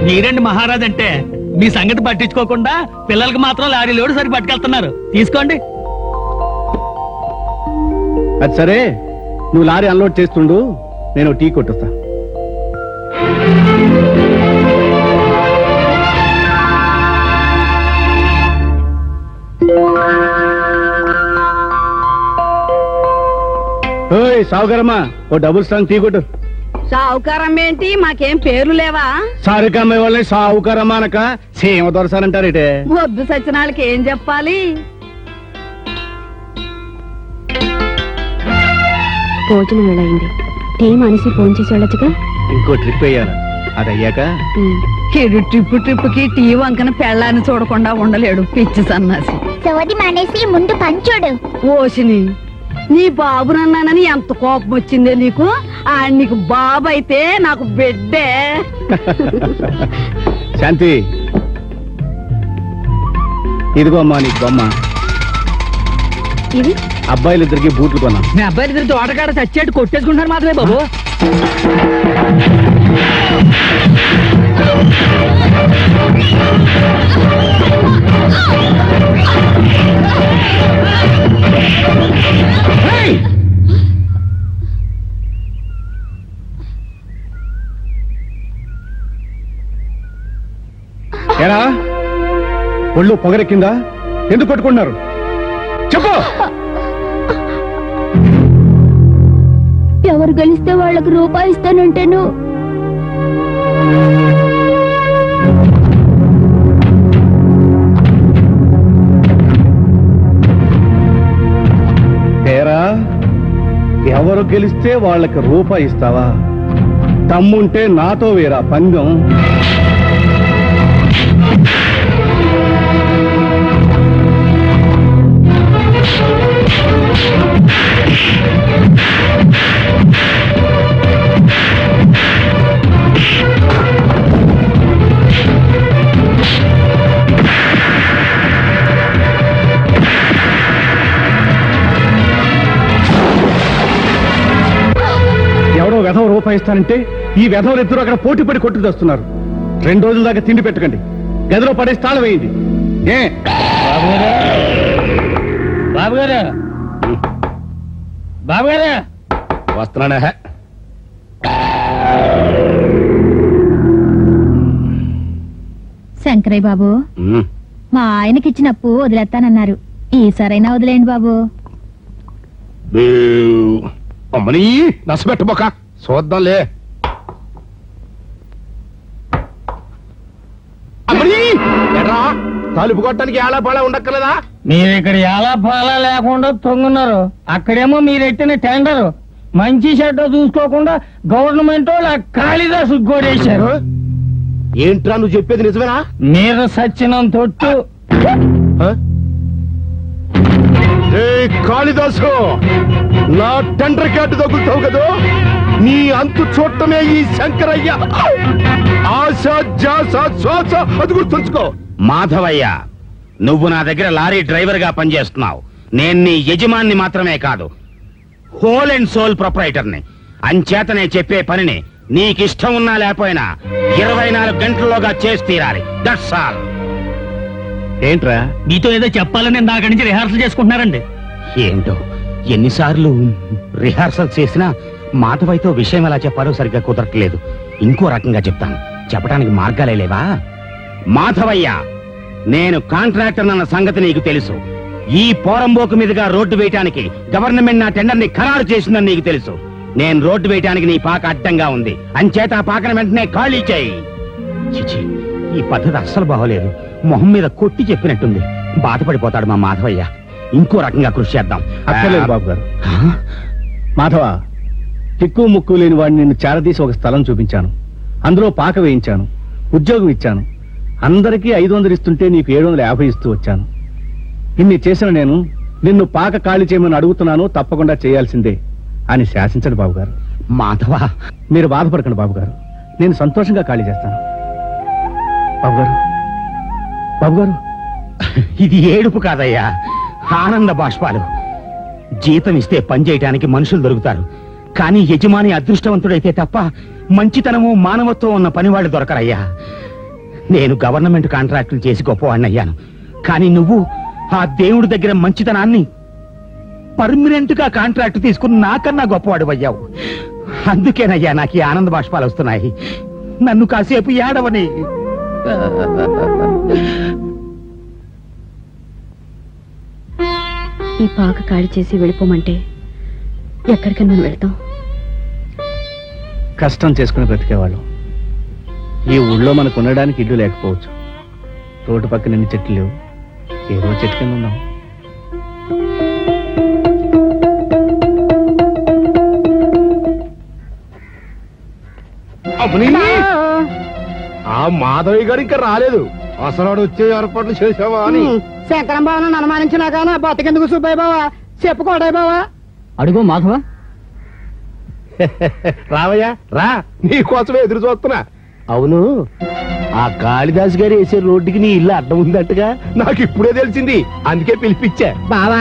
మీరండి మహారాజ్ అంటే మీ సంగతి పట్టించుకోకుండా పిల్లలకి మాత్రం లారీ లోడు సరి పట్టుకెళ్తున్నారు తీసుకోండి అది సరే నువ్వు లారీ అన్లోడ్ చేస్తుండు నేను టీ కొట్టుస్తా ఓయ్ సావుగారమ్మా ఓ డబుల్ స్ట్రాంగ్ టీ కొట్టు సావుకారం ఏంటి మాకేం పేర్లు లేవా సారికమ్మ వాళ్ళని సావుకారమ్మా అనక సీమ దొరసానంటారేటే వద్దు సచ్చినాళ్ళకి ఏం చెప్పాలి భోజనం వేళయింది టీ మనిషి ఫోన్ చేసి వెళ్ళొచ్చుగా ఇంకో ట్రిప్ వేయాలి అది అయ్యాక కిడు ట్రిప్పు ట్రిప్పుకి టీ వంకన పెళ్ళాన్ని చూడకుండా ఉండలేడు పిచ్చి సన్నాసి సోది మానేసి ముందు పంచుడు ఓసిని నీ బాబునన్నానని ఎంత కోపం వచ్చిందే నీకు ఆ నీకు బాబు అయితే నాకు బిడ్డే శాంతి ఇదిగో అమ్మా నీకు బొమ్మ ఇది అబ్బాయిలిద్దరికి బూట్లు కొన్నాను మీ అబ్బాయి ఇద్దరు తోటకాడ చచ్చేట్టు కొట్టేసుకుంటారు మాత్రమే బాబు ఎరా ఒళ్ళు పొగరెక్కిందా ఎందుకు పట్టుకున్నారు చెప్పు ఎవరు గెలిస్తే వాళ్ళకి రూపాయి ఇస్తానంటాను తేరా ఎవరు గెలిస్తే వాళ్ళకి రూపాయి ఇస్తావా తమ్ముంటే నాతో వేరా పందెం ఎవడో వెధవ రూపాయి ఇస్తానంటే ఈ వెధవలు ఇద్దరు అక్కడ పోటీ పడి కొట్టుకు తెస్తున్నారు రెండు రోజుల దాకా తిండి పెట్టకండి గదిలో పడేసి తాళం వేయండి ఏ బాబు గారు బాబు గారు వస్తున్నాడా శంకరయ్య బాబు మా ఆయనకి ఇచ్చిన అప్పు వదిలేస్తానన్నారు ఈసారైనా వదిలేండి బాబు అమ్మని నసపెట్టబోక చూద్దాంలే అమ్మని ఎట్రా తలుపు కొట్టడానికి ఎలా పడా ఉండక్కర్లేదా మీరు ఇక్కడ ఎలా పాలా లేకుండా తొంగున్నారు అక్కడేమో మీరెట్టిన టెండర్ మంచి చెడ్డ చూసుకోకుండా గవర్నమెంట్ వాళ్ళు ఆ కాళిదాసు గోడేశారు ఏంట్రా నువ్వు చెప్పేది నిజమేనా మీరు సచ్చినం తొట్టు ఏ కాళిదాసు నా టెండర్ క్యాట్ తగులుతావు కదా నీ అంతు చూడటమే ఈ శంకరయ్య ఆశ జాస శ్వాస అది గుర్తుంచుకో మాధవయ్య నువ్వు నా దగ్గర లారీ డ్రైవర్ గా పనిచేస్తున్నావు నేను నీ యజమాన్ని మాత్రమే కాదు హోల్ అండ్ సోల్ ప్రొపరైటర్ని అంచేతనే చెప్పే పనిని నీకిష్టం ఉన్నా లేకపోయినా ఇరవై నాలుగు గంటల్లోగా చేసి తీరాలి దట్స్ ఆల్ ఏంట్రా మీతో ఏదో చెప్పాలని ఇందాక నుంచి రిహార్సల్ చేసుకుంటున్నారండి ఏంటో ఎన్నిసార్లు రిహార్సల్ చేసినా మాధవయ్యతో విషయం ఎలా చెప్పాలో సరిగ్గా కుదరట్లేదు ఇంకో రకంగా చెప్తాను చెప్పడానికి మార్గాలే లేవా మాధవయ్య నేను కాంట్రాక్టర్ అన్న సంగతి నీకు తెలుసు ఈ పోరంబోకు మీదుగా రోడ్డు వేయటానికి గవర్నమెంట్ నా టెండర్ ని ఖరారు చేసిందని నీకు తెలుసు నేను రోడ్డు వేయటానికి నీ పాక అడ్డంగా ఉంది అంచేత ఆ పాకను వెంటనే ఖాళీ చేయి చిచి ఈ పద్ధతి అస్సలు బాగోలేదు మొహం మీద కొట్టి చెప్పినట్టుంది బాధపడిపోతాడు మా మాధవయ్య ఇంకో రకంగా కృషి చేద్దాం అక్కర్లేదు బాబు గారు ఆ? మాధవ టిక్కు ముక్కు లేని వాడిని నిన్ను చేరదీసి ఒక స్థలం చూపించాను అందులో పాక వేయించాను ఉద్యోగం ఇచ్చాను అందరికీ ఐదు వందలు ఇస్తుంటే నీకు ఏడు వందల యాభై ఇస్తూ వచ్చాను ఇన్ని చేసిన నేను నిన్ను పాక ఖాళీ చేయమని అడుగుతున్నాను తప్పకుండా చేయాల్సిందే అని శాసించడు బాబు గారు మాధవ మీరు బాధపడకండి బాబు గారు నేను సంతోషంగా ఖాళీ చేస్తాను బాబు గారు బాబు గారు ఇది ఏడుపు కాదయ్యా ఆనంద బాష్పాలు జీతం ఇస్తే పని చేయటానికి మనుషులు దొరుకుతారు కానీ యజమాని అదృష్టవంతుడైతే తప్ప మంచితనము మానవత్వం ఉన్న పనివాళ్ళు దొరకరయ్యా నేను గవర్నమెంట్ కాంట్రాక్టులు చేసి గొప్పవాడిని అయ్యాను కానీ నువ్వు ఆ దేవుడి దగ్గర మంచితనాన్ని పర్మనెంట్ గా కాంట్రాక్ట్ తీసుకుని నాకన్నా గొప్పవాడు అయ్యావు అందుకేనయ్యా నాకు ఈ ఆనంద బాష్పాలు వస్తున్నాయి నన్ను కాసేపు ఏడవని ఈ పాక ఖాళీ చేసి వెళ్ళిపోమంటే ఎక్కడికి మనం వెళ్తాం కష్టం చేసుకుని బ్రతికేవాళ్ళం ఈ ఊళ్ళో మనకు ఉండడానికి ఇల్లు లేకపోవచ్చు రోడ్డు పక్కన ఎన్ని చెట్లు లేవు ఏదో చెట్టు కింద ఉన్నాం ఆ మాధవి గారు ఇంకా రాలేదు అసలు వచ్చే ఏర్పాట్లు చేసావా అని శంకరం బావను అనుమానించినా కానీ బతికెందుకు సుబ్బయ్య బావా చెప్పుకోడాయి బావా అడుగు మాధవ రావయ్యా రా నీ కోసమే ఎదురు చూస్తున్నా అవును ఆ కాళిదాస్ గారు వేసే రోడ్డుకి నీ ఇల్లు అడ్డం ఉందట్టుగా నాకు ఇప్పుడే తెలిసింది అందుకే పిలిపించా బావా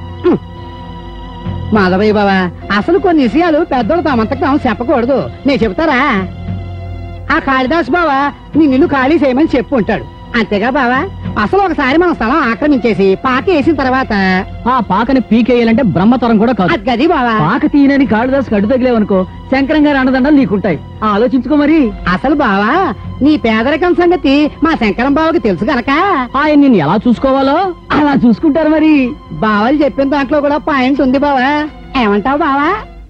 మాధవయ్య బావా అసలు కొన్ని విషయాలు పెద్దోళ్ళు తమంతకు తాము చెప్పకూడదు నేను చెప్తారా ఆ కాళిదాస్ బావా నీ నిన్ను ఖాళీ చేయమని చెప్పు ఉంటాడు అంతేగా బావా అసలు ఒకసారి మన స్థలం ఆక్రమించేసి పాక వేసిన తర్వాత ఆ పాకని పీకేయాలంటే బ్రహ్మతరం కూడా కాదు అది గది బావా పాక తీయనని కాళిదాస్ అడ్డు తగిలేవనుకో శంకరం గారి అండదండలు నీకుంటాయి ఆలోచించుకో మరి అసలు బావా నీ పేదరికం సంగతి మా శంకరం బావకి తెలుసు గనక ఆయన నిన్ను ఎలా చూసుకోవాలో అలా చూసుకుంటారు మరి బావలు చెప్పిన దాంట్లో కూడా పాయింట్ ఉంది బావా ఏమంటావు బావా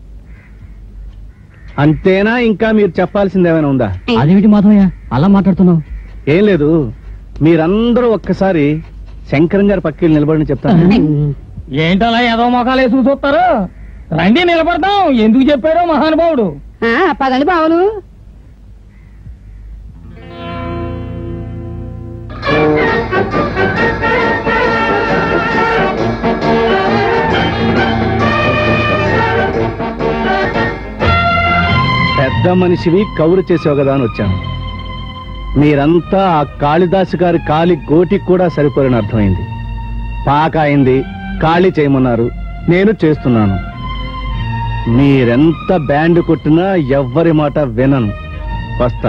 అంతేనా ఇంకా మీరు చెప్పాల్సింది ఏమైనా ఉందా అదేమిటి మాధవయ్య అలా మాట్లాడుతున్నావు ఏం లేదు మీరందరూ ఒక్కసారి శంకరం గారి పక్కకి నిలబడి చెప్తాను ఏంటలా ఏదో మొఖాలు వేసుకు చూస్తారు రండి నిలబడతాం ఎందుకు చెప్పారో మహానుభావుడు పదండి బావలు పెద్ద మనిషివి కౌరు చేసావు కదా అని వచ్చాను మీరంతా ఆ కాళిదాసు గారి కాలి గోటికి కూడా సరిపోరని అర్థమైంది పాక అయింది ఖాళీ చేయమన్నారు నేను చేస్తున్నాను మీరెంత బ్యాండ్ కొట్టినా ఎవ్వరి మాట వినను వస్తా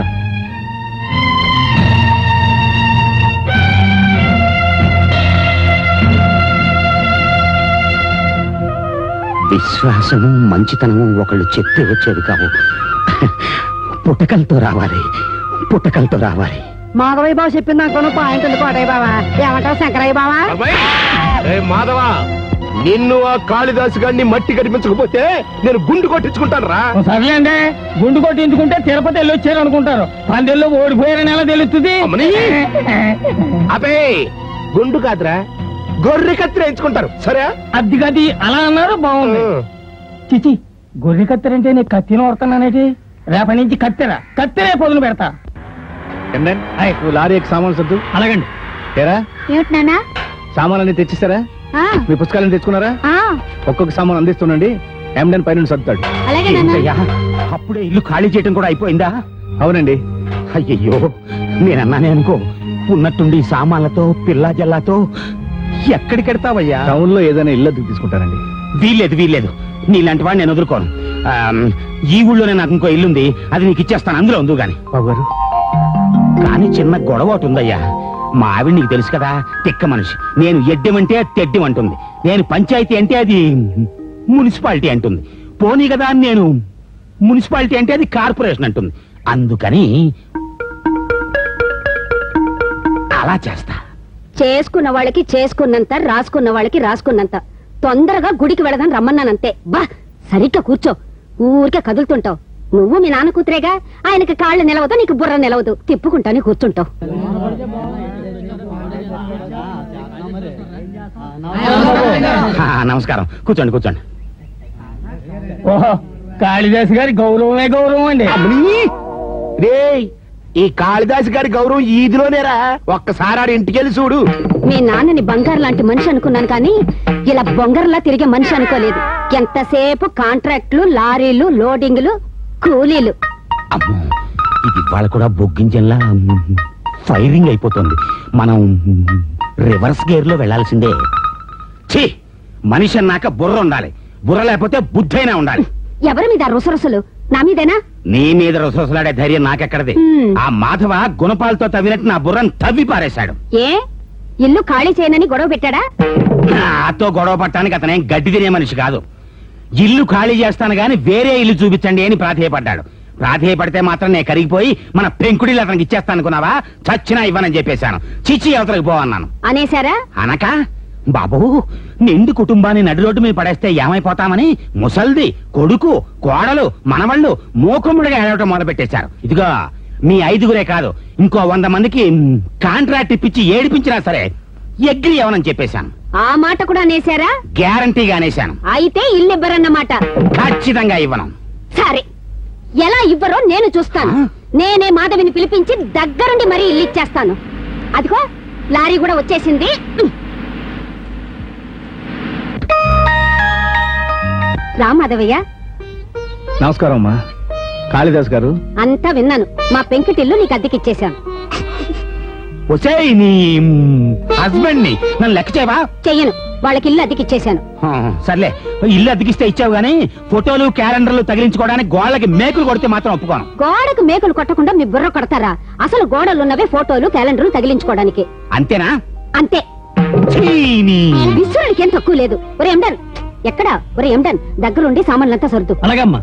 విశ్వాసము మంచితనము ఒకళ్ళు చెప్తే వచ్చేది కావు పుట్టకలతో రావాలి పుట్టకలతో రావాలి మాధవయ్య బావ చెప్పిన దాంట్లో పాయింట్ ఉంది కోటయ్య బావా ఏమంటావు శంకరయ్య బావా అబ్బాయి, ఏ మాధవా నిన్ను ఆ కాళిదాసు గారిని మట్టి కనిపించకపోతే నేను గుండు కొట్టించుకుంటాను రా సర్లేండి గుండు కొట్టించుకుంటే తిరుపతి వెళ్ళి వచ్చారు అనుకుంటారు పందెల్లో ఓడిపోయారని ఎలా తెలుస్తుంది అమ్మని. అబే గుండు కాదురా గొర్రె కత్తిరి ఎంచుకుంటారు సరే అద్దె గది అలా అన్నారు బాగుంది చిచి గొర్రె కత్తెర అంటే నేను కత్తిని వాడుతున్నానేటి రేపటి నుంచి కత్తెర కత్తెరే పొదులు పెడతా ఏంటండి? ఆయ్, నువ్వు లారీ ఎక్కి సామాన్లు సర్దు అలాగండి ఏరా ఏమిటి నానా సామాన్లన్నీ తెచ్చిస్తారా ఆ, మీ పుస్తకాలను తెచ్చుకున్నారా ఆ, ఒక్కొక్క సామాన్ అందిస్తుండండి ఎండన్ పైన సర్దుతాడు అలాగే నాన్న ఏంటయ్యా, అప్పుడే ఇల్లు ఖాళీ చేయటం కూడా అయిపోయిందా అవునండి అయ్యయ్యో నేనన్నానే అనుకో ఉన్నట్టుండి సామాన్లతో పిల్లా జల్లాతో ఎక్కడికెడతావయ్యా టౌన్ లో ఏదైనా ఇల్లు అద్దెకు తీసుకుంటారండి వీల్లేదు వీల్లేదు నీలాంటి వాడిని నేను వదులుకోను ఆమ్, ఈ ఊళ్ళోనే నాకు ఇంకో ఇల్లుంది అది నీకు ఇచ్చేస్తాను అందులో ఉందు గాని బాబు గారు కానీ చిన్న గొడవ ఒకటి ఉందయ్యా మా ఆవిడ నీకు తెలుసు కదా తిక్క మనిషి నేను ఎడ్డమంటే అది తెడ్డం అంటుంది నేను పంచాయతీ అంటే అది మున్సిపాలిటీ అంటుంది పోనీ కదా అని నేను మున్సిపాలిటీ అంటే అది కార్పొరేషన్ అంటుంది అందుకని అలా చేస్తా చేసుకున్న వాళ్ళకి చేసుకున్నంత రాసుకున్న వాళ్ళకి రాసుకున్నంత తొందరగా గుడికి వెళదాం రమ్మన్నానంతే బా సరిగ్గా కూర్చో ఊరికే కదులుతుంటావు నువ్వు మీ నాన్న కూతురేగా ఆయనకి కాళ్ళు నిలవదు నీకు బుర్ర నిలవదు తిప్పుకుంటానే కూర్చుంటావు ఆ, నమస్కారం కూర్చోండి కూర్చోండి ఓహో కాళిదాస్ గారి గౌరవమే గౌరవం అండి అమ్మని రే ఈ కాళిదాసు గారి గౌరవం ఈదిలోనేరా ఒక్కసారి ఆడి ఇంటికి వెళ్ళి చూడు మీ నాన్నని బంగారు లాంటి మనిషి అనుకున్నాను కానీ ఇలా బొంగర్లా తిరిగే మనిషి అనుకోలేదు ఎంతసేపు కాంట్రాక్ట్లు లారీలు లోడింగ్లు కూలీలు అమ్మో ఇది ఇవాళ కూడా బొగ్గింజల్లా ఫైరింగ్ అయిపోతుంది మనం రివర్స్ గేర్ లో వెళ్లాల్సిందే ఛీ మనిషి అన్నాక బుర్ర ఉండాలి బుర్ర లేకపోతే బుద్ధైనా ఉండాలి ఎవరి మీద రుసరుసలు నా మీదేనా నీ మీద రుసరుసలాడే ధైర్యం నాకెక్కడది హ్మ్. ఆ మాధవ గుణపాలతో తవ్వినట్టు నా బుర్రను తవ్వి పారేశాడు ఏ ఇల్లు ఖాళీ చేయనని గొడవ పెట్టాడా నాతో గొడవ పట్టడానికి అతనేం గడ్డి తినే మనిషి కాదు ఇల్లు ఖాళీ చేస్తాను గాని వేరే ఇల్లు చూపించండి అని ప్రాధేయపడ్డాడు ప్రాధేయపడితే మాత్రం నేను కరిగిపోయి మన పెంకుడిలు అతనికి ఇచ్చేస్తాను అనుకున్నావా చచ్చినా ఇవ్వనని చెప్పేశాను చిచ్చి అవతలకి పోవన్నాను అనేశారా అనక బాబు నిండు కుటుంబాన్ని నడి రోడ్డు మీద పడేస్తే ఏమైపోతామని ముసల్ది కొడుకు కోడలు మనవళ్ళు మూకుమ్ముడిగా ఏడవటం మొదలు పెట్టేశారు ఇదిగో మీ ఐదుగురే కాదు ఇంకో వంద మందికి మ్, కాంట్రాక్ట్ ఇప్పించి ఏడిపించినా సరే ఎగ్రి ఇవ్వనని చెప్పేశాను ఆ మాట కూడా అనేశారా గ్యారంటీగా అనేశాను అయితే ఇల్లు ఇవ్వరన్నమాట ఖచ్చితంగా ఇవ్వను సరే ఎలా ఇవ్వరో నేను చూస్తాను ఆ? నేనే మాధవిని పిలిపించి దగ్గరుండి మరీ ఇల్లు ఇచ్చేస్తాను అదిగో లారీ కూడా వచ్చేసింది రా మాధవయ్య నమస్కారం అమ్మా కాళిదాస్ గారు అంతా విన్నాను మా పెంకిటిల్లు నీకు అద్దెకిచ్చేశాను ఒసేయ్ నీ హస్బెండ్ ని నన్ను లెక్క చేయవా చెయ్యను వాళ్ళకి ఇల్లు అద్దెకిచ్చేశాను ఆ, సర్లే ఇల్లు అద్దెకిస్తే ఇచ్చావు గానీ ఫోటోలు క్యాలెండర్లు తగిలించుకోవడానికి గోళ్ళకి మేకులు కొడితే మాత్రం ఒప్పుకోను గోడకు మేకులు కొట్టకుండా మీ బుర్ర కొడతారా అసలు గోడలున్నవే ఫోటోలు క్యాలెండర్లు తగిలించుకోవడానికి అంతేనా అంతే ఛీ, నీ విసురుడికి ఏం తక్కువ లేదు ఒరే ఎండన్ ఎక్కడ ఒరే ఎండన్ దగ్గరుండి సామాన్లంతా సర్దు అలాగమ్మా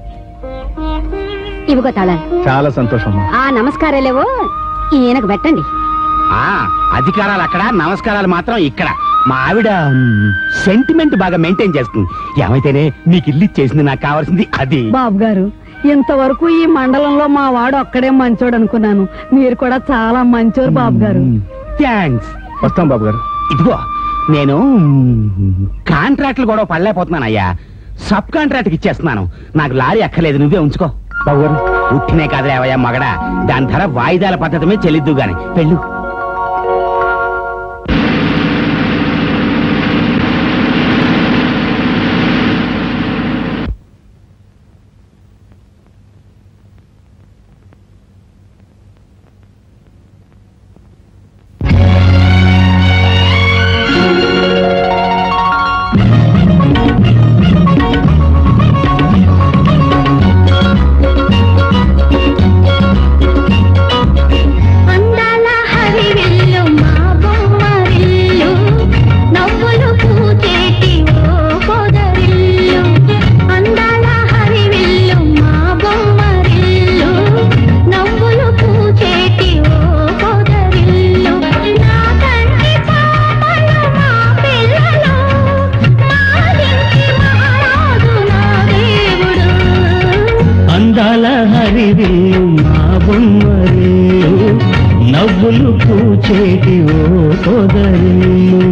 ఇవిగో తాళాలు చాలా సంతోషం అమ్మా ఆ నమస్కారాలేవో ఈయనకు పెట్టండి ఆ అధికారాలు అక్కడ నమస్కారాలు మాత్రం ఇక్కడ మా ఆవిడ సెంటిమెంట్ బాగా మెయింటైన్ చేస్తుంది ఏమైతేనే నీకు ఇల్లు ఇచ్చేసింది నాకు కావాల్సింది అది బాబు గారు ఇంతవరకు ఈ మండలంలో మా వాడు ఒక్కడే మంచోడు అనుకున్నాను మీరు కూడా చాలా మంచోరు బాబు గారు థ్యాంక్స్ వస్తాం బాబు గారు ఇదిగో నేను కాంట్రాక్ట్లు కూడా పడలేకపోతున్నాను అయ్యా సబ్ కాంట్రాక్ట్ ఇచ్చేస్తున్నాను నాకు లారీ అక్కర్లేదు నువ్వే ఉంచుకో బాబు గారు ఉట్టినే కాదులేవయ్యా మగడా దాని ధర వాయిదాల పద్ధతి మీద చెల్లిద్దు గాని వెళ్ళు అందాల హరివిల్లు మా బొమ్మరిల్లు నవ్వులు పూచేటి ఓ పొదరిల్లు అందాల హరివిల్లు మా బొమ్మరిల్లు నవ్వులు పూచేటి ఓ పొదరిల్లు నా తండ్రి పాపలు మా పిల్లలు మా ఇంటి మహారాజు నా దేవుడు అందాల హరివిల్లు మా బొమ్మరిల్లు నవ్వులు పూచేటి ఓ పొదరిల్లు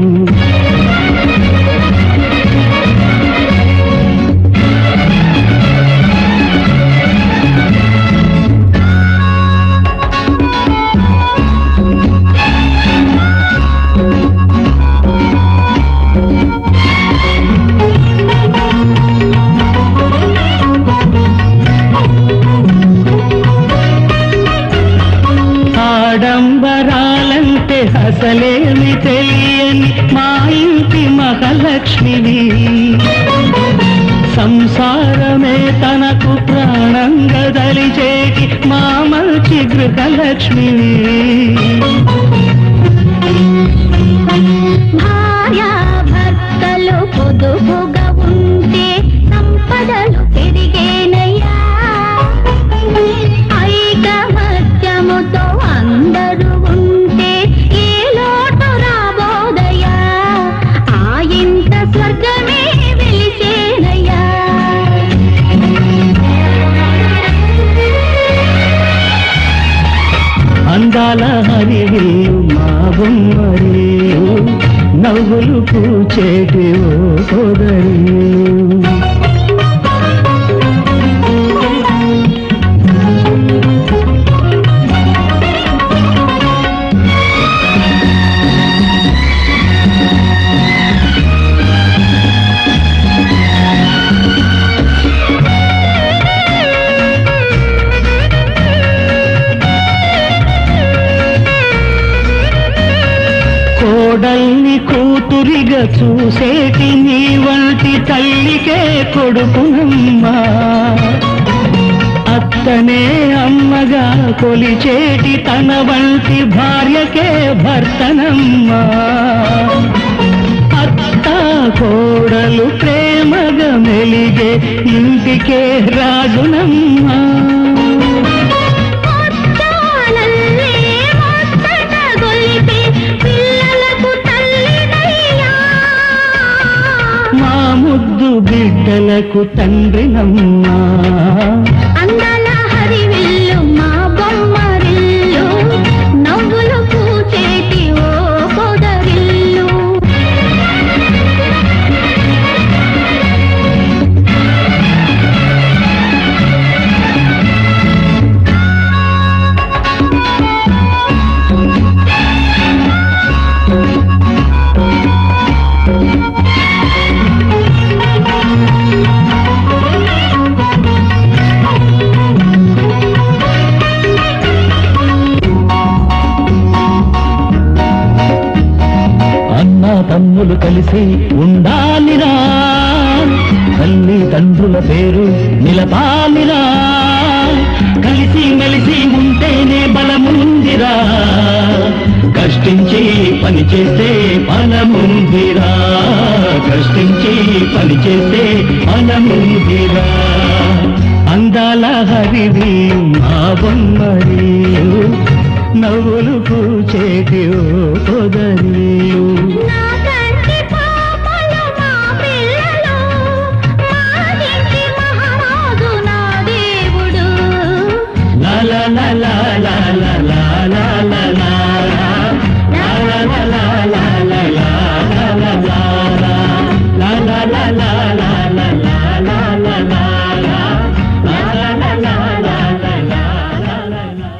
ఆడంబరాలంటే అసలేమి తెలియని మా ఇంటి మహాలక్ష్మివి సంసారమే తనకు ప్రాణంగా దలిచేటి మా మంచి గృహలక్ష్మివి భార్యా భర్తలు పొదుపుగా ఉంటే సంపదలు పెరిగేనయ్యా ఐకమత్యముతో అందరూ ఉంటే ఏ లోటు రాబోదయ్యా ఆ ఇంట స్వర్గమే వెలిసేనయ్యా అందాల హరివిల్లు మా బొమ్మరిల్లు నవ్వులు పూచేటి ఓ పొదరిల్లు కోడల్ని కూతురిగా చూసేటి నీ వంటి తల్లికే కొడుకునమ్మా అత్తనే అమ్మగా కొలిచేటి తన వంటి భార్యకే భర్తనమ్మా అత్త కోడలు ప్రేమగా మెలిగే ఇంటికే రాజునమ్మా ముత్యాలల్లే ముచ్చట గొలిపే పిల్లలకు తల్లినయ్యా మా ముద్దు బిడ్డలకు తండ్రినమ్మా అందాల హరివిల్లు మా బొమ్మరిల్లు నవ్వులు పూచేటి ఓ పొదరిల్లు అన్న తమ్ములు కలిసి ఉండాలిరా తల్లి తండ్రుల పేరు నిలపాలిరా కలిసి మెలిసి ఉంటేనే బలముందిరా కష్టించి పని చేస్తే ఫలముందిరా కష్టించి పని చేస్తే ఫలముందిరా అందాల హరివి మా బొమ్మరియు నవ్వులు పూచేటి ఓ పొదరియు నా కంటి పాపలు మా పిల్లలు మాదింటి మహారాజు నా దేవుడు La la la la la la la la la la La la la la la la la la la la La la la la la la la la la la La la la la la la la la la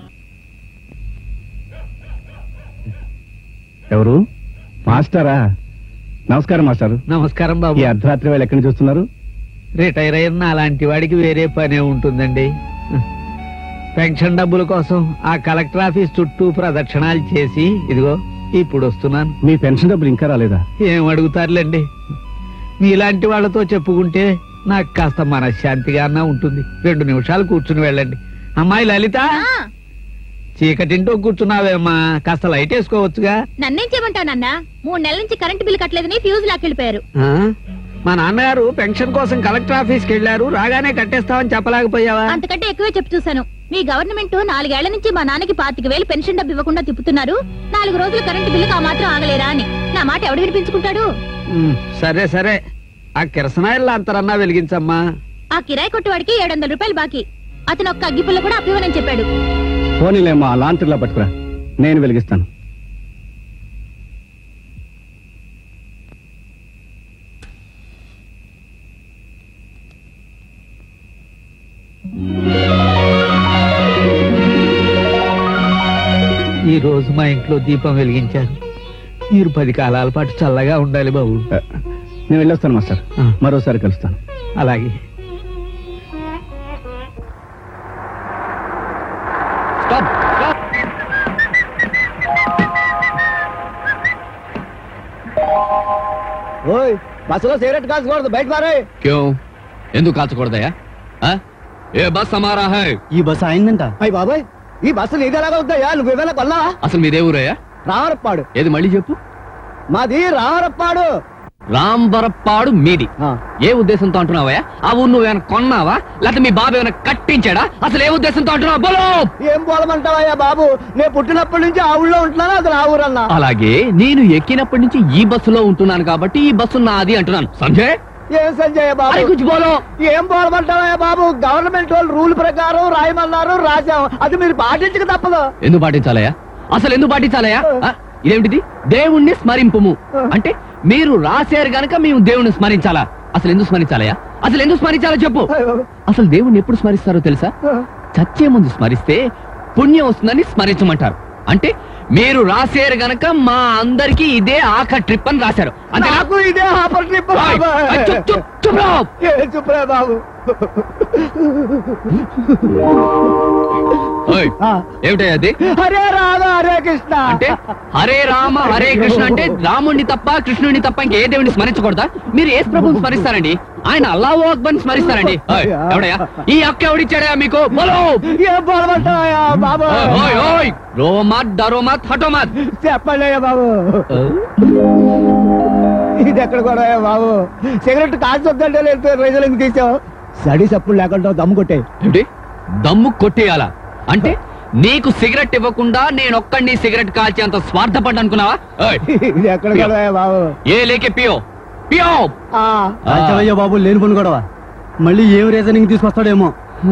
ఎవరు మాస్టరా నమస్కారం మాస్టారు నమస్కారం బాబు ఈ అర్ధరాత్రి వేళ ఎక్కడి నుంచి వస్తున్నారు రిటైర్ అయిన అలాంటి వాడికి వేరే పనే ఉంటుందండి పెన్షన్ డబ్బుల కోసం ఆ కలెక్టర్ ఆఫీస్ చుట్టూ ప్రదక్షిణాలు చేసి ఇదిగో ఇప్పుడు వస్తున్నాను మీ పెన్షన్ డబ్బులు ఇంకా రాలేదా ఏం అడుగుతారులేండి మీలాంటి వాళ్ళతో చెప్పుకుంటే నాకు కాస్త మనశ్శాంతిగా అన్నా ఉంటుంది రెండు నిమిషాలు కూర్చుని వెళ్ళండి అమ్మాయి లలిత చీకటింటూ కూర్చున్నావేమ్మా కాస్త లైట్ వేసుకోవచ్చుగా నన్నేం చేయమంటానన్నా మూడు నెలల నుంచి కరెంట్ బిల్ కట్టలేదని ఫ్యూజ్ లాక్కెళ్ళిపోయారు ఆ? మా నాన్నగారు పెన్షన్ కోసం కలెక్టర్ ఆఫీస్కి వెళ్ళారు రాగానే కట్టేస్తామని చెప్పలేకపోయావా అంతకంటే ఎక్కువే చెప్పు చూశాను మీ గవర్నమెంట్ నాలుగేళ్ల నుంచి మా నాన్నకి పాతిక వేలు పెన్షన్ డబ్బు ఇవ్వకుండా తిప్పుతున్నారు నాలుగు రోజులు కరెంటు బిల్లుకి ఆ మాత్రం ఆగలేరా అని నా మాట ఎవడు వినిపించుకుంటాడు ఉమ్, సరే సరే ఆ కిరసనాయిల్లో అంతరన్నా వెలిగించమ్మా ఆ కిరాయి కొట్టువాడికి ఏడు వందల రూపాయలు బాకీ అతను ఒక్క అగ్గిపుల్ల కూడా అప్పివ్వనని చెప్పాడు పోనీలేమ్మా లాంతర్లా పట్టుకురా నేను వెలిగిస్తాను ఈ రోజు మా ఇంట్లో దీపం వెలిగించారు మీరు పది కాలాల పాటు చల్లగా ఉండాలి బాబు ఆ, నేను వెళ్ళొస్తాను మాస్టర్ ఆ. మరోసారి కలుస్తాను అలాగే ఓయ్ బస్సులో సిగరెట్ కాల్చకూడదు బయట మారే క్యూ ఎందుకు కాల్చకూడదయా ఆ? ఏ బస్ హమారా హై ఈ బస్సు అయిందంట అయ్యి బాబాయ్ ఈ బస్సు నీది ఎలాగా అవుతాయా నువ్వు ఏమైనా కొన్నావా అసలు మీదే ఊరయ్యా రావరప్పాడు ఏది మళ్ళీ చెప్పు మాది రావరప్పాడు రాంబరప్పాడు మీది ఆ. ఏ ఉద్దేశంతో అంటున్నావయ్యా ఆ ఊరు నువ్వేమైనా కొన్నావా లేకపోతే మీ బాబు ఏమైనా కట్టించాడా అసలు ఏ ఉద్దేశంతో అంటున్నావు బోలో ఏం పోలమంటావయ్యా బాబు నేను పుట్టినప్పటి నుంచి ఆ ఊళ్ళో ఉంటున్నాను అది నా ఊరన్నా అలాగే నేను ఎక్కినప్పటి నుంచి ఈ బస్సులో ఉంటున్నాను కాబట్టి ఈ బస్సు నాది అంటున్నాను సంజయ్ ఏం సంజయ్ అరే బాబు కుछ బోలో ఏం పోలమంటావయ్యా బాబు గవర్నమెంట్ వాళ్ళు రూల్ ప్రకారం రాయమన్నారు రాశాం అది మీరు పాటించక తప్పదు ఎందుకు పాటించాలయ్యా అసలు ఎందుకు పాటించాలయ్యా ఆ, ఇదేమిటిది దేవుణ్ణి స్మరింపుము అంటే మీరు రాశారు గనక మేము దేవుణ్ణి స్మరించాలా అసలు ఎందుకు స్మరించాలయ్యా అసలు ఎందుకు స్మరించాలో చెప్పు అసలు దేవుణ్ణి ఎప్పుడు స్మరిస్తారో తెలుసా చచ్చే ముందు స్మరిస్తే పుణ్యం వస్తుందని స్మరించమంటారు అంటే మీరు రాశారు గనక మా అందరికి ఇదే ఆఖరి ట్రిప్ అని రాశారు అంతేనా నాకు ఇదే ఆఫర్ ట్రిప్ ఓయ్, ఓయ్, చుప్, చుప్, చుప్ రావ్. ఏ చుప్రా బాబు ఓయ్, ఆ. ఏమిటయ్యా అది హరే రామ హరే కృష్ణ అంటే హరే రామ హరే కృష్ణ అంటే రాముణ్ణి తప్ప కృష్ణుడిని తప్ప ఇంకే దేవుడిని స్మరించకూడదా మీరు ఏ ప్రభుని స్మరిస్తారండి ఆయన అల్లా అక్బర్ స్మరిస్తారండి ఓయ్, ఎవడయ్యా ఈ అక్క ఎవడిచ్చాడయా మీకు బోలో ఏం బాధపడతావయ్యా బాబు ఓయ్, ఓయ్, ఓయ్. రోమత్ డరోమత్ హటోమత్ చెప్పండి అయ్యా బాబు ఇది ఎక్కడ కూడా బాబు సిగరెట్ కాల్చి వద్దంటే లేదు రైతులు ఎందుకు తీసావు సడి సప్పుడు లేకుండా దమ్ము కొట్టే ఏమిటి దమ్ము కొట్టేయాలా అంటే నీకు సిగరెట్ ఇవ్వకుండా నేను ఒక్కడిని సిగరెట్ కాల్చి అంత స్వార్థపడ్డ అనుకున్నావా ఓయ్, ఇది ఎక్కడ కూడా బాబు ఏ లేకే పియో పియో అయ్యా బాబు లేని పని కూడా మళ్ళీ ఏం రీజనింగ్ తీసుకొస్తాడేమో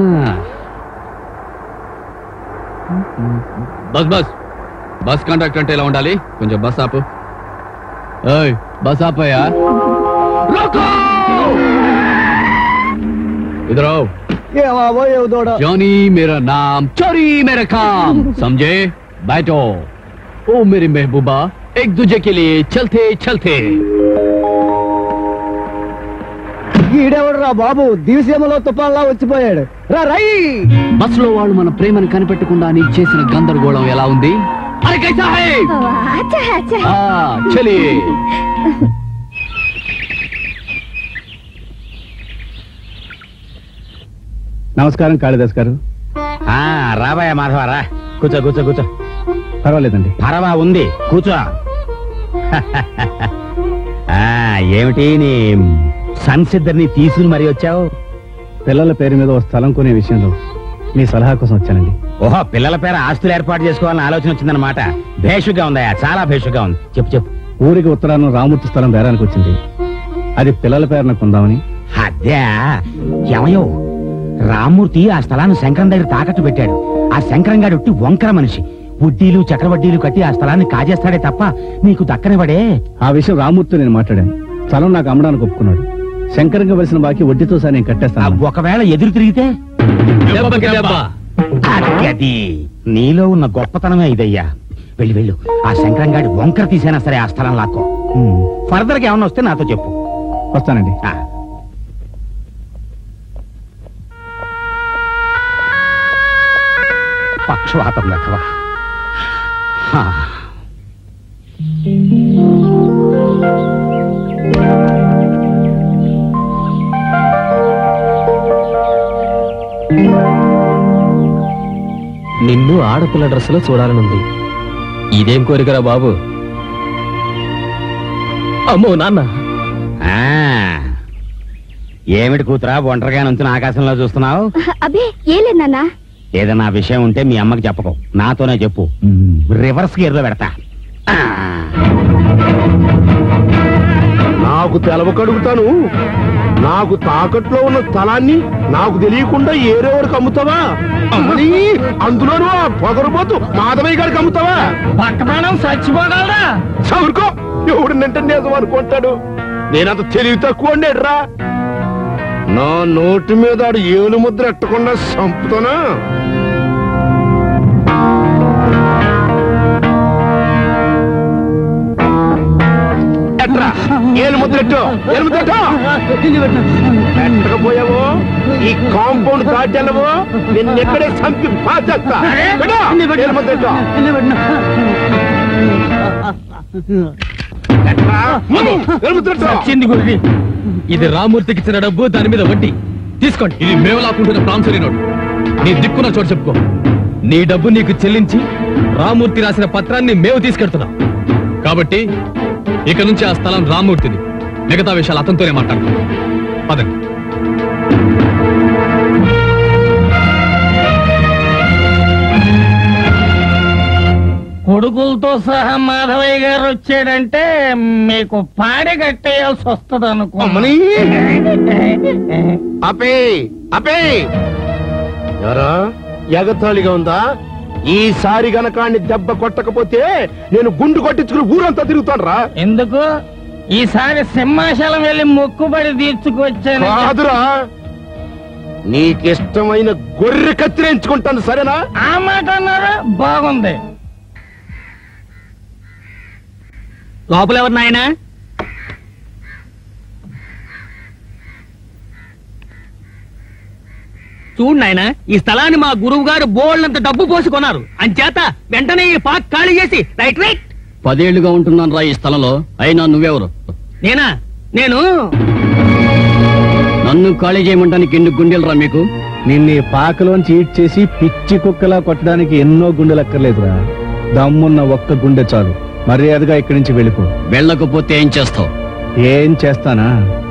బస్ బస్ బస్ కండక్టర్ అంటే ఎలా ఉండాలి కొంచెం బస్ ఆపు ఏయ్ బస్ ఆపయ్యా రోకో इधर आओ ఏ బాబో ఏ దూడ जॉनी मेरा नाम चोरी मेरा काम समझे बैठो ओ मेरी महबूबा एक दूजे के लिए चलते चलते ఈడెవడురా బాబు దివిసీమలో తుఫాన్లా వచ్చిపోయాడు రా రై బస్ లో వాళ్ళు మన ప్రేమను కనిపెట్టకుండా నీకు చేసిన గందరగోళం ఎలా ఉంది అరే కైసా హై ఆ, చలియే నమస్కారం కాళిదాస్ గారు ఆ, రాబాయా మాధవరా కూర్చో కూర్చో కూర్చో పర్వాలేదండి పరవా ఉంది కూర్చో ఆ, ఏమిటి నీ సన్స్ ఇద్దరిని తీసుకుని మరీ వచ్చావు పిల్లల పేరు మీద ఓ స్థలం కొనే విషయంలో మీ సలహా కోసం వచ్చానండి ఓహో పిల్లల పేర ఆస్తులు ఏర్పాటు చేసుకోవాలని ఆలోచన వచ్చిందనమాట భేషుగా ఉందయ్యా చాలా భేషుగా ఉంది చెప్పు చెప్పు ఊరికి ఉత్తరాన రామూర్తి స్థలం బేరానికి వచ్చింది అది పిల్లల పేరున కొందామని అదే ఏమయ్యో రామ్మూర్తి ఆ స్థలాన్ని శంకరం దగ్గర తాకట్టు పెట్టాడు ఆ శంకరం గాడు ఒట్టి వంకర మనిషి వడ్డీలు చక్రవడ్డీలు కట్టి ఆ స్థలాన్ని కాజేస్తాడే తప్ప నీకు దక్కనివ్వడే ఆ విషయం రామూర్తి నేను మాట్లాడాను స్థలం నాకు అమ్మడానికి ఒప్పుకున్నాడు శంకరంగా వలసిన బాకీ వడ్డీతో సార్ నేను ఆ కట్టేస్తాను ఒకవేళ ఎదురు తిరిగితే దెబ్బకి దెబ్బ అది నీలో ఉన్న గొప్పతనమే ఇదయ్యా వెళ్ళి వెళ్ళు ఆ శంకరం గాడి వంకర తీసైనా సరే ఆ స్థలం లాక్కో ఫర్దర్ గా ఏమన్నా వస్తే నాతో చెప్పు వస్తానండి ఆ. పక్షవాతం లెక్కవా హా. నిన్ను ఆడపిల్ల డ్రెస్ లో చూడాలనుంది ఇదేం కోరికరా బాబు అమ్మో నాన్న ఆ. ఏమిటి కూతురా ఒంటరిగా నుంచి ఆకాశంలో చూస్తున్నావు అబ్బే ఏం లేదు నాన్న ఏదన్నా విషయం ఉంటే మీ అమ్మకి చెప్పకు నాతోనే చెప్పు రివర్స్ గేర్ లో పెడతా ఆ. నాకు తెలవ కడుగుతాను నాకు తాకట్లో ఉన్న స్థలాన్ని నాకు తెలియకుండా ఏరేవాడికి అమ్ముతావా అమ్మని అందులోనూ ఆ పొగరబోతు మాధవయ్య గారికి అమ్ముతావా పక్కపడం చచ్చిపోగలరా చదువుకో ఎవడినంటే నిజం అనుకుంటాడు నేనంత తెలివి తక్కువ రా నా నోటి మీద ఆడు ఏలు ముద్ర ఎట్టకుండా చంపుతానా ఎట్రా ఏలు ముద్ర ఎట్టు ఏలు ముద్ర ఎట్టు పెట్టకపోయావు ఈ కాంపౌండ్ దాటెళ్ళవు నిన్ను ఎక్కడే చంపి పాచేస్తా పెట్టు. ఏలు ముద్ర ఎట్టు ఎట్రా? ముందు, ఏలు ముద్ర ఎట్టు. ఇది రామూర్తికి ఇచ్చిన డబ్బు దాని మీద వడ్డీ తీసుకోండి ఇది మేము లాక్కుంటున్న ప్రాంసరీ నోట్ నీ దిక్కున చోటు చెప్పుకో నీ డబ్బు నీకు చెల్లించి రామూర్తి రాసిన పత్రాన్ని మేము తీసుకెడుతున్నాం కాబట్టి ఇక నుంచి ఆ స్థలం రామూర్తిది మిగతా విషయాలు అతనితోనే మాట్లాడుతున్నాం పదండి కొడుకులతో సహా మాధవయ్య గారు వచ్చాడంటే మీకు పాడి కట్టేయాల్సి వస్తుంది అమ్మని అపే అపే ఎవరా ఎగతాళిగా ఉందా ఈసారి గనకాన్ని దెబ్బ కొట్టకపోతే నేను గుండు కొట్టించుకుని ఊరంతా తిరుగుతాను రా ఎందుకు ఈసారి సింహాచలం వెళ్ళి మొక్కుబడి తీర్చుకొచ్చాను కాదురా నీకిష్టమైన గొర్రె కత్తిరించుకుంటాను సరేనా ఆ మాట అన్నారా బాగుంది లోపల ఎవరు నాయనా చూడు నాయన ఈ స్థలాన్ని మా గురువు గారు బోళ్ళంత డబ్బు పోసి కొన్నారు అంచేత వెంటనే ఈ పాక్ ఖాళీ చేసి రైట్ రైట్ పదేళ్లుగా ఉంటున్నాను రా ఈ స్థలంలో అయినా నువ్వెవరు నేనా నేను నన్ను ఖాళీ చేయమంటానికి ఎన్ని గుండెలు రా మీకు నిన్ను ఈ పాకలోంచి ఈడ్ చేసి పిచ్చి కుక్కలా కొట్టడానికి ఎన్నో గుండెలు అక్కర్లేదురా దమ్మున్న ఒక్క గుండె చాలు మర్యాదగా ఇక్కడి నుంచి వెళ్ళిపో వెళ్ళకపోతే ఏం చేస్తావు ఏం చేస్తానా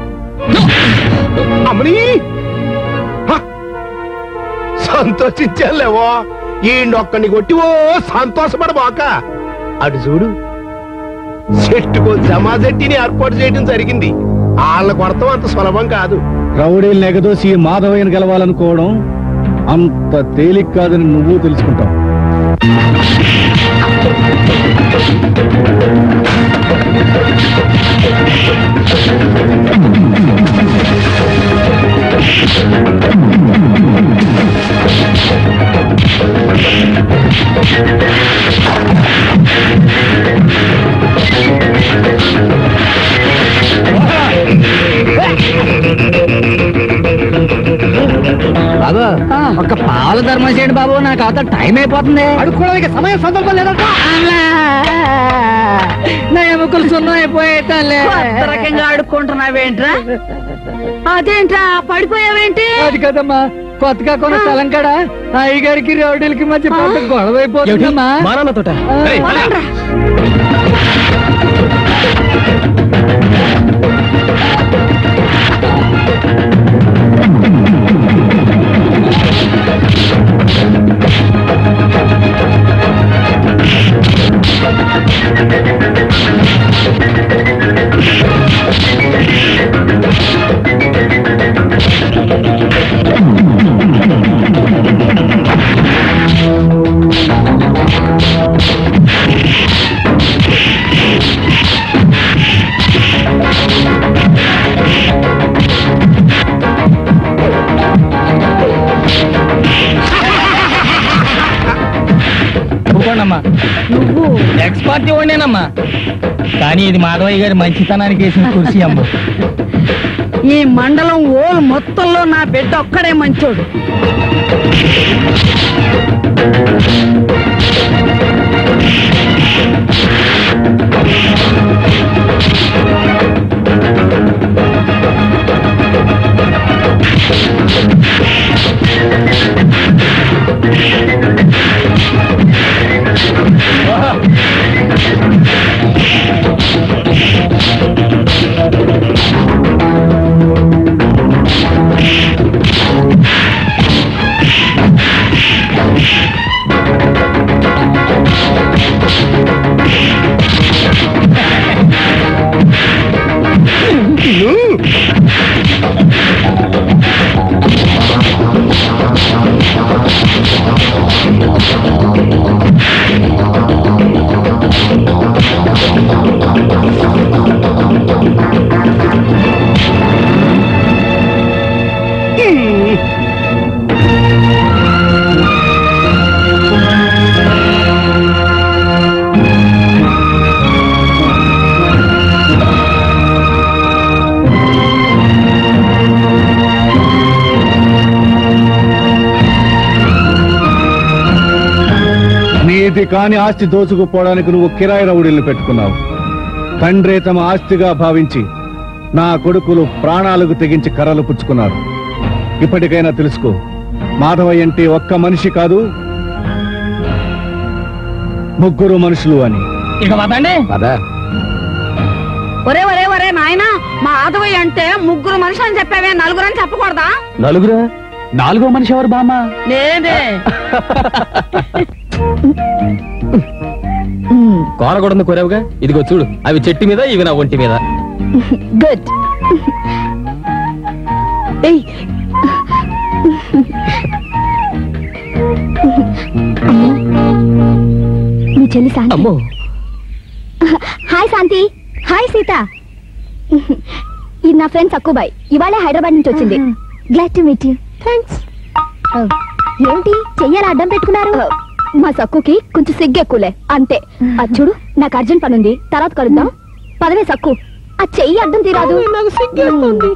అమ్మని హ! సంతోషించాలేవో ఈ నొక్కని కొట్టి ఓ సంతోషపడబాక అటు చూడు చెట్టుకో జమాజట్టిని ఏర్పాటు చేయడం జరిగింది వాళ్ళ కొడతాం అంత సులభం కాదు రౌడీలు నెగదోసి ఈ మాధవయ్యను గెలవాలనుకోవడం అంత తేలిక కాదని నువ్వు తెలుసుకుంటావు బాబు ఒక పావుల ధర్మం చేయండి బాబు నాకు అవతల టైం అయిపోతుంది అడుక్కోవడానికి సమయం సందర్భం లేదంట నా ఎముకలు సున్నం అయిపోయేటాలే రకంగా ఆడుకుంటున్నావేంట్రా అదేంట్రా పడిపోయావేంటి అది కదమ్మా కొత్తగా కొన్న స్థలం కాడ అయ్యగారికి రౌడీలకి మధ్య పెద్ద గొడవ అయిపోతుందమ్మా వదలండ్రా. ఒప్పుకోండమ్మా నువ్వు ఎక్స్ పార్టీ ఓడేనమ్మా కానీ ఇది మాధవయ్య గారి మంచితనానికి వేసిన కుర్సీ అమ్మా ఈ మండలం ఓల్ మొత్తంలో నా బిడ్డ ఒక్కడే మంచోడు నీది కాని ఆస్తి దోచుకుపోవడానికి నువ్వు కిరాయి రౌడీల్ని పెట్టుకున్నావు తండ్రే తమ ఆస్తిగా భావించి నా కొడుకులు ప్రాణాలకు తెగించి కర్రలు పుచ్చుకున్నారు ఇప్పటికైనా తెలుసుకో మాధవయ్య అంటే ఒక్క మనిషి కాదు ముగ్గురు మనుషులు అని ఇక వదండి ఒరే ఒరే ఒరే నాయనా మా ఆదవయ్య అంటే ముగ్గురు మనుషులు అని చెప్పావే నలుగురు అని చెప్పకూడదా నలుగురా నాలుగో మనిషి ఎవరు బామ్మ నేనే కోరకూడదు కోరావుగా ఇదిగో చూడు అవి చెట్టు మీద ఇవి నా ఒంటి మీద గుడ్ ఏయ్ నీ చెల్లి శాంతి అమ్మో హాయ్ శాంతి హాయ్ సీత ఇది నా ఫ్రెండ్ సక్కుబాయ్ ఇవాళే హైదరాబాద్ నుంచి వచ్చింది glad to meet you thanks ఏంటి చెయ్యాలి అడ్డం పెట్టుకున్నారు మా సక్కుకి కొంచెం సిగ్గు ఎక్కువలే అంతే అది చూడు నాకు అర్జెంట్ పని ఉంది తర్వాత కలుద్దాం పదవే సక్కు ఆ చెయ్యి అడ్డం తీరాదు నాకు సిగ్గేస్తుంది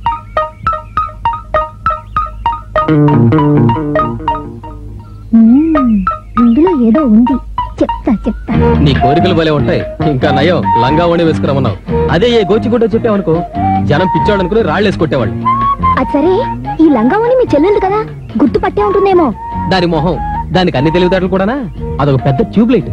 ఇందులో ఏదో ఉంది చెప్తా చెప్తా నీ కోరికలు భలే ఉంటాయి ఇంకా నయం లంగా ఓణి వేసుకురమ్మన్నావు అదే ఏ గోచిగుడ్డ చెప్పావనుకో జనం పిచ్చాడు అనుకుని రాళ్ళు వేసి కొట్టేవాళ్ళు అది సరే ఈ లంగావని మీ చెల్లెలు కదా గుర్తు పట్టే ఉంటుందేమో దాని మొహం దానికి అన్ని తెలివితేటలు కూడానా అదొక పెద్ద ట్యూబ్ లైట్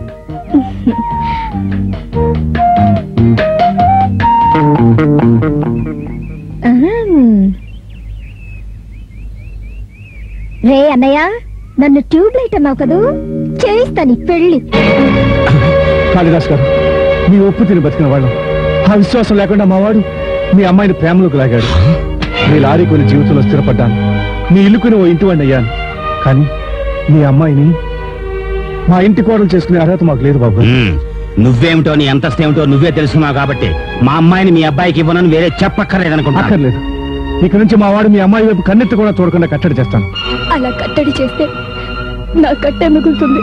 రే అన్నయ్య నన్ను ట్యూబ్ లైట్ అన్నావు కదూ చేయిస్తాను ఈ పెళ్లి కాళిదాస్ గారు మీ ఉప్పు తిని బతికిన వాళ్ళం ఆ విశ్వాసం లేకుండా మా వాడు మీ అమ్మాయిని ప్రేమలోకి లాగాడు మీ లారీ కొని జీవితంలో స్థిరపడ్డాను మీ ఇల్లు కొని ఓ ఇంటి వాడిని అయ్యాను కానీ మీ అమ్మాయిని మా ఇంటి కోడలు చేసుకునే అర్హత మాకు లేదు బాబు గారు. ఉమ్, నువ్వేమిటో నీ అంతస్తేమిటో నువ్వే తెలుసుకున్నావు కాబట్టి మా అమ్మాయిని మీ అబ్బాయికి ఇవ్వనని వేరే చెప్పక్కర్లేదనుకుంటా అక్కర్లేదు ఇక నుంచి మా వాడు మీ అమ్మాయి వైపు కన్నెత్తి కూడా చూడకుండా కట్టడి చేస్తాను అలా కట్టడి చేస్తే నా కట్టే మిగులుతుంది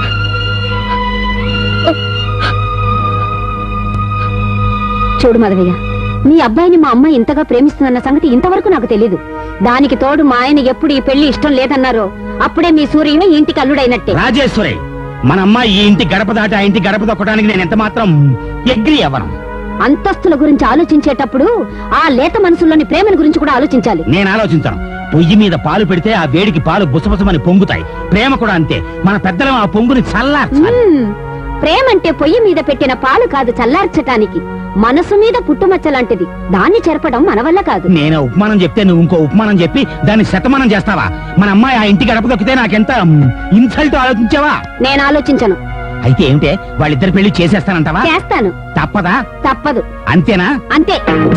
చూడు మదవయ్య మీ అబ్బాయిని మా అమ్మాయి ఇంతగా ప్రేమిస్తుందన్న సంగతి ఇంతవరకు నాకు తెలీదు దానికి తోడు మా ఆయన ఎప్పుడు ఈ పెళ్లి ఇష్టం లేదన్నారో అప్పుడే మీ సూర్యుని ఇంటికి అల్లుడైనట్టే రాజేశ్వరి మన అమ్మాయి ఈ ఇంటి గడప దాటి ఆ ఇంటి గడప దొక్కడానికి నేను ఎంత మాత్రం ఎగ్రి అవ్వను అంతస్తుల గురించి ఆలోచించేటప్పుడు ఆ లేత మనసులోని ప్రేమను గురించి కూడా ఆలోచించాలి నేను ఆలోచించాను పొయ్యి మీద పాలు పెడితే ఆ వేడికి పాలు బుసబుసమని పొంగుతాయి ప్రేమ కూడా అంతే మన పెద్దలం ఆ పొంగుని చల్లార్చాలి మ్మ్. ప్రేమంటే పొయ్యి మీద పెట్టిన పాలు కాదు చల్లార్చటానికి మనసు మీద పుట్టుమచ్చ లాంటిది దాన్ని చెరపడం మన వల్ల కాదు నేను ఉపమానం చెప్తే నువ్వు ఇంకో ఉపమానం చెప్పి దాన్ని శతమానం చేస్తావా మన అమ్మాయి ఆ ఇంటి గడప దొక్కితే నాకెంత ఇన్సల్ట్ ఆలోచించావా నేను ఆలోచించను అయితే ఏమిటే వాళ్ళిద్దరు పెళ్లి చేసేస్తానంటావా చేస్తాను తప్పదా తప్పదు అంతేనా అంతే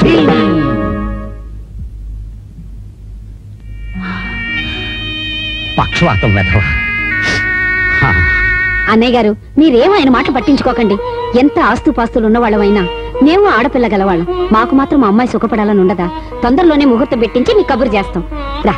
పక్షవాతం వెధవా హా. అన్నయ్య గారు మీరేమో ఆయన మాట పట్టించుకోకండి ఎంత ఆస్తుపాస్తులు ఉన్నవాళ్ళమైనా మేము ఆడపిల్ల గలవాళ్ళం మాకు మాత్రం మా అమ్మాయి సుఖపడాలని ఉండదా తొందరలోనే ముహూర్తం పెట్టించి మీకు కబురు చేస్తాం రా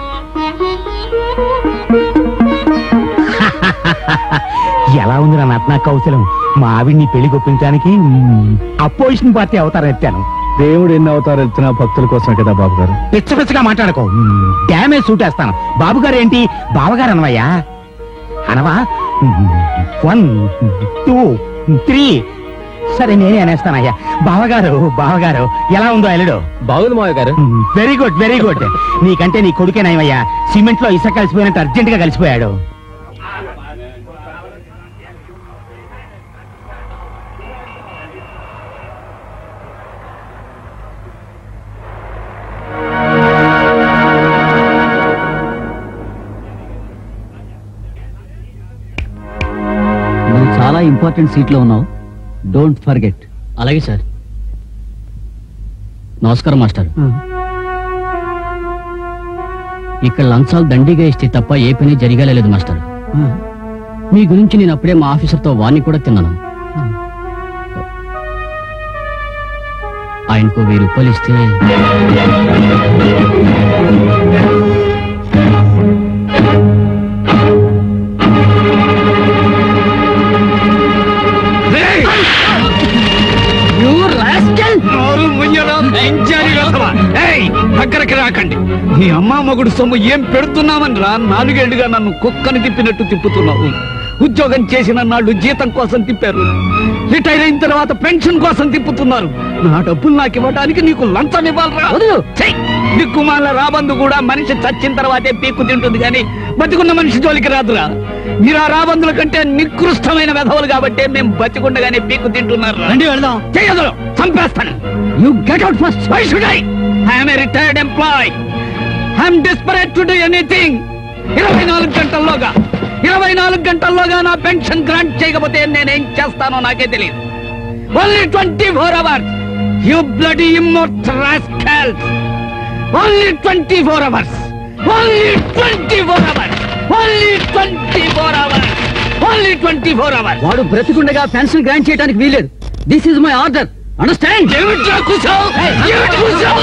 ఎలా ఉంది నా నటనా కౌశలం మా ఆవిడ్ని పెళ్లి గొప్పించడానికి మ్, అపోజిషన్ పార్టీ అవతారం ఎత్తాను దేవుడు ఎన్ని అవతారాలు ఎత్తినా భక్తుల కోసమే కదా బాబు గారు పిచ్చ పిచ్చగా మాట్లాడుకో మ్, డ్యామేజ్ సూటేస్తాను బాబు గారు ఏంటి బావగారు అనవయ్యా అనవా వన్ టూ త్రీ సరే నేనే అనేస్తానయ్యా బావగారు బావగారు ఎలా ఉందో ఎల్లుడు బాగుంది మావయ్య గారు వెరీ గుడ్ వెరీ గుడ్ నీకంటే నీ కొడుకేనాయమయ్యా సిమెంట్ లో ఇసుక కలిసిపోయినట్టు అర్జెంట్ గా కలిసిపోయాడు నువ్వు చాలా ఇంపార్టెంట్ సీట్ లో ఉన్నావు డోంట్ ఫర్గెట్ అలాగే సార్ నమస్కారం మాస్టర్ ఇక్కడ లంచాలు దండిగా ఇస్తే తప్ప ఏ పని జరగలేదు మాస్టర్ మీ గురించి నేను అప్పుడే మా ఆఫీసర్తో వాణ్ణి కూడా తిన్నాను ఆయనకు వెయ్యి రూపాయలు ఇస్తే దగ్గరకి రాకండి నీ అమ్మ మొగుడు సొమ్ము ఏం పెడుతున్నామని రా నాలుగేళ్లుగా నన్ను కుక్కని తిప్పినట్టు తిప్పుతున్నావు ఉద్యోగం చేసిన నాళ్ళు జీతం కోసం తిప్పారు రిటైర్ అయిన తర్వాత పెన్షన్ కోసం తిప్పుతున్నారు నా డబ్బులు నాకు ఇవ్వడానికి నీకు లంచం ఇవ్వాలరా ఛీ! దిక్కుమాల రాబందు కూడా మనిషి చచ్చిన తర్వాతే పీక్కు తింటుంది కానీ బతికున్న మనిషి జోలికి రాదురా మీరు ఆ రాబందుల కంటే నికృష్టమైన వెధవలు కాబట్టి మేము బతికుండగానే పీక్కు తింటున్నారు రండి వెళ్దాం చేయదు చంపేస్తాను you get out first why should I I'm a retired employee I'm desperate to do anything ఇరవై నాలుగు గంటల్లోగా ఇరవై నాలుగు గంటల్లోగా నా పెన్షన్ గ్రాంట్ చేయకపోతే నేనేం చేస్తానో నాకే తెలియదు only twenty four hours you bloody immortal only twenty four hours only twenty four hours only twenty four hours only twenty four hours వాడు బ్రతికుండగా పెన్షన్ గ్రాంట్ చేయడానికి వీలేదు this is my order understand ఏమిట్రా కూర్చోవు? ఏమిటి కూర్చోవు?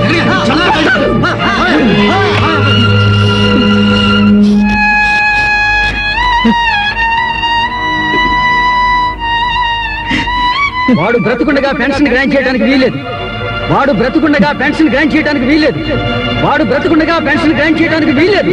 వాడు బ్రతుకుండగా పెన్షన్ గ్రాంట్ చేయడానికి వీలేదు వాడు బ్రతుకుండగా పెన్షన్ గ్రాంట్ చేయడానికి వీలేదు వాడు బ్రతుకుండగా పెన్షన్ గ్రాంట్ చేయడానికి వీలేదు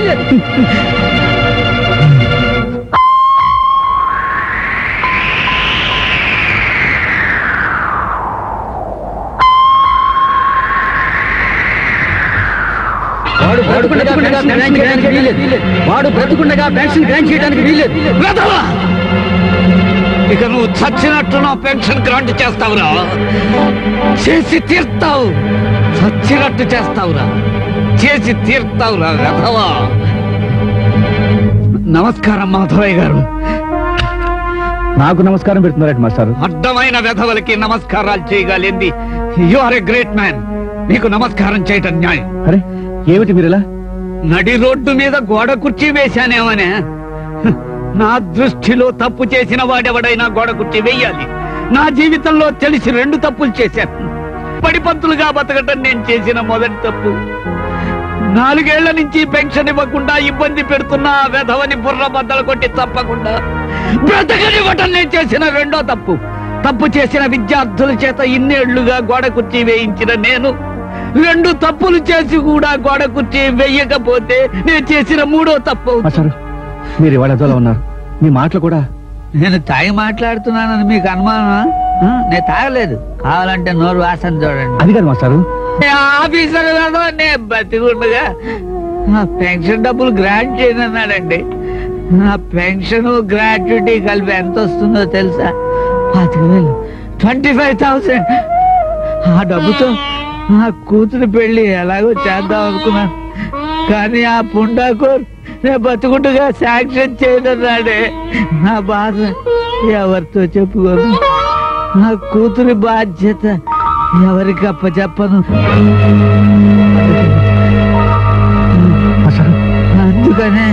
వాడు బ్రతుకుండగా పెన్షన్ గ్రాంట్ చేయడానికి వీల్లేదు వాడు బ్రతుకుండగా పెన్షన్ గ్రాంట్ చేయడానికి వీల్లేదు వెధవా! ఇక నువ్వు చచ్చినట్టు నా పెన్షన్ గ్రాంట్ చేస్తావురా చేసి తీర్తావు చచ్చినట్టు చేస్తావురా చేసి తీర్తావురా వెధవా నమస్కారం మాధవయ్య గారు నాకు నమస్కారం పెడుతున్నారట మాస్టారు అడ్డమైన వెధవలకి నమస్కారాలు చేయగలింది you are a great man నీకు నమస్కారం చేయటం న్యాయం అరే ఏమిటి మీరిలా నడి రోడ్డు మీద గోడ కుర్చీ వేశానేమనే హ, నా దృష్టిలో తప్పు చేసిన వాడెవడైనా గోడ కుర్చీ వేయాలి నా జీవితంలో తెలిసి రెండు తప్పులు చేశాను పడిపంతులుగా బతకటం నేను చేసిన మొదటి తప్పు నాలుగేళ్ల నుంచి పెన్షన్ ఇవ్వకుండా ఇబ్బంది పెడుతున్న ఆ వెధవని బుర్ర బద్దలు కొట్టి తప్పకుండా బ్రతకనివ్వటం నేను చేసిన రెండో తప్పు తప్పు చేసిన విద్యార్థుల చేత ఇన్నేళ్లుగా గోడ కుర్చీ వేయించిన నేను రెండు తప్పులు చేసి కూడా గోడ కుర్చీ వేయకపోతే నేను చేసిన మూడో తప్పు అవుతుంది. మాస్టారు మీరు ఇవాళ ఎదోలా ఉన్నారు మీ మాటలు కూడా నేను తాగి మాట్లాడుతున్నానని మీకు అనుమానమా ఆ, నేను తాగలేదు కావాలంటే నోరు వాసన చూడండి అది కాదు మాస్టారు ఏ ఆఫీసర్ కదా నేను బతికుండగా ఆ పెన్షన్ డబ్బులు గ్రాంట్ చేయనన్నాడండి ఆ పెన్షన్ గ్రాట్యుటీ కలిపి ఎంత వస్తుందో తెలుసా పాతిక వేలు ట్వంటీ ఫైవ్ థౌసండ్ ఆ డబ్బుతో ఆ కూతురు పెళ్లి ఎలాగో చేద్దాం అనుకున్నాను కానీ ఆ పుండాకోర్ నేను బతుకుండగా శాంక్షన్ చేయనన్నాడే నా బాధ ఎవరితో చెప్పుకోను నా కూతురి బాధ్యత ఎవరికి అప్పచెప్పను మాస్టారు అందుకనే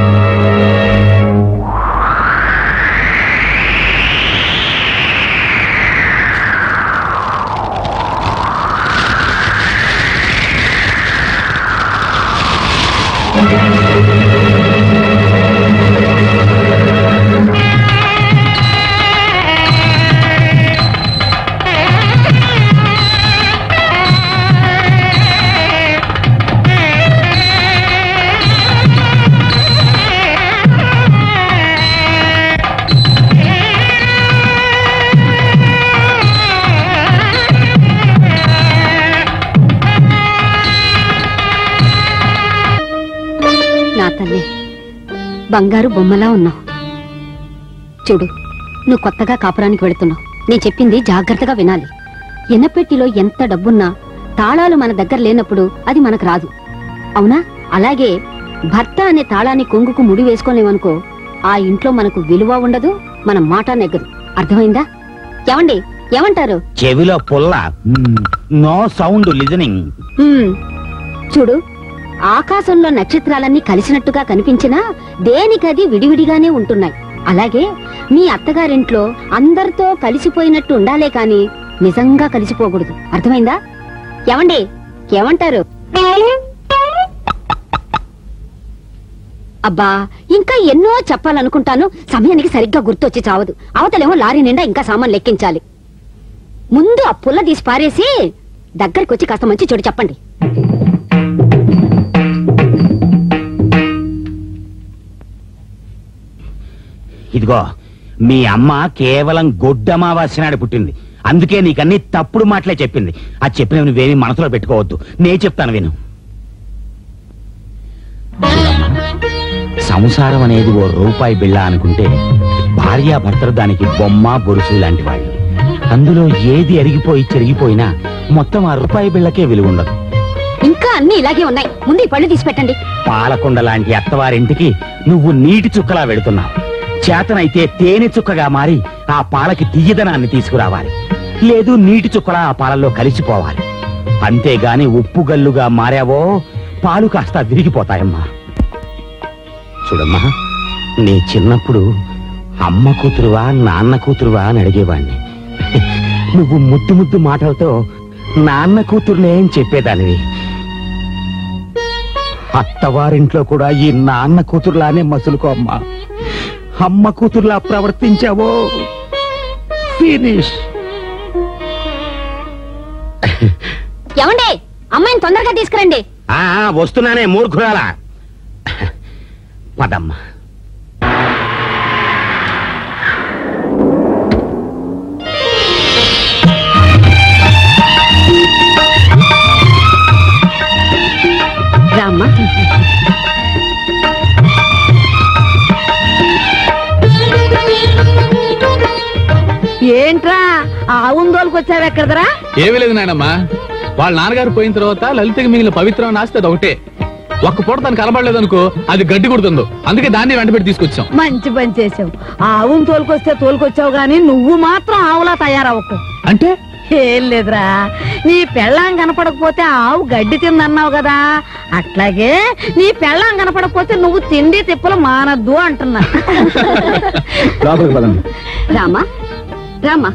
నా తల్లి బంగారు బొమ్మలా ఉన్నావు చూడు నువ్వు కొత్తగా కాపురానికి వెళుతున్నావు నేను చెప్పింది జాగ్రత్తగా వినాలి ఎనపెట్టిలో ఎంత డబ్బున్నా తాళాలు మన దగ్గర లేనప్పుడు అది మనకు రాదు అవునా అలాగే భర్త అనే తాళాన్ని కొంగుకు ముడి వేసుకోలేమనుకో ఆ ఇంట్లో మనకు విలువ ఉండదు మన మాట నెగ్గదు అర్థమైందా ఏమండి ఏమంటారు చెవిలో పుల్ల నో సౌండ్ లిజనింగ్ హ్మ్. చూడు ఆకాశంలో నక్షత్రాలన్నీ కలిసినట్టుగా కనిపించినా దేనికది విడివిడిగానే ఉంటున్నాయి అలాగే మీ అత్తగారింట్లో అందరితో కలిసిపోయినట్టు ఉండాలే కాని నిజంగా కలిసిపోకూడదు అర్థమైందా ఏమండి ఏమంటారు అబ్బా ఇంకా ఎన్నో చెప్పాలనుకుంటాను సమయానికి సరిగ్గా గుర్తొచ్చి చావదు అవతలేమో లారీ నిండా ఇంకా సామాన్ లెక్కించాలి ముందు ఆ పుల్ల తీసి పారేసి దగ్గరికి వచ్చి కాస్త మంచి చెడు చెప్పండి ఇదిగో మీ అమ్మ కేవలం గొడ్డమావాస్య నాడు పుట్టింది అందుకే నీకన్నీ తప్పుడు మాటలే చెప్పింది అది చెప్పినవి నువ్వేమీ మనసులో పెట్టుకోవద్దు నే చెప్తాను విను చూడమ్మా, సంసారం అనేది ఓ రూపాయి బిళ్ళ అనుకుంటే భార్యాభర్తలు దానికి బొమ్మ బొరుసు లాంటి వాళ్ళు అందులో ఏది అరిగిపోయి చెరిగిపోయినా మొత్తం ఆ రూపాయి బిళ్ళకే విలువ ఉండదు ఇంకా అన్ని ఇలాగే ఉన్నాయి ముందు ఈ పళ్ళు తీసి పెట్టండి పాలకొండ లాంటి అత్తవారింటికి నువ్వు నీటి చుక్కలా వెళుతున్నావు చేతనైతే తేనె చుక్కగా మారి ఆ పాలకి తీయదనాన్ని తీసుకురావాలి లేదు నీటి చుక్కలా ఆ పాలల్లో కలిసిపోవాలి అంతేగాని ఉప్పు గల్లుగా మారావో పాలు కాస్త విరిగిపోతాయమ్మా చూడమ్మా నీ చిన్నప్పుడు అమ్మ కూతురువా నాన్న కూతురువా అని అడిగేవాణ్ణి నువ్వు ముద్దు ముద్దు మాటలతో నాన్న కూతురులే అని చెప్పేదానివి అత్తవారింట్లో కూడా ఈ నాన్న కూతురులానే మసులుకో అమ్మా అమ్మ కూతురులా ప్రవర్తించావో ఫినిష్ ఏమండి అమ్మాయిని తొందరగా తీసుకురండి ఆ ఆ, వస్తున్నానే మూర్ఖురాలా పదమ్మా రామ్మా ఏంట్రా ఆవును తోలుకొచ్చావు ఎక్కడదరా ఏమీ లేదు నాయనమ్మా వాళ్ళ నాన్నగారు పోయిన తర్వాత లలితకి మిగిలిన పవిత్రం ఆస్తి అది ఒకటే ఒక్క పూట తను కనబడలేదు అనుకో అది గడ్డి కుడుతుందో అందుకే దాన్ని వెంట పెట్టి తీసుకొచ్చాం మంచి పని చేసావు ఆవును తోలుకొస్తే తోలుకొచ్చావు గాని నువ్వు మాత్రం ఆవులా తయారవ్వకు అంటే ఏం లేదురా నీ పెళ్ళాం కనపడకపోతే ఆవు గడ్డి తిందన్నావు కదా అట్లాగే నీ పెళ్ళాం కనపడకపోతే నువ్వు తిండి తిప్పలు మానద్దు అంటున్నా లోపలికి పదండి రామా రామా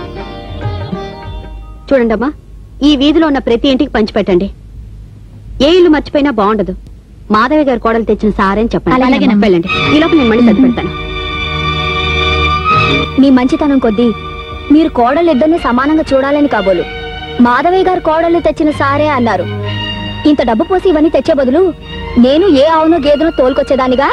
చూడండమ్మా ఈ వీధిలో ఉన్న ప్రతి ఇంటికి పంచిపెట్టండి ఏ ఇల్లు మర్చిపోయినా బాగుండదు మాధవి గారి కోడలు తెచ్చిన సారని చెప్పండి అలాగేనమ్మా. వెళ్ళండి ఈ లోపు నేను మళ్ళీ చదివి పెడతాను మీ మంచితనం కొద్దీ మీరు కోడలు ఇద్దరిని సమానంగా చూడాలని కాబోలు మాధవయ్య గారు కోడలు తెచ్చిన సారే అన్నారు ఇంత డబ్బు పోసి ఇవన్నీ తెచ్చే బదులు నేను ఏ ఆవునో గేదెనో తోలుకొచ్చేదానిగా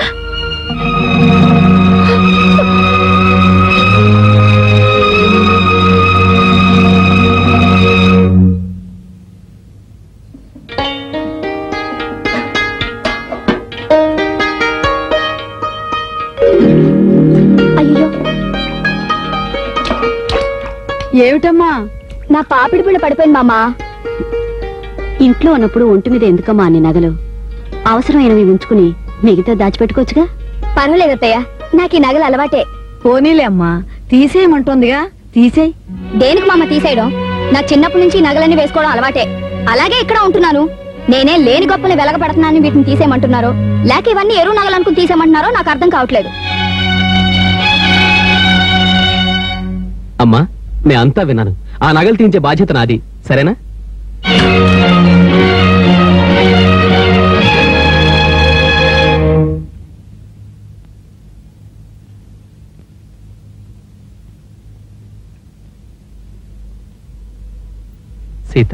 అయ్యో ఏమిటమ్మా నా పాపిడి పిల్ల పడిపోయింది మామా ఇంట్లో ఉన్నప్పుడు ఒంటి మీద ఎందుకమ్మా అన్ని నగలు అవసరమైనవి ఉంచుకుని మిగతా దాచిపెట్టుకోవచ్చుగా పర్వాలేదత్తయ్య నాకు ఈ నగలు అలవాటే పోనీలే అమ్మా తీసేయమంటుందిగా తీసేయ్ దేనికి మామ తీసేయడం నా చిన్నప్పటి నుంచి ఈ నగలన్నీ వేసుకోవడం అలవాటే అలాగే ఇక్కడ ఉంటున్నాను నేనే లేని గొప్పలు వెలగబడుతున్నాను వీటిని తీసేయమంటున్నారో లేక ఇవన్నీ ఎరువు నగలు అనుకుని తీసేయమంటున్నారో నాకు అర్థం కావట్లేదు అమ్మా నేను అంతా విన్నాను ఆ నగలు తీయించే బాధ్యత నాది సరేనా సీత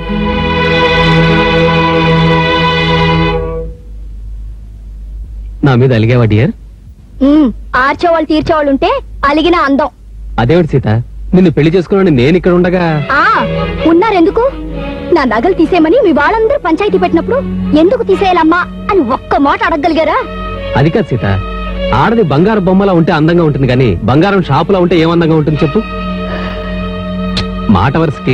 నా మీద అలిగావా డియర్ ఉమ్, ఆర్చేవాళ్ళు తీర్చేవాళ్ళు ఉంటే అలిగిన అందం అదేవిటి సీత నిన్ను పెళ్లి చేసుకున్నాను నేను ఇక్కడ ఉండగా ఆ ఉన్నారెందుకు నా నగలు తీసేయమని మీ వాళ్ళందరూ పంచాయతీ పెట్టినప్పుడు ఎందుకు తీసేయాలమ్మా అని ఒక్క మాట అడగగలిగారా అది కాదు సీత ఆడది బంగారు బొమ్మలా ఉంటే అందంగా ఉంటుంది కానీ బంగారం షాపులా ఉంటే ఏం అందంగా ఉంటుంది చెప్పు మాట వరుసకి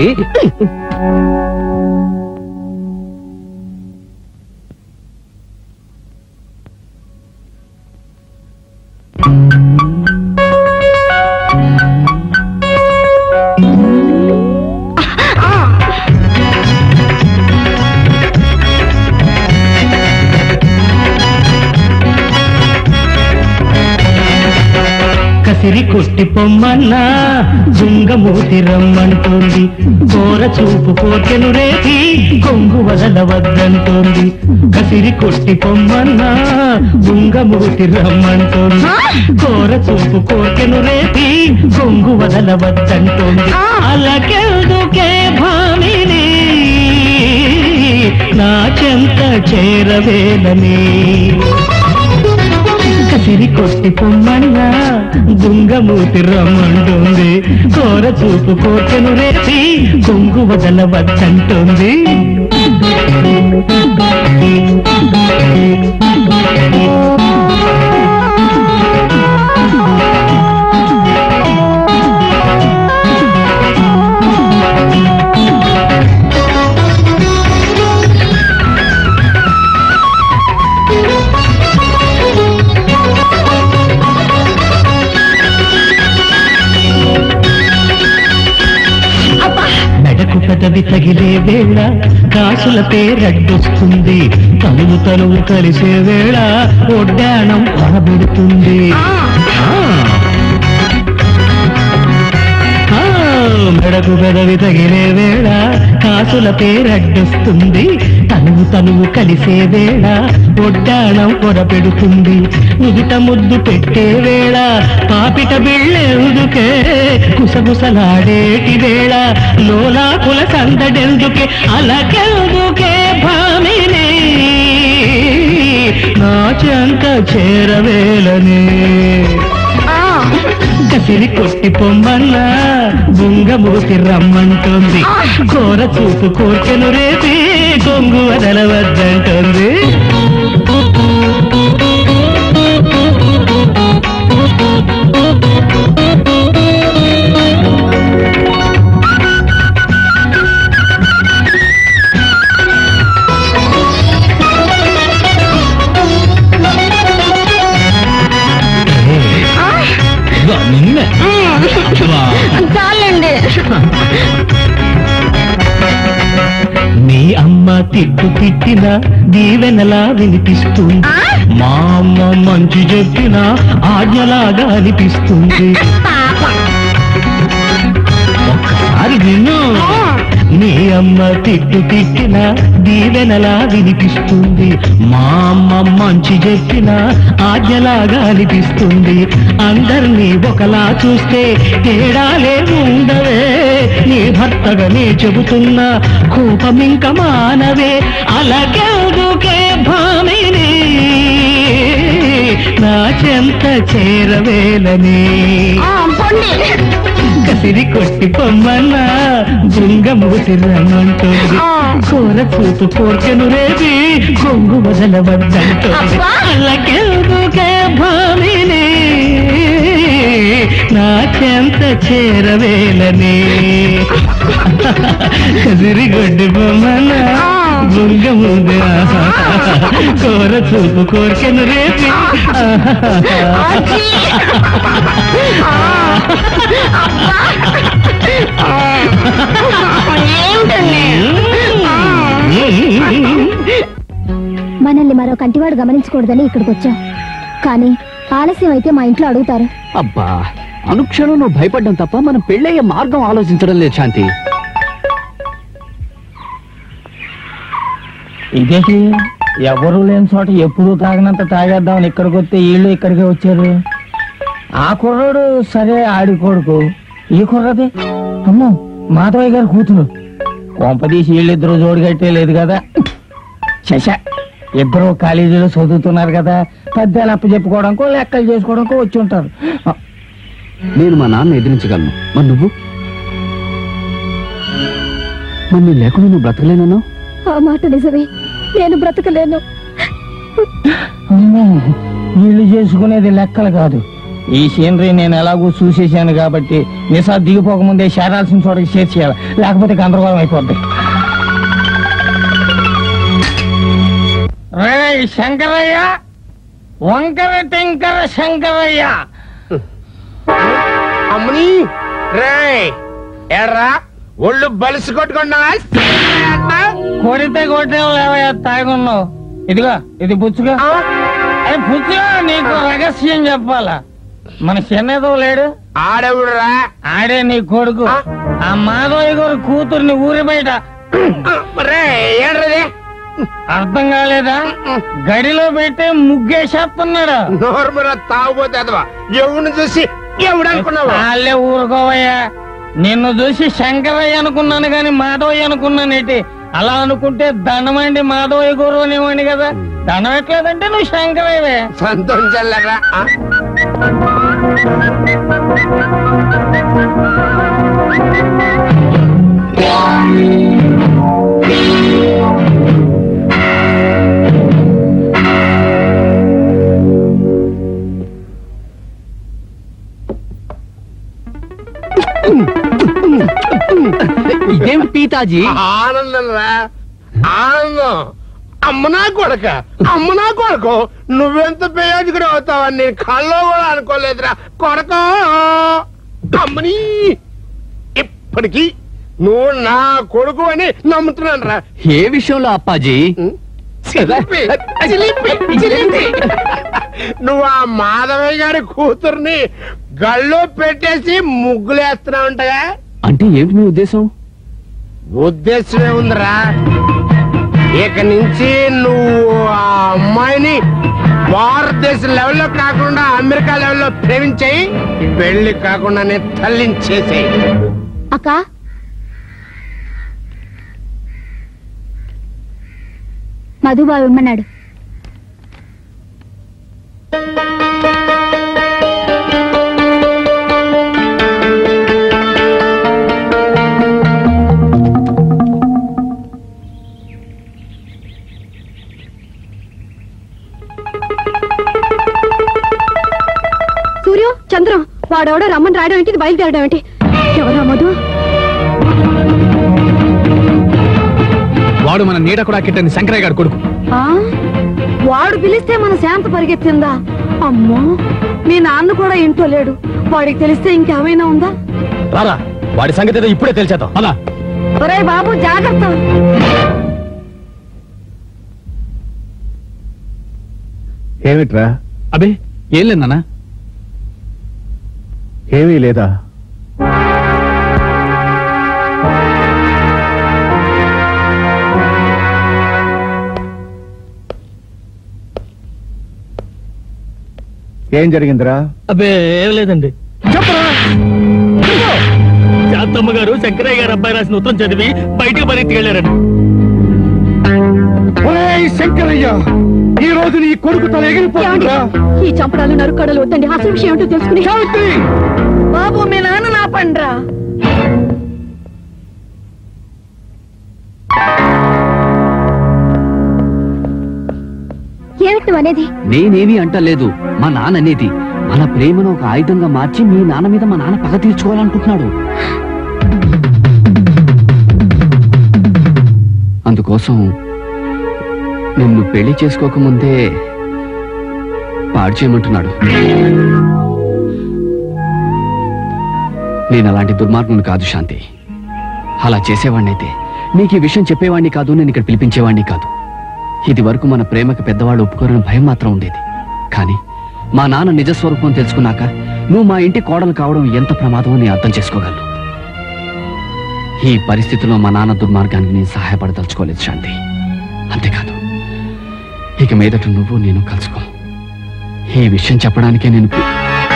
కసిరి కొట్టి పొమ్మన్నా జుంగమూతి రమ్మంటోంది కోర చూపు కోర్కెను రేపి కొంగు వదలవద్దంటోంది కసిరి కొట్టి పొమ్మన్నా జుంగమూతి రమ్మంటోంది కోర చూపు కోర్కెను రేపి కొంగు వదలవద్దంటోంది అలకెందుకే భామిని నా చెంత చేరవేలని కసిరి కొట్టి పొమ్మన్నా గుంగమూతి రమ్మంటుంది కోర చూపు కోర్కెను రేపి కొంగు వదలవద్దంటుంది మెడకు పెదవి తగిలే వేళ కాసుల పేరడ్డొస్తుంది తనువు తనువు కలిసే వేళ ఒడ్డాణం పడబెడుతుంది ఆ. ఆ, మెడకు పెదవి తగిలే వేళ కాసుల పేరడ్డొస్తుంది తనువు తనువు కలిసే వేళ ఒడ్డాణం పొరపెడుతుంది నుదుట ముద్దు పెట్టే వేళ పాపిట బిళ్ళెందుకే కుసగుసలాడేటి వేళ లోలాకుల సందడెందుకే అలకెందుకే భామిని నా చెంత చేరవేలని కసిరి కొట్టి పొమ్మన్నా బుంగమూతి రమ్మంటుంది కోర చూపు కోర్కెను రేపి కొంగు వదలవద్దంటుంది చాలండి మీ అమ్మ తిట్టు తిట్టిన దీవెనలా వినిపిస్తుంది మా అమ్మ మంచి చెప్పిన ఆజ్ఞలాగా అనిపిస్తుంది ఒక్కసారి విను మీ అమ్మ తిట్టు తిట్టిన దీవెనలా వినిపిస్తుంది మా అమ్మ మంచి చెప్పిన ఆజ్ఞలాగా అనిపిస్తుంది అందరినీ ఒకలా చూస్తే తేడాలే ఉండవే నీ భర్తగా నే చెబుతున్నా కోపమింక మానవే అలాగెందుకే భామిని నా చెంత చేరవేలని కసిరి కొట్టి పొమ్మన్నా బృంగ మూసిరమ్మంటుంది కూర చూపు కోర్కెను రేపి కొంగు వదలవద్దంటుంది అలాగెందుకే భామిని నా చెంత చేరవేలని కసిరి కొట్టి పొమ్మన్నా బృంగ ముందు కూర చూపు కోర్కెను రేపి మనల్ని మరో కంటివాడు గమనించకూడదని ఇక్కడికి వచ్చాం కానీ ఆలస్యం అయితే మా ఇంట్లో అడుగుతారు అబ్బా అనుక్షణం నువ్వు భయపడ్డం తప్ప మనం పెళ్ళయ్యే మార్గం ఆలోచించడం లేదు శాంతి ఇదేంటి ఎవరు లేని చోట ఎప్పుడు తాగినంత తాగేద్దామని ఇక్కడికి వస్తే వీళ్ళు ఇక్కడికే వచ్చారు ఆ కుర్రాడు సరే ఆడి కొడుకు ఈ కుర్రది అమ్మో మాధవయ్య గారి కూతురు కొంపదీసి వీళ్ళిద్దరూ జోడి కట్టే లేదు కదా శశ ఇద్దరు కాలేజీలో చదువుతున్నారు కదా పెద్దలు అప్పు చెప్పుకోవడానికో లెక్కలు చేసుకోవడానికో వచ్చి ఉంటారు నేను మా నాన్న ఎదిరించగలను మరి నువ్వు మరి నేను లేకుండా నువ్వు బ్రతకలేనన్నావు ఆ మాట నిజమే నేను బ్రతకలేను అమ్మో, వీళ్ళు చేసుకునేది లెక్కలు కాదు ఈ సీనరీ నేను ఎలాగో చూసేసాను కాబట్టి నిసా దిగిపోకముందే చేరాల్సిన చోటకి చేర్చేయాలి లేకపోతే గందరగోళం అయిపోద్ది రే శంకరయ్య వంకర టెంకర శంకరయ్య అమ్మని రే ఎర్రా ఒళ్ళు బలిసి కొట్టుకున్నా కొడితే కొట్టే లేవయ్యా తాగున్నావు ఇదిగో ఇది పుచ్చుగా అది పుచ్చుగా నీకు రహస్యం చెప్పాలా మన చిన్నదో లేడు ఆడెవడురా ఆడే నీ కొడుకు ఆ మాధవయ్య గారు కూతుర్ని ఊరి బయట రే ఏంట్రది అర్థం కాలేదా గడిలో పెట్టి ముగ్గేసేస్తున్నాడు నోర్మర తాగుపోతే అదవా ఎవరిని చూసి ఎవడనుకున్నావు వాళ్ళే ఊరుకోవయ్యా నిన్ను చూసి శంకరయ్య అనుకున్నాను గాని మాధవయ్య అనుకున్నానేటి అలా అనుకుంటే దండమండి మాధవయ్య గురువు అనేవాడిని కదా దండం ఎట్లేదంటే నువ్వు శంకరయ్యవే సంతోషాలరా ఇదేమిటి పీతాజీ ఆనందం రా ఆనందం అమ్మనా కొడక అమ్మనా కొడుకు నువ్వెంత ప్రయోజకుడు అవుతావని నేను కల్లో కూడా అనుకోలేదురా కొడక అమ్మని ఇప్పటికీ నువ్వు నా కొడుకు అని నమ్ముతున్నాను రా ఏ విషయంలో అప్పాజీ చిలిపి, చిలిపి, చిలిపి. నువ్వు ఆ మాధవయ్య గారి కూతుర్ని గల్లో పెట్టేసి ముగ్గులేస్తున్నావు ఉంటగా అంటే ఏమిటి మీ ఉద్దేశం ఉద్దేశమే ఉందిరా ఇక నుంచి నువ్వు ఆ అమ్మాయిని భారతదేశ లెవెల్లో కాకుండా అమెరికా లెవెల్లో ప్రేమించేయి పెళ్లి కాకుండానే తల్లించేసేయి అక్క మధుబాబు ఇమ్మన్నాడు సూర్యం చంద్రం వాడెవడో రమ్మని రాయడం ఏంటి ఇది బయలుదేరడం ఏంటి ఎవరా మధు వాడు మన నీడ కూడా కిట్టని శంకరయ్య గారు కొడుకు ఆ? వాడు పిలిస్తే మన శాంత పరిగెత్తిందా అమ్మో మీ నాన్న కూడా ఇంట్లో లేడు వాడికి తెలిస్తే ఇంకేమైనా ఉందా రారా వాడి సంగతి ఏదో ఇప్పుడే తెలిసేద్దాం అలా ఒరే బాబు జాగ్రత్త ఏమిట్రా అబే ఏం లేదన్నా ఏమీ లేదా ఏం జరిగిందిరా అబ్బే ఏం లేదండి శాంతమ్మ గారు శంకరయ్య గారు అబ్బాయి రాసిన ఉత్తరం చదివి బయటికి పరిగెత్తి వెళ్ళారండి శంకరయ్య ఈ రోజు నీ కొడుకు తల ఎగిరిపోతుందిరా ఈ చంపడాలు నరుకడలు వద్దండి అసలు విషయం ఏంటో తెలుసుకుని బాబు మీ నాన్న నా పండ్రా ఏమిటి నువ్వు అనేది నేనేమి అంటలేదు మా నాన్న అనేది మన ప్రేమను ఒక ఆయుధంగా మార్చి మీ నాన్న మీద మా నాన్న పగ తీర్చుకోవాలనుకుంటున్నాడు అందుకోసం నిన్ను పెళ్లి చేసుకోకముందే పాడు చేయమంటున్నాడు నేను అలాంటి దుర్మార్గుని కాదు శాంతి అలా చేసేవాడినైతే నీకు ఈ విషయం చెప్పేవాడిని కాదు నేను ఇక్కడ పిలిపించేవాడిని కాదు ఇది వరకు మన ప్రేమకి పెద్దవాళ్ళు ఒప్పుకోరని భయం మాత్రం ఉండేది కానీ మా నాన్న నిజస్వరూపం తెలుసుకున్నాక నువ్వు మా ఇంటి కోడలు కావడం ఎంత ప్రమాదమో నేను అర్థం చేసుకోగలను ఈ పరిస్థితిలో మా నాన్న దుర్మార్గానికి నేను సహాయపడదలుచుకోలేదు శాంతి అంతేకాదు ఇక మీదట నువ్వు నేను కలుసుకో ఈ విషయం చెప్పడానికే నేను పి-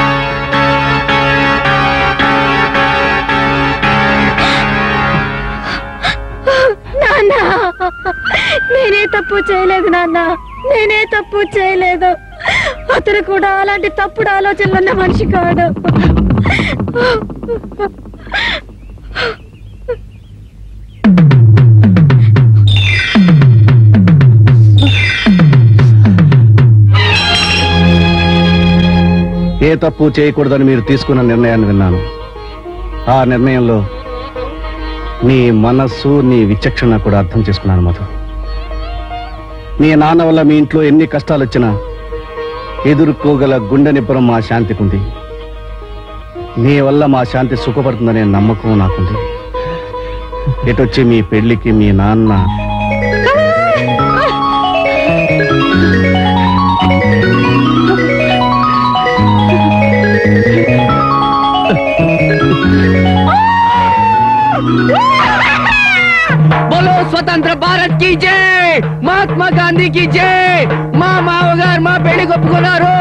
నాన్న నేనే తప్పు చేయలేదు నాన్న నేనే తప్పు చేయలేదు అతను కూడా అలాంటి తప్పుడు ఆలోచనలు ఉన్న మనిషి కాడు ఏ తప్పు చేయకూడదని మీరు తీసుకున్న నిర్ణయాన్ని విన్నాను ఆ నిర్ణయంలో నీ మనస్సు నీ విచక్షణ కూడా అర్థం చేసుకున్నాను మధు మీ నాన్న వల్ల మీ ఇంట్లో ఎన్ని కష్టాలు వచ్చినా ఎదుర్కోగల గుండె నిబ్బరం మా శాంతికుంది నీ వల్ల మా శాంతి సుఖపడుతుందనే నమ్మకం నాకుంది ఎటొచ్చి మీ పెళ్లికి మీ నాన్న బోలో స్వతంత్ర భారత్ కి జై మహాత్మా గాంధీ కి జై మా మావగారు మా పెళ్లి ఒప్పుకున్నారు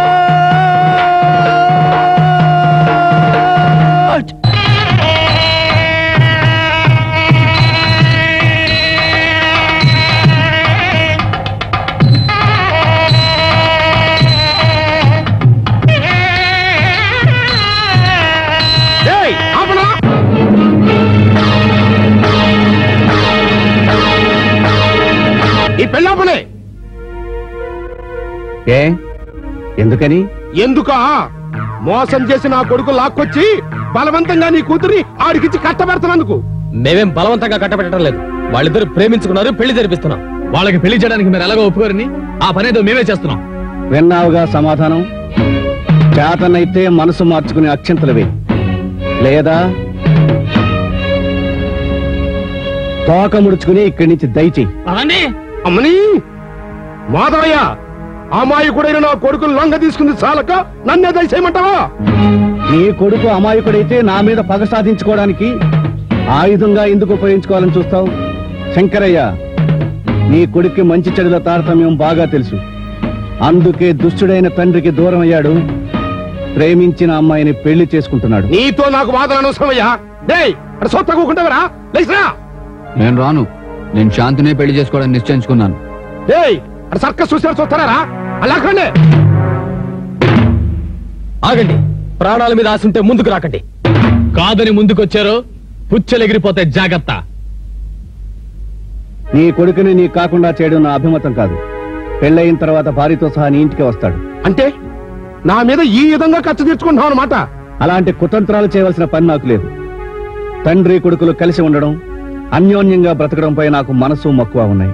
ఏయ్, ఆపనా? ఈ పెళ్ళాపలే ఏ ఎందుకని ఎందుకా మోసం చేసి నా కొడుకు లాక్కొచ్చి బలవంతంగా నీ కూతురి ఆడికిచ్చి కట్టబెడతానందుకు మేమేం బలవంతంగా కట్టబెట్టడం లేదు వాళ్ళిద్దరు ప్రేమించుకున్నారు పెళ్లి జరిపిస్తున్నాం వాళ్ళకి పెళ్లి చేయడానికి మీరు ఎలాగో ఒప్పుకోరని ఆ పనేదో మేమే చేస్తున్నాం విన్నావుగా సమాధానం చేతనైతే మనసు మార్చుకునే అక్షంతలవే లేదా తోక ముడుచుకుని ఇక్కడి నుంచి దయచేయి అమ్మని మాధవయ్య అమాయకుడైన నా కొడుకును లొంగ తీసుకుంది చాలక నన్నే దయచేయమంటావా నీ కొడుకు అమాయకుడైతే నా మీద పగ సాధించుకోవడానికి ఆయుధంగా ఎందుకు ఉపయోగించుకోవాలని చూస్తావు శంకరయ్య నీ కొడుక్కి మంచి చెడుల తారతమ్యం బాగా తెలుసు అందుకే దుష్టుడైన తండ్రికి దూరం అయ్యాడు ప్రేమించిన అమ్మాయిని పెళ్లి చేసుకుంటున్నాడు నీతో నాకు వాదన అనవసరమయ్యా డేయ్ అక్కడ సొత్త కూకుంటావరా లేచిరా నేను రాను నేను శాంతినే పెళ్లి చేసుకోవడానికి నిశ్చయించుకున్నాను డేయ్ అక్కడ సర్కస్ చూసారు చూస్తారా అలాగండి ఆగండి ప్రాణాల మీద ఆశుంటే ముందుకు రాకండి కాదని ముందుకొచ్చారో పుచ్చలెగిరిపోతే జాగ్రత్త నీ కొడుకుని నీ కాకుండా చేయడం నా అభిమతం కాదు పెళ్ళయిన తర్వాత భార్యతో సహా నీ ఇంటికి వస్తాడు అంటే నా మీద ఈ విధంగా ఖర్చు తీర్చుకుంటున్నావు అనమాట అలాంటి కుతంత్రాలు చేయవలసిన పని నాకు లేదు తండ్రి కొడుకులు కలిసి ఉండడం అన్యోన్యంగా బ్రతకడంపై నాకు మనసు మక్కువ ఉన్నాయి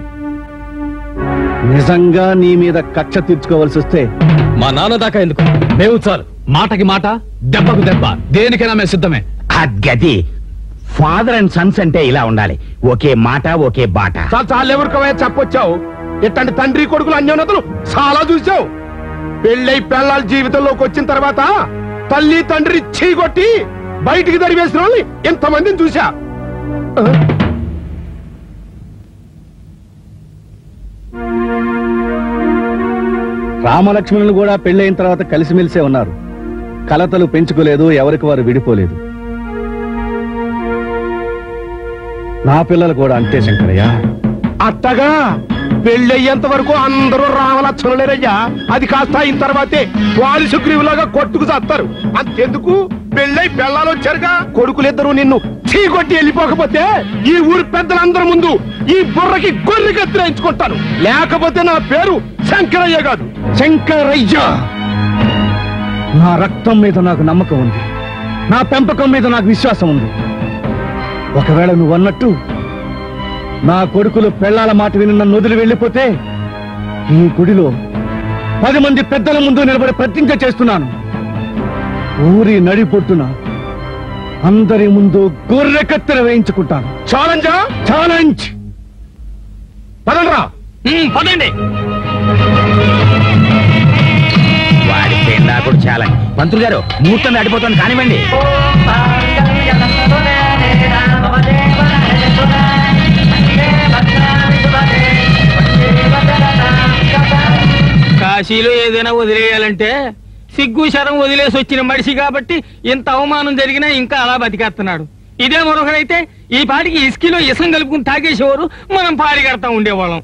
నిజంగా నీ మీద కక్ష తీర్చుకోవాల్సి వస్తే మా నాన్న దాకా ఎందుకు మేము చాలు మాటకి మాట దెబ్బకు దెబ్బ దేనికైనా మేము సిద్ధమే గది ఫాదర్ అండ్ సన్స్ అంటే ఇలా ఉండాలి ఒకే మాట ఒకే బాట చాలా చాలా ఎవరికవే చెప్పొచ్చావు ఇట్లాంటి తండ్రి కొడుకులు అన్యోన్యతలు చాలా చూసావు పెళ్ళై పెళ్ళాల జీవితంలోకి వచ్చిన తర్వాత తల్లి తండ్రి చీకొట్టి బయటికి తరివేసిన వాళ్ళని ఎంతమందిని చూసా ఆ? రామలక్ష్మణులు కూడా పెళ్ళైన తర్వాత కలిసిమెలిసే ఉన్నారు కలతలు పెంచుకోలేదు ఎవరికి వారు విడిపోలేదు నా పిల్లలు కూడా అంతే శంకరయ్య అట్టగా పెళ్ళయ్యేంత వరకు అందరూ రామలక్షణులేరయ్యా అది కాస్త అయిన తర్వాతే వాలి సుగ్రీవులాగా కొట్టుకు చేస్తారు అంతెందుకు పెళ్ళై పెళ్ళాలు వచ్చారుగా కొడుకులిద్దరూ నిన్ను చీకొట్టి వెళ్ళిపోకపోతే ఈ ఊరి పెద్దలందరి ముందు ఈ బుర్రకి గొర్రె కత్తిరించుకుంటాను లేకపోతే నా పేరు శంకరయ్య కాదు శంకరయ్య నా రక్తం మీద నాకు నమ్మకం ఉంది నా పెంపకం మీద నాకు విశ్వాసం ఉంది ఒకవేళ నువ్వు అన్నట్టు నా కొడుకులు పెళ్ళాల మాట విని నన్ను వదిలి వెళ్ళిపోతే ఈ గుడిలో పది మంది పెద్దల ముందు నిలబడి ప్రతిజ్ఞ చేస్తున్నాను ఊరి నడిపొట్టున అందరి ముందు గొర్రె కత్తెర వేయించుకుంటాను ఛాలెంజా ఛాలెంజ్ పదండ్రా పదండి వాడి పెండాకుడు చాలా పంతులు గారు ముహూర్తం దాటిపోతుంది కానివ్వండి కాశీలో ఏదైనా వదిలేయాలంటే సిగ్గు శరం వదిలేసి వచ్చిన మనిషి కాబట్టి ఇంత అవమానం జరిగినా ఇంకా అలా బతికేస్తున్నాడు ఇదే మరొకరైతే ఈ పాటికి ఇసుకలో ఇసం కలుపుకుని తాగేసేవారు మనం పారిగడతా ఉండేవాళ్ళం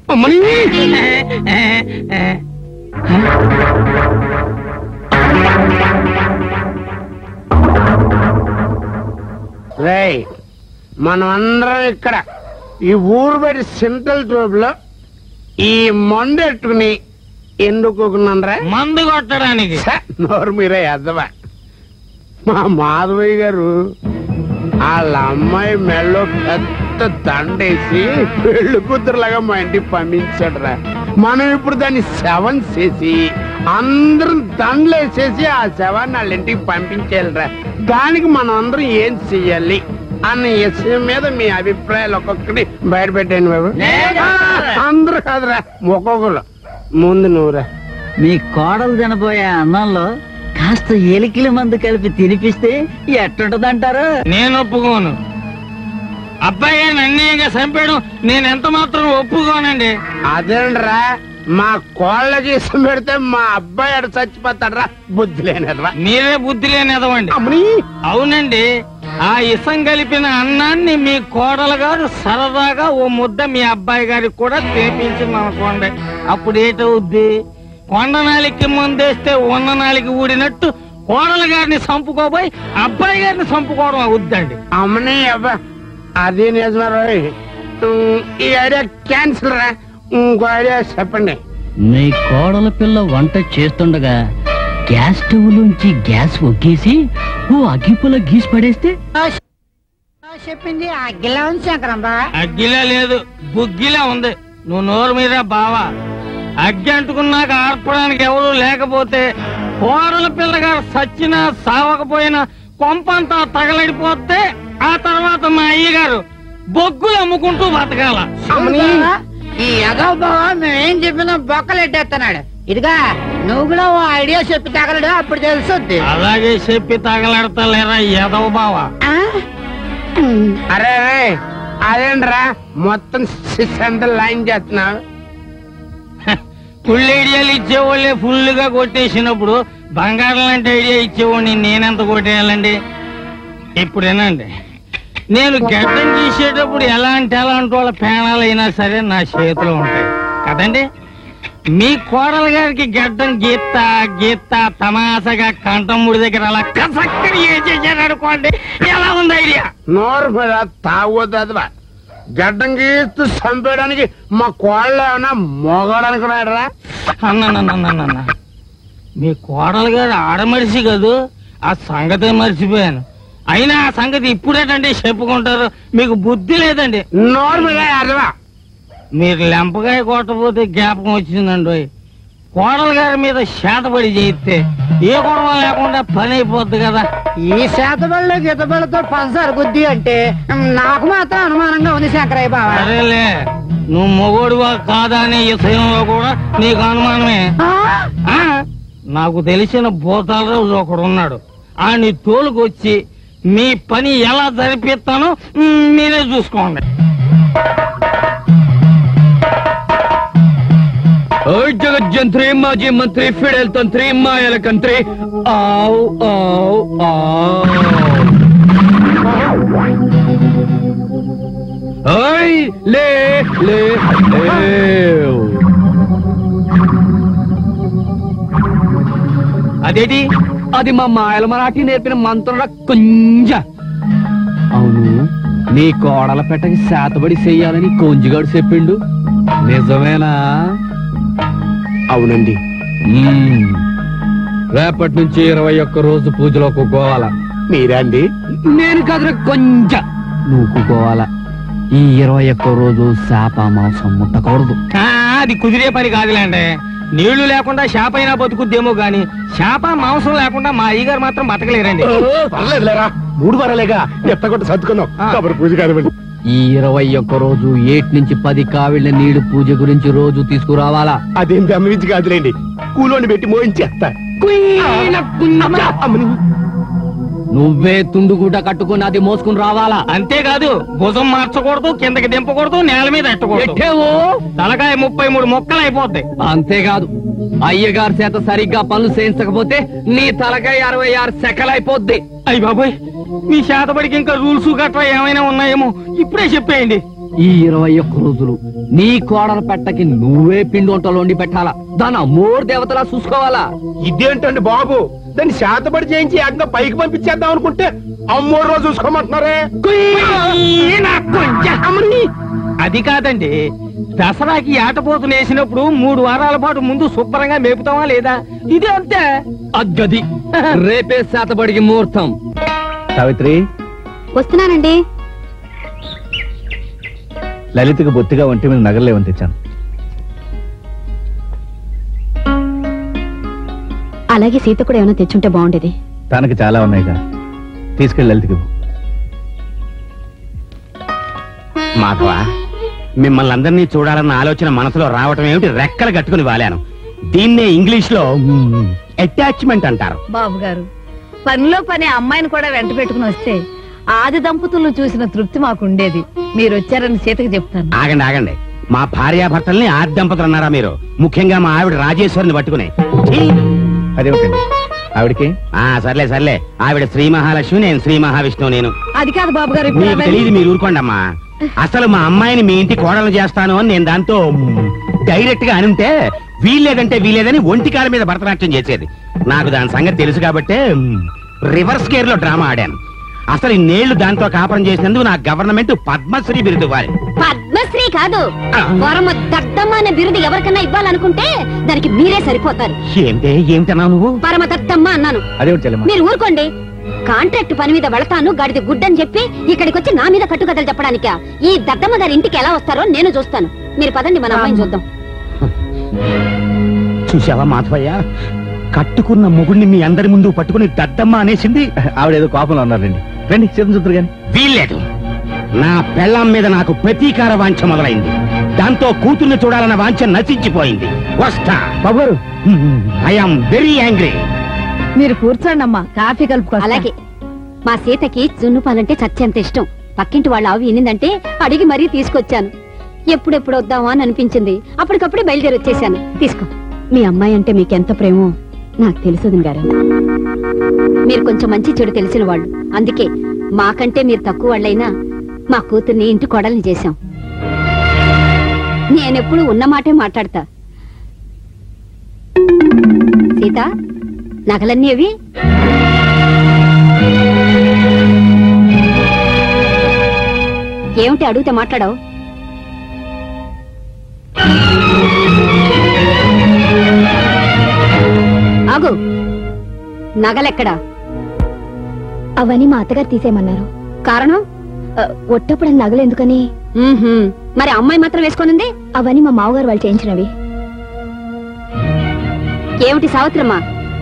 రేయ్ మనం అందరం ఇక్కడ ఈ ఊరు బయట సెంట్రల్ ట్యూబ్ లో ఈ మండెట్టుకుని ఎందుకున్నారా మందు కొట్టడానికి నోరు మీరే ఎద్దవా మా మాధవయ్య గారు వాళ్ళ అమ్మాయి మెళ్ళో పెద్ద దండేసి పెళ్లి కూతురులాగా మా ఇంటికి పంపించాడురా మనం ఇప్పుడు దాన్ని శవం చేసి అందరం దండలేసేసి ఆ శవాన్ని వాళ్ళ ఇంటికి పంపించేయాలిరా దానికి మనం అందరం ఏం చెయ్యాలి అన్న విషయం మీద మీ అభిప్రాయాలు ఒక్కొక్కటి బయట పెట్టండి బాబు అందరూ కాదురా ఒక్కొక్కరు ముందు నువ్వురా మీ కోడలు తినబోయే అన్నంలో కాస్త ఎలికిల మందు కలిపి తినిపిస్తే ఎట్టుంటదంటారు నేను ఒప్పుకోను అబ్బాయి గారిని అన్యాయంగా చంపాడు నేను ఎంత మాత్రం ఒప్పుకోనండి అదేంట్రా మా కోళ్ళ చేసి పెడితే మా అబ్బాయి అడు చచ్చిపోతాడ్రా బుద్ధి లేనరా మీరే బుద్ధి లేని ఎదవండి అవునండి ఆ ఇసం కలిపిన అన్నాన్ని మీ కోడలు గారు సరదాగా ఓ ముద్ద మీ అబ్బాయి గారికి కూడా తినిపించింది అనుకోండి అప్పుడు ఏటవుద్ది కొండ నాలికి ముందేస్తే ఉన్న నాలికి ఊడినట్టు కోడలు గారిని చంపుకోబోయి అబ్బాయి గారిని చంపుకోవడం అవుద్దండి అమ్మని అబ్బా అది నిజమే రోయ్. ఉమ్, ఈ ఐడియా క్యాన్సిల్ రా ఇంకో ఐడియా చెప్పండి మీ కోడల పిల్ల వంట చేస్తుండగా గ్యాస్ స్టవ్ లోంచి గ్యాస్ ఒగ్గేసి ఓ అగ్గిపుల్ల గీసి పడేస్తే చెప్పింది అగ్గిలా ఉంది శంకరంబా అగ్గిలా లేదు బుగ్గిలా ఉంది నువ్వు నోరు మీద బావా అగ్గి అంటుకున్నాక ఆర్పడానికి ఎవరు లేకపోతే కోడల పిల్లగారు సచ్చినా సావకపోయినా కొంపంతా తగలడిపోతే ఆ తర్వాత మా అయ్యగారు బొగ్గులు అమ్ముకుంటూ బతకాల ఈ ఎగవ బావ మేమేం చెప్పినా బొక్కలెట్టేస్తున్నాడు ఇదిగా నువ్వు కూడా ఓ ఐడియా చెప్పి తగలడు అప్పుడు తెలుసుద్ది అలాగే చెప్పి తగలడతా లేరా ఎదవ బావా అరే రే అదేంట్రా మొత్తం సెంటర్ లైన్ చేస్తున్నావు ఫుల్ ఐడియాలు ఇచ్చేవాళ్ళే ఫుల్ గా కొట్టేసినప్పుడు బంగారం లాంటి ఐడియా ఇచ్చేవాడిని నేనెంత కొట్టేయాలండి ఇప్పుడు వినండి నేను గడ్డం తీసేటప్పుడు ఎలాంటి ఎలాంటి వాళ్ళ పేణాలైనా సరే నా చేతిలో ఉంటాయి కదండి మీ కోడలు గారికి గడ్డం గీత గీత తమాసగా కంఠం ముడి దగ్గర అలా కసక్కని ఏం చేశారు అనుకోండి ఎలా ఉంది ఐడియా నోరు మీద తాగొద్దు అదవా గడ్డం గీస్తూ చంపేయడానికి మా కోళ్ళ ఏమైనా మొగడనుకున్నాడరా అన్న మీ కోడలు గారు ఆడమనిషి కదూ ఆ సంగతే మర్చిపోయాను అయినా ఆ సంగతి ఇప్పుడేటండి చెప్పుకుంటారు మీకు బుద్ధి లేదండి నోరు మీద అదవా మీరు లెంపకాయ కొట్టపోతే జ్ఞాపకం వచ్చిందండి ఓయ్. కోడల గారి మీద శాతపడి చేయిస్తే ఏ గొడవ లేకుండా పని అయిపోద్ది కదా ఈ శాతబళ్ళు గీతబళ్ళతో పంచదార గుద్ది అంటే ఉమ్, నాకు మాత్రం అనుమానంగా ఉంది శంకరయ్య బావ సరేలే నువ్వు మొగోడువా కాదా అనే విషయంలో కూడా నీకు అనుమానమే ఆ, నాకు తెలిసిన భూతాలరాజు ఒకడు ఉన్నాడు ఆయన్ని తోలుకొచ్చి మీ పని ఎలా జరిపిస్తానో మ్, మీరే చూసుకోండి ఓయ్ జగజ్జంత్రి మాజీ మంత్రి ఫిడెల్ తంత్రి మాయల కంత్రి ఆవ్ ఆవ్ ఆవ్ ఓయ్ లే లే లేవ్. అదేటి అది మా మాయల మరాఠీ నేర్పిన మంత్రం కొంజ అవును నీ కోడల పెట్టకి శాతబడి చెయ్యాలని కొంజిగాడు చెప్పిండు నిజమేనా అవునండి మ్మ్. రేపటి నుంచి ఇరవై ఒక్క రోజు పూజలో కుక్కోవాలా మీరా అండి నేను కదరా కొంచె నువ్వు కుక్కోవాలా ఈ ఇరవై ఒక్క రోజు శాప మాంసం ముట్టకూడదు ఆ, అది కుదిరే పని కాదులేండి నీళ్లు లేకుండా శాప అయినా బతుకుద్దేమో గాని శాప మాంసం లేకుండా మా అయ్యగారు మాత్రం బతకలేరండి పర్లేదులేరా మూడు వారాలేగా ఎత్తగొట్ట సర్దుకున్నాం కబురు పూజ కానివ్వండి ఈ ఇరవై ఒక్క రోజు ఏటి నుంచి పది కావిళ్ళ నీళ్లు పూజ గురించి రోజు తీసుకురావాలా అదేం దమ్మించి కాదులేండి కూలోని పెట్టి మోయించేస్తా అమ్మని. నువ్వే తుండుగుడ్డ కట్టుకుని అది మోసుకుని రావాలా అంతేకాదు భుజం మార్చకూడదు కిందకి దింపకూడదు నేల మీద ఎట్టకూడదు ఎట్టేవో తలకాయ ముప్పై మూడు మొక్కలు అయిపోతాయి అంతేకాదు అయ్యగారి చేత సరిగ్గా పనులు చేయించకపోతే నీ తలకాయ అరవై ఆరు సెకలైపోద్ది అయ్యి బాబోయ్ మీ శాతబడికి ఇంకా రూల్స్ గట్రా ఏమైనా ఉన్నాయేమో ఇప్పుడే చెప్పేయండి ఈ ఇరవై ఒక్క రోజులు నీ కోడల పెట్టకి నువ్వే పిండి వంటలు వండి పెట్టాలా దాని అమ్మోరు దేవతలా చూసుకోవాలా ఇదేంటండి బాబు దాన్ని శాతపడి చేయించి ఏకంగా పైకి పంపించేద్దాం అనుకుంటే అమ్మోడు రోజు చూసుకోమంటున్నారే అమ్మని! అది కాదండి దసరాకి ఆటపోతులు వేసినప్పుడు మూడు వారాల పాటు ముందు శుభ్రంగా మేపుతావా లేదా ఇది అంతే అగ్గది రేపే శాతబడికి ముహూర్తం సావిత్రి వస్తున్నానండి లలితకు బొత్తిగా ఒంటి మీద నగలేవని తెచ్చాను అలాగే సీత కూడా ఏమైనా తెచ్చుంటే బాగుండేది తనకి చాలా ఉన్నాయిగా తీసుకెళ్ళి లలితకి ఇవ్వు. మాధవ మిమ్మల్ని అందరినీ చూడాలన్న ఆలోచన మనసులో రావటం ఏమిటి రెక్కలు కట్టుకుని వాలాను దీన్నే ఇంగ్లీష్ లో అటాచ్మెంట్ అంటారు బాబు గారు పనిలో పని అమ్మాయిని కూడా వెంట పెట్టుకుని వస్తే ఆది దంపతులను చూసిన తృప్తి మాకుండేది మీరు వచ్చారని సీతకి చెప్తాను ఆగండి ఆగండి మా భార్యాభర్తల్ని ఆది దంపతులు అన్నారా మీరు ముఖ్యంగా మా ఆవిడ రాజేశ్వరిని పట్టుకుని ఛీ! అదేమిటండి ఆవిడకి ఆ సర్లే సర్లే ఆవిడ శ్రీ మహాలక్ష్మి నేను శ్రీ మహావిష్ణువు నేను అది కాదు బాబు గారు ఇప్పుడు మీకు అవన్నీ- తెలియదు మీరు ఊరుకోండి అమ్మా అసలు మా అమ్మాయిని మీ ఇంటి కోడలు చేస్తాను అని నేను దాంతో డైరెక్ట్ గా అనుంటే వీల్లేదంటే వీల్లేదని ఒంటి కాల మీద భరతనాట్యం చేసేది నాకు దాని సంగతి తెలుసు కాబట్టే రివర్స్ గేర్ లో డ్రామా ఆడాను అసలు ఇన్నేళ్లు దాంతో కాపురం చేసినందుకు నా గవర్నమెంట్ పద్మశ్రీ బిరుదు ఇవ్వాలి పద్మశ్రీ కాదు పరమ దత్తమ్మ అనే బిరుదు ఎవరికన్నా ఇవ్వాలనుకుంటే దానికి మీరే సరిపోతారు ఏంటే ఏమిటన్నావు నువ్వు పరమ దత్తమ్మ అన్నాను అదేమిటి చెల్లెమ్మ మీరు ఊరుకోండి కాంట్రాక్ట్ పని మీద వెళతాను గడిది గుడ్డని చెప్పి ఇక్కడికి వచ్చి నా మీద కట్టుకథలు చెప్పడానికా ఈ దత్తమ్మ గారి ఇంటికి ఎలా వస్తారో నేను చూస్తాను మీరు పదండి మన అమ్మాయిని చూద్దాం చూసావా మాధవయ్య కట్టుకున్న మొగుడిని మీ అందరి ముందు పట్టుకుని దద్దమ్మ అనేసింది ఆవిడ ఏదో కోపంలో ఉన్నారండి రండి చేతులు చూద్దరు కానీ వీల్లేదు నా పెళ్ళాం మీద నాకు ప్రతీకార వాంఛ మొదలైంది దాంతో కూతుర్ని చూడాలన్న వాంఛ నశించిపోయింది వస్తా బాబు ఐఎమ్ వెరీ యాంగ్రీ మీరు కూర్చోండి అమ్మా కాఫీ కలుపుకో అలాగే మా సీతకి జున్ను పాలంటే చచ్చేంత ఇష్టం పక్కింటి వాళ్ళ ఆవు వినిందంటే అడిగి మరీ తీసుకొచ్చాను ఎప్పుడెప్పుడు వద్దామా అని అనిపించింది అప్పటికప్పుడే బయలుదేరి వచ్చేసాను తీసుకో మీ అమ్మాయి అంటే మీకెంత ప్రేమో నాకు తెలుసు వదిన గారు మీరు కొంచెం మంచి చెడు తెలిసిన వాళ్ళు అందుకే మాకంటే మీరు తక్కువ వాళ్ళైనా మా కూతుర్ని ఇంటి కొడల్ని చేశాం నేనెప్పుడు ఉన్న మాటే మాట్లాడతా సీత నగలన్నీ అవి ఏమిటి అడిగితే మాట్లాడావు ఆగు నగలెక్కడా అవన్నీ మా అత్తగారు తీసేయమన్నారు కారణం ఒట్టప్పుడు నగలు ఎందుకని మరి అమ్మాయి మాత్రం వేసుకొనింది అవన్నీ మా మామగారు వాళ్ళు చేయించినవి ఏమిటి సావిత్రమ్మా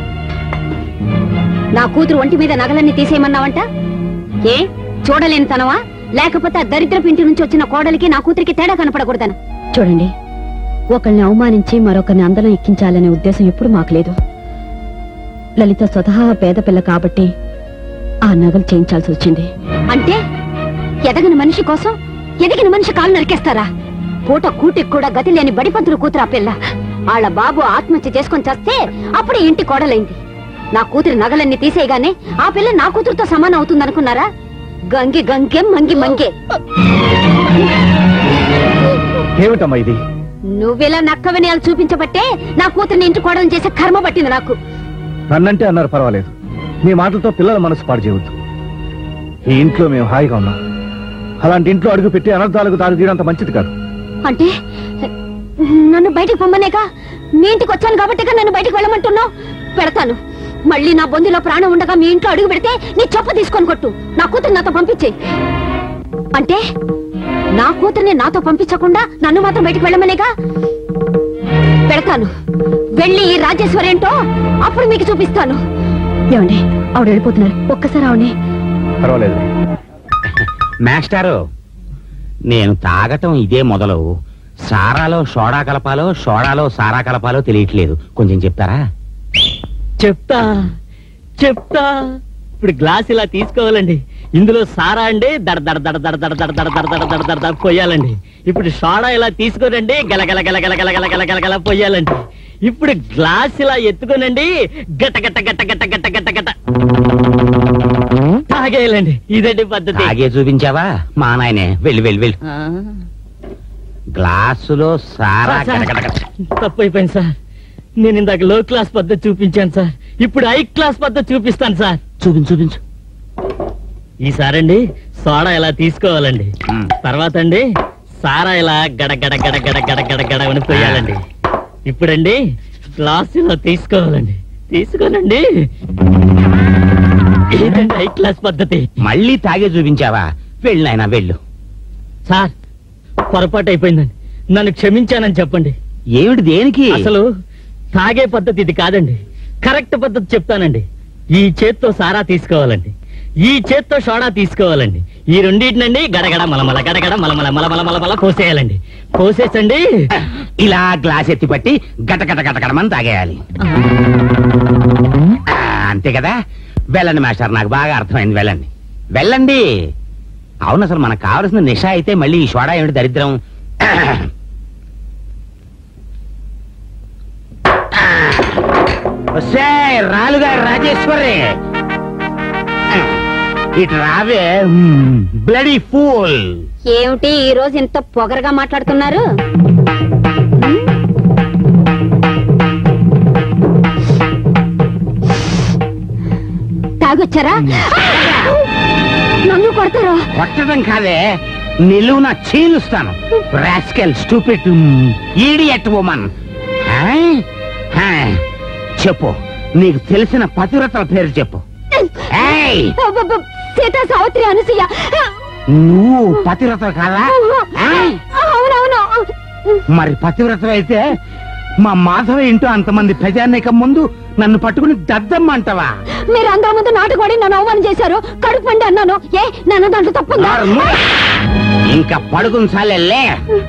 నా కూతురు ఒంటి మీద నగలన్నీ తీసేయమన్నావంట ఏ చూడలేని తనవా లేకపోతే ఆ దరిద్రపు ఇంటి నుంచి వచ్చిన కోడలికి నా కూతురికి తేడా కనపడకూడదన చూడండి ఒకరిని అవమానించి మరొకరిని అందరం ఎక్కించాలనే ఉద్దేశం ఎప్పుడు మాకు లేదు లలిత స్వతహా పేద పిల్ల కాబట్టి ఆ నగలు చేయించాల్సి వచ్చింది అంటే ఎదగని మనిషి కోసం ఎదిగిన మనిషి కాలు నరికేస్తారా పూట కూటికి కూడా గతి లేని బడిపంతులు కూతురు ఆ పిల్ల వాళ్ళ బాబు ఆత్మహత్య చేసుకొని చస్తే అప్పుడే ఇంటి కోడలైంది నా కూతురి నగలన్నీ తీసేయగానే ఆ పిల్ల నా కూతురుతో సమానం అవుతుందనుకున్నారా గంగి గంగే మంగి మంగే ఏమిటమ్మా ఇది నువ్వెలా నక్క వినయాలు చూపించబట్టే నా కూతురిని ఇంటి కోడలు చేసే కర్మ పట్టింది నాకు నన్నంటే అన్నారు పర్వాలేదు మీ మాటలతో పిల్లల మనసు పాడు చేయవద్దు ఈ ఇంట్లో మేము హాయిగా ఉన్నాం అలాంటి ఇంట్లో అడుగు పెట్టి అనర్థాలకు దారి తీయడంత మంచిది కాదు అంటే నన్ను బయటికి పొమ్మనేగా మీ ఇంటికి వచ్చాను కాబట్టిగా నన్ను బయటికి వెళ్ళమంటున్నావు పెడతాను మళ్ళీ నా బొందిలో ప్రాణం ఉండగా మీ ఇంట్లో అడుగు పెడితే నీ చెప్పు తీసుకొని కొట్టు నా కూతురు నాతో పంపించే అంటే నా కూతుర్ని నాతో పంపించకుండా నన్ను మాత్రం బయటికి వెళ్ళమనేగా పెడతాను వెళ్ళి ఈ రాజేశ్వరి ఏంటో అప్పుడు మీకు చూపిస్తాను ఏమండి ఆవిడ వెళ్ళిపోతున్నారు ఒక్కసారి ఆవిడే పర్వాలేదు మాస్టారు నేను తాగటం ఇదే మొదలు సారాలో సోడా కలపాలో సోడాలో సారా కలపాలో తెలియట్లేదు కొంచెం చెప్తారా చెప్తా చెప్తా ఇప్పుడు గ్లాస్ ఇలా తీసుకోవాలండి ఇందులో సారా అండి దడ దడ దడ దడ దడ దడ దడ దడ దడ దడ దడ దడ పోయాలండి ఇప్పుడు సోడా ఇలా తీసుకోనండి గల గల గల గల గల గల గల గల గల పోయాలండి ఇప్పుడు గ్లాస్ ఇలా ఎత్తుకోనండి గట్ట గట్ట గట్ట గట్ట గట్ట గట్ట గట్ట తాగేయాలండి ఇదండి పద్ధతి తాగే చూపించావా మా నాయనే వెళ్ళి వెళ్ళి వెళ్ళి గ్లాసులో సారా సార్, గడగడ గడ. తప్పు అయిపోయింది సార్ నేను ఇందాక లో క్లాస్ పద్ధతి చూపించాను సార్ ఇప్పుడు హై క్లాస్ పద్ధతి చూపిస్తాను సార్ చూపించు చూపించు ఈసారండి సోడా ఇలా తీసుకోవాలండి తర్వాత అండి సారా ఇలా గడ గడ గడ గడ గడ గడ గడ అని పోయాలండి ఇప్పుడండి గ్లాస్ ఇలా తీసుకోవాలండి తీసుకోనండి ఇదండి హై క్లాస్ పద్ధతి మళ్ళీ తాగే చూపించావా వెళ్ళు నాయనా వెళ్ళు సార్ పొరపాటు అయిపోయిందండి నన్ను క్షమించానని చెప్పండి ఏమిటి దేనికి అసలు తాగే పద్ధతి ఇది కాదండి కరెక్ట్ పద్ధతి చెప్తానండి ఈ చేత్తో సారా తీసుకోవాలండి ఈ చేత్తో సోడా తీసుకోవాలండి ఈ రెండింటినండి గడగడ మలమల గడగడ మలమల మలమల మలమల పోసేయాలండి పోసేసండి ఇలా గ్లాస్ ఎత్తి పట్టి గట గట గట గడమని తాగేయాలి ఆ, అంతే కదా వెళ్ళండి మాస్టర్ నాకు బాగా అర్థమైంది వెళ్ళండి వెళ్ళండి అవును అసలు మనకు కావలసిన నిషా అయితే మళ్ళీ ఈ సోడా ఏమిటి దరిద్రం వస్తే రాలుగా రాజేశ్వరి ఇటు రావే బ్లడీ ఫూల్ ఏమిటి ఈ రోజు ఇంత పొగరగా మాట్లాడుతున్నారు తాగొచ్చారా నన్ను కొడతారా కొట్టడం కాదే నిలువున చీలుస్తాను రాస్కెల్ స్టూపిడ్ ఈడియట్ ఉమన్ చెప్పు నీకు తెలిసిన పతివ్రతల పేరు చెప్పు ఏయ్! అబ్బబ్బ, సీత సావిత్రి అనసూయ నువ్వు పతివ్రత కాదా ఏయ్! అవునవును మరి పతివ్రత అయితే మా మాధవ ఇంటూ అంతమంది ప్రజానీకం ముందు నన్ను పట్టుకుని దద్దమ్మంటావా మీరు అందరి ముందు నాటుకోడి నన్ను అవమానం చేశారు కడుపు పండి అన్నాను ఏ నన్ను దాంట్లో తప్పుందా నారు మూయ్. ఇంకా పడుకుని సాలెల్లే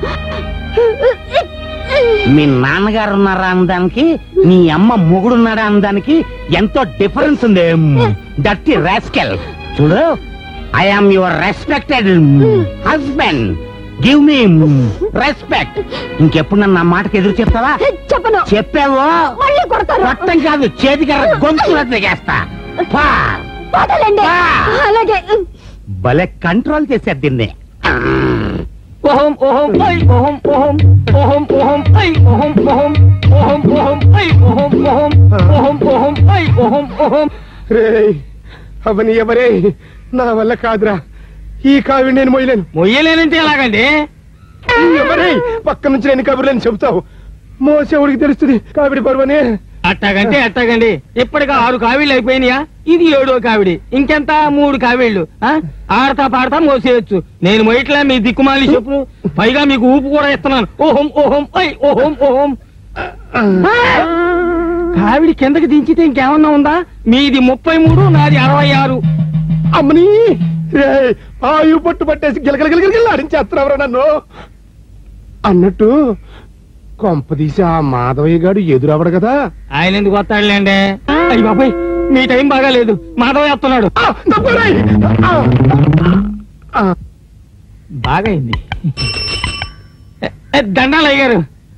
మీ నాన్నగారు ఉన్నారా అనడానికి నీ అమ్మ మొగుడున్నాడా అనడానికి ఎంతో డిఫరెన్స్ ఉంది డర్టీ రాస్కెల్ చూడు I am your respected husband give me respect ఇంకెప్పుడు నన్ను నా మాటకి ఎదురు చెప్తావా చెప్పను చెప్పావో మళ్ళీ కొడతారు కొట్టం కాదు చేతికర్ర గొంతులో దిగేస్తా పా. వదలండి అలాగే భలే కంట్రోల్ చేశారు దీన్ని ఓహం ఓహం ఐ ఓహం ఓహం ఓహం ఓహం ఐ ఓహం ఓహం ఓహం ఓహం ఐ ఓహం ఓహం ఓహం ఓహం ఐ ఓహం ఓహం రేయ్ అవని ఎవరే నా వల్ల కాదురా ఈ కావి నేను మొయ్యలేను మొయ్యలేనంటే ఎలాగండి ఎవరే పక్క నుంచి నేను కబుర్లేని చెబుతావు మోసేవుడికి తెలుస్తుంది కావిడి పర్వనే అట్టాగంటే అట్టాగండి ఇప్పటికి ఆరు కావిళ్ళు అయిపోయినాయా ఇది ఏడో కావిడి ఇంకెంత మూడు కావిళ్ళు ఆ? ఆడతా పాడతా మోసేయచ్చు నేను మొయిట్లా మీ దిక్కుమాలి చెప్పు పైగా మీకు ఊపు కూడా ఇస్తున్నాను ఓహం ఓహం ఐ ఓహం ఓహం కావిడి కిందకి దించితే ఇంకేమన్నా ఉందా మీది ముప్పై మూడు నాది అరవై ఆరు అమ్మని రేయ్, ఆయు పట్టు పట్టేసి గిలగల గిలగల ఆడించేస్తున్నావురా నన్ను అన్నట్టు కొంపదీసి ఆ మాధవయ్య గారు ఎదురవడు కదా ఆయన ఎందుకు వస్తాడులేండి అయ్యి బాబాయ్ మీ టైం బాగాలేదు మాధవ వస్తున్నాడు ఆ, తప్పుకోరాయ్. ఆ, ఆ, బాగైంది ఏ, ఏ, దండాలు అయ్యారు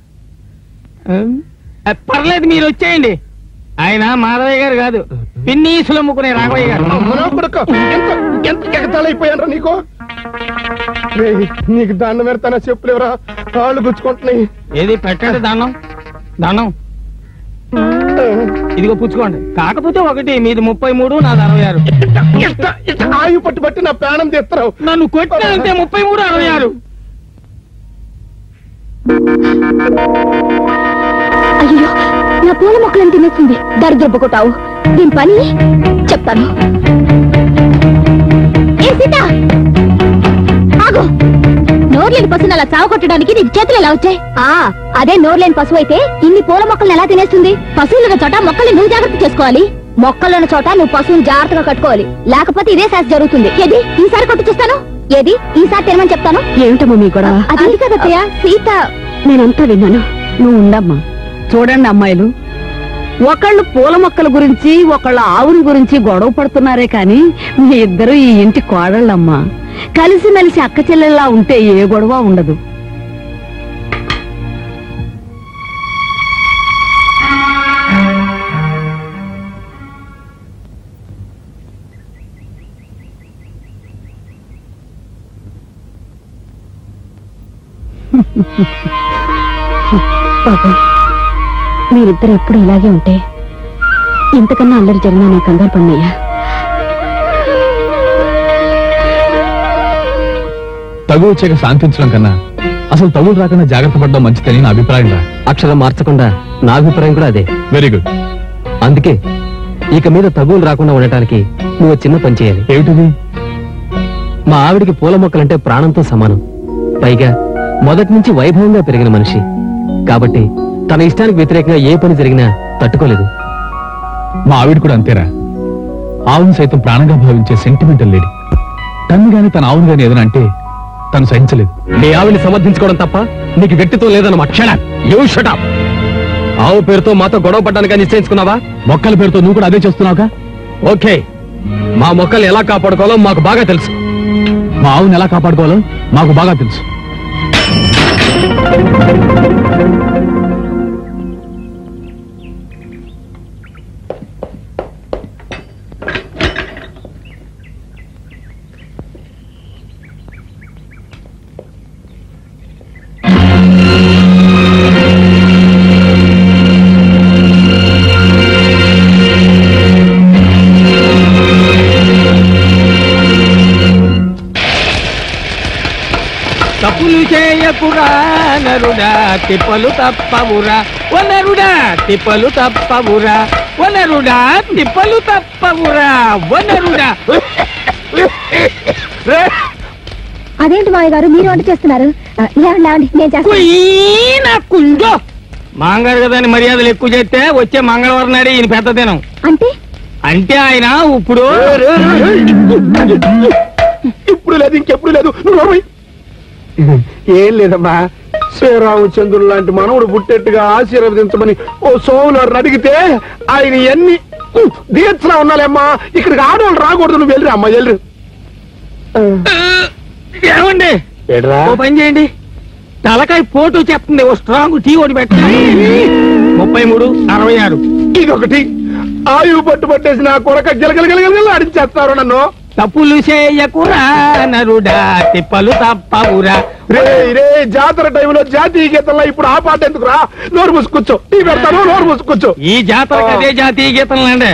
పర్లేదు మీరు వచ్చేయండి ఆయన మాధవయ్య గారు కాదు పిన్నీసులు అమ్ముకునే రాఘవయ్య గారు అమ్మనా కొడుకు, ఎంత ఎంత ఎగతాళైపోయానరా నీకు రేయ్, నీకు దండం పెడతానా చెప్పులేవరా కాళ్ళు గుచ్చుకుంటున్నాయి ఏది పెట్టండి దండం దండం ఇదిగో పుచ్చుకోండి కాకపోతే ఒకటి మీది ముప్పై మూడు నాది అరవై ఆరు ఇష్ట ఇష్ట ఆయు పట్టు పట్టి నా ప్రాణం తీస్తున్నావు నన్ను కొట్టాలంటే ముప్పై మూడు అరవై ఆరు అయ్యో నా పూల మొక్కలను తినేస్తుంది దరిద్రపు కొట్టావు దీని పని చెప్తాను ఏ సీత ఆగు నోర్లేని పశువుని అలా చావు కొట్టడానికి నీకు చేతులు ఎలా వచ్చాయి ఆ అదే నోర్లేని పశువు అయితే ఇన్ని పూల మొక్కలను ఎలా తినేస్తుంది పశువులున్న చోట మొక్కల్ని నువ్వు జాగ్రత్త చేసుకోవాలి మొక్కలున్న చోట నువ్వు పశువుని జాగ్రత్తగా కట్టుకోవాలి లేకపోతే ఇదే శాస్త్ర జరుగుతుంది ఏది ఈసారి కొట్టు చూస్తాను ఏది ఈసారి తినమని చెప్తాను ఏమిటమ్మా మీ గొడవ అది కదత్తయ్య సీత నేనంతా విన్నాను నువ్వు ఉండమ్మా చూడండి అమ్మాయిలు ఒకళ్ళు పూల మొక్కల గురించి ఒకళ్ళ ఆవుని గురించి గొడవ పడుతున్నారే కానీ మీ ఇద్దరు ఈ ఇంటి కోడళ్ళమ్మా కలిసిమెలిసి అక్క చెల్లెల్లా ఉంటే ఏ గొడవ ఉండదు బాబాయ్ మీరిద్దరు ఎప్పుడు ఇలాగే ఉంటే ఇంతకన్నా అల్లరి జరిగినా నాకు కంగారు పడినయ్యా తగు వచ్చాక శాంతించడం కన్నా అసలు తగులు రాకుండా జాగ్రత్త పడడం మంచిదని నా అభిప్రాయం రా అక్షరం మార్చకుండా నా అభిప్రాయం కూడా అదే వెరీ గుడ్ అందుకే ఇక మీద తగులు రాకుండా ఉండటానికి నువ్వు చిన్న పని చేయాలి ఏమిటిది మా ఆవిడికి పూల మొక్కలంటే ప్రాణంతో సమానం పైగా మొదటి నుంచి వైభవంగా పెరిగిన మనిషి కాబట్టి తన ఇష్టానికి వ్యతిరేకంగా ఏ పని జరిగినా తట్టుకోలేదు మా ఆవిడ కూడా అంతేరా ఆవును సైతం ప్రాణంగా భావించే సెంటిమెంటల్ లేడీ తన్ని గాని తన ఆవును గాని ఏదైనా అంటే తను సహించలేదు నీ ఆవిని సమర్థించుకోవడం తప్ప నీకు వ్యక్తిత్వం లేదన్నమాట యూ షటప్ ఆవు పేరుతో మాతో గొడవ పడ్డానికి నిశ్చయించుకున్నావా మొక్కల పేరుతో నువ్వు కూడా అదే చేస్తున్నావుగా ఓకే మా మొక్కల్ని ఎలా కాపాడుకోవాలో మాకు బాగా తెలుసు మా ఆవుని ఎలా కాపాడుకోవాలో మాకు బాగా తెలుసు తప్పులు చేయకురా నరుడా తిప్పలు తప్పవురా ఓ నరుడా తిప్పలు తప్పవురా ఓ నరుడా తిప్పలు తప్పవురా ఓ నరుడా అదేంటి మావయ్య గారు మీరు వంట చేస్తున్నారు ఆ, లేవండి లేవండి నేను చేస్తాను కుయ్యి నా కుంజో మాంగారు కదా అని మర్యాదలు ఎక్కువ చేస్తే వచ్చే మంగళవారం నాడే ఈయన పెద్ద దినం అంటే అంటే ఆయన ఇప్పుడు ఇప్పుడు లేదు ఇంకెప్పుడు లేదు నువ్వు నోరు మూయ్. ఏం లేదమ్మా శ్రీరామచంద్రుడు లాంటి మనవుడు పుట్టేట్టుగా ఆశీర్వదించమని ఓ సోములు అడిగితే ఆయన ఎన్ని దీక్షలా ఉన్నాలేమ్మా ఇక్కడికి ఆడవాళ్ళు రాకూడదు నువ్వు వెళ్ళి అమ్మా వెళ్ళరు ఏమండి ఏడ్రా ఓ పని చేయండి తలకాయ పోటు చెప్తుంది ఓ స్ట్రాంగ్ టీ ఒకటి పెట్టండి ముప్పై మూడు అరవై ఆరు ఇదొకటి ఆయువు పట్టు పట్టేసి నా కొరక గిలగల గిలగల ఆడించేస్తారు నన్ను తప్పులు చేయకురా నరుడా తిప్పలు తప్పవురా రే రే జాతర టైంలో జాతీయ గీతంలో ఇప్పుడు ఆ పాట ఎందుకురా నోరు మూసుకొచ్చు టీ పెడతాను నోరు మూసుకొచ్చు ఈ జాతరకు అదే జాతీయ గీతం అండి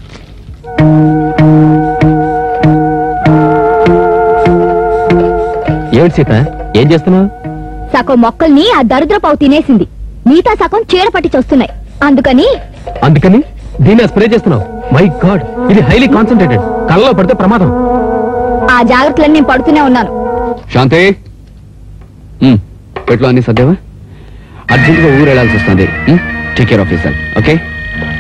ఏమిటి సీత ఏం చేస్తున్నావు సగం మొక్కల్ని ఆ దరిద్రపావు తినేసింది మిగతా సగం చీడ పట్టి చూస్తున్నాయి అందుకని అందుకని దీన్ని స్ప్రే చేస్తున్నావు మై గాడ్ ఇది హైలీ కాన్సన్ట్రేటెడ్ కళ్ళలో పడితే ప్రమాదం ఆ జాగ్రత్తలన్నీ నేను పడుతూనే ఉన్నాను శాంతి పెట్లో అన్ని సర్దేవా అర్జెంటుగా ఊరు వెళ్ళాల్సి వస్తుంది take care of your okay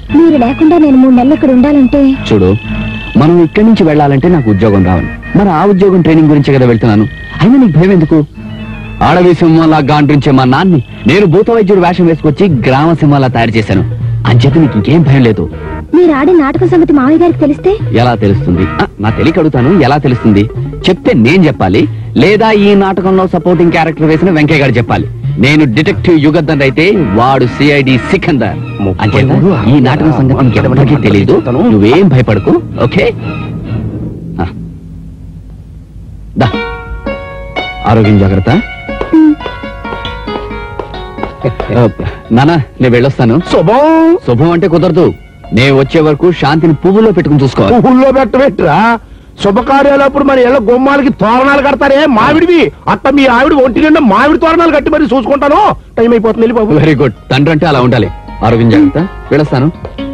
మీరు లేకుండా నేను మూడు నెలలు ఇక్కడ ఉండాలంటే చూడు మనం ఇక్కడి నుంచి వెళ్ళాలంటే నాకు ఉద్యోగం రావాలి మరి ఆ ఉద్యోగం ట్రైనింగ్ గురించే కదా వెళ్తున్నాను అయినా నీకు భయం ఎందుకు ఆడవి సింహంలా గాండ్రించే మా నాన్ని నేను భూత వైద్యుడు వేషం వేసుకొచ్చి గ్రామ సింహంలా తయారు చేశాను అంచేత నీకు ఇంకేం భయం లేదు మీరు ఆడే నాటకం సంగతి మామయ్య గారికి తెలిస్తే ఎలా తెలుస్తుంది ఆ, నా తెలియక అడుగుతాను ఎలా తెలుస్తుంది చెప్తే నేను చెప్పాలి లేదా ఈ నాటకంలో సపోర్టింగ్ క్యారెక్టర్ వేసిన వెంకయ్య గారు చెప్పాలి నేను డిటెక్టివ్ యుగద్దన్ అయితే వాడు సిఐడి సికందర్ అంచేత ఈ నాటకం సంగతి ఇంకెవరికీ తెలియదు నువ్వేం భయపడకు ఓకే ఆ. దా ఆరోగ్యం జాగ్రత్త ఆ, నానా నేను వెళ్ళొస్తాను శుభం శుభం అంటే కుదరదు నేను వచ్చే వరకు శాంతిని పువ్వులో పెట్టుకుని చూసుకోవాలి పువ్వుల్లో పెట్టబెట్టురా శుభకార్యాలప్పుడు మన ఇళ్ళ గుమ్మాలకి తోరణాలు కడతారే మావిడివి అట్ట మీ ఆవిడ ఒంటి నిండా మామిడి తోరణాలు కట్టి మరి చూసుకుంటాను టైం అయిపోతుంది వెళ్ళి బాబు వెరీ గుడ్ తండ్రి అంటే అలా ఉండాలి ఆరోగ్యం జాగ్రత్త వెళ్ళొస్తాను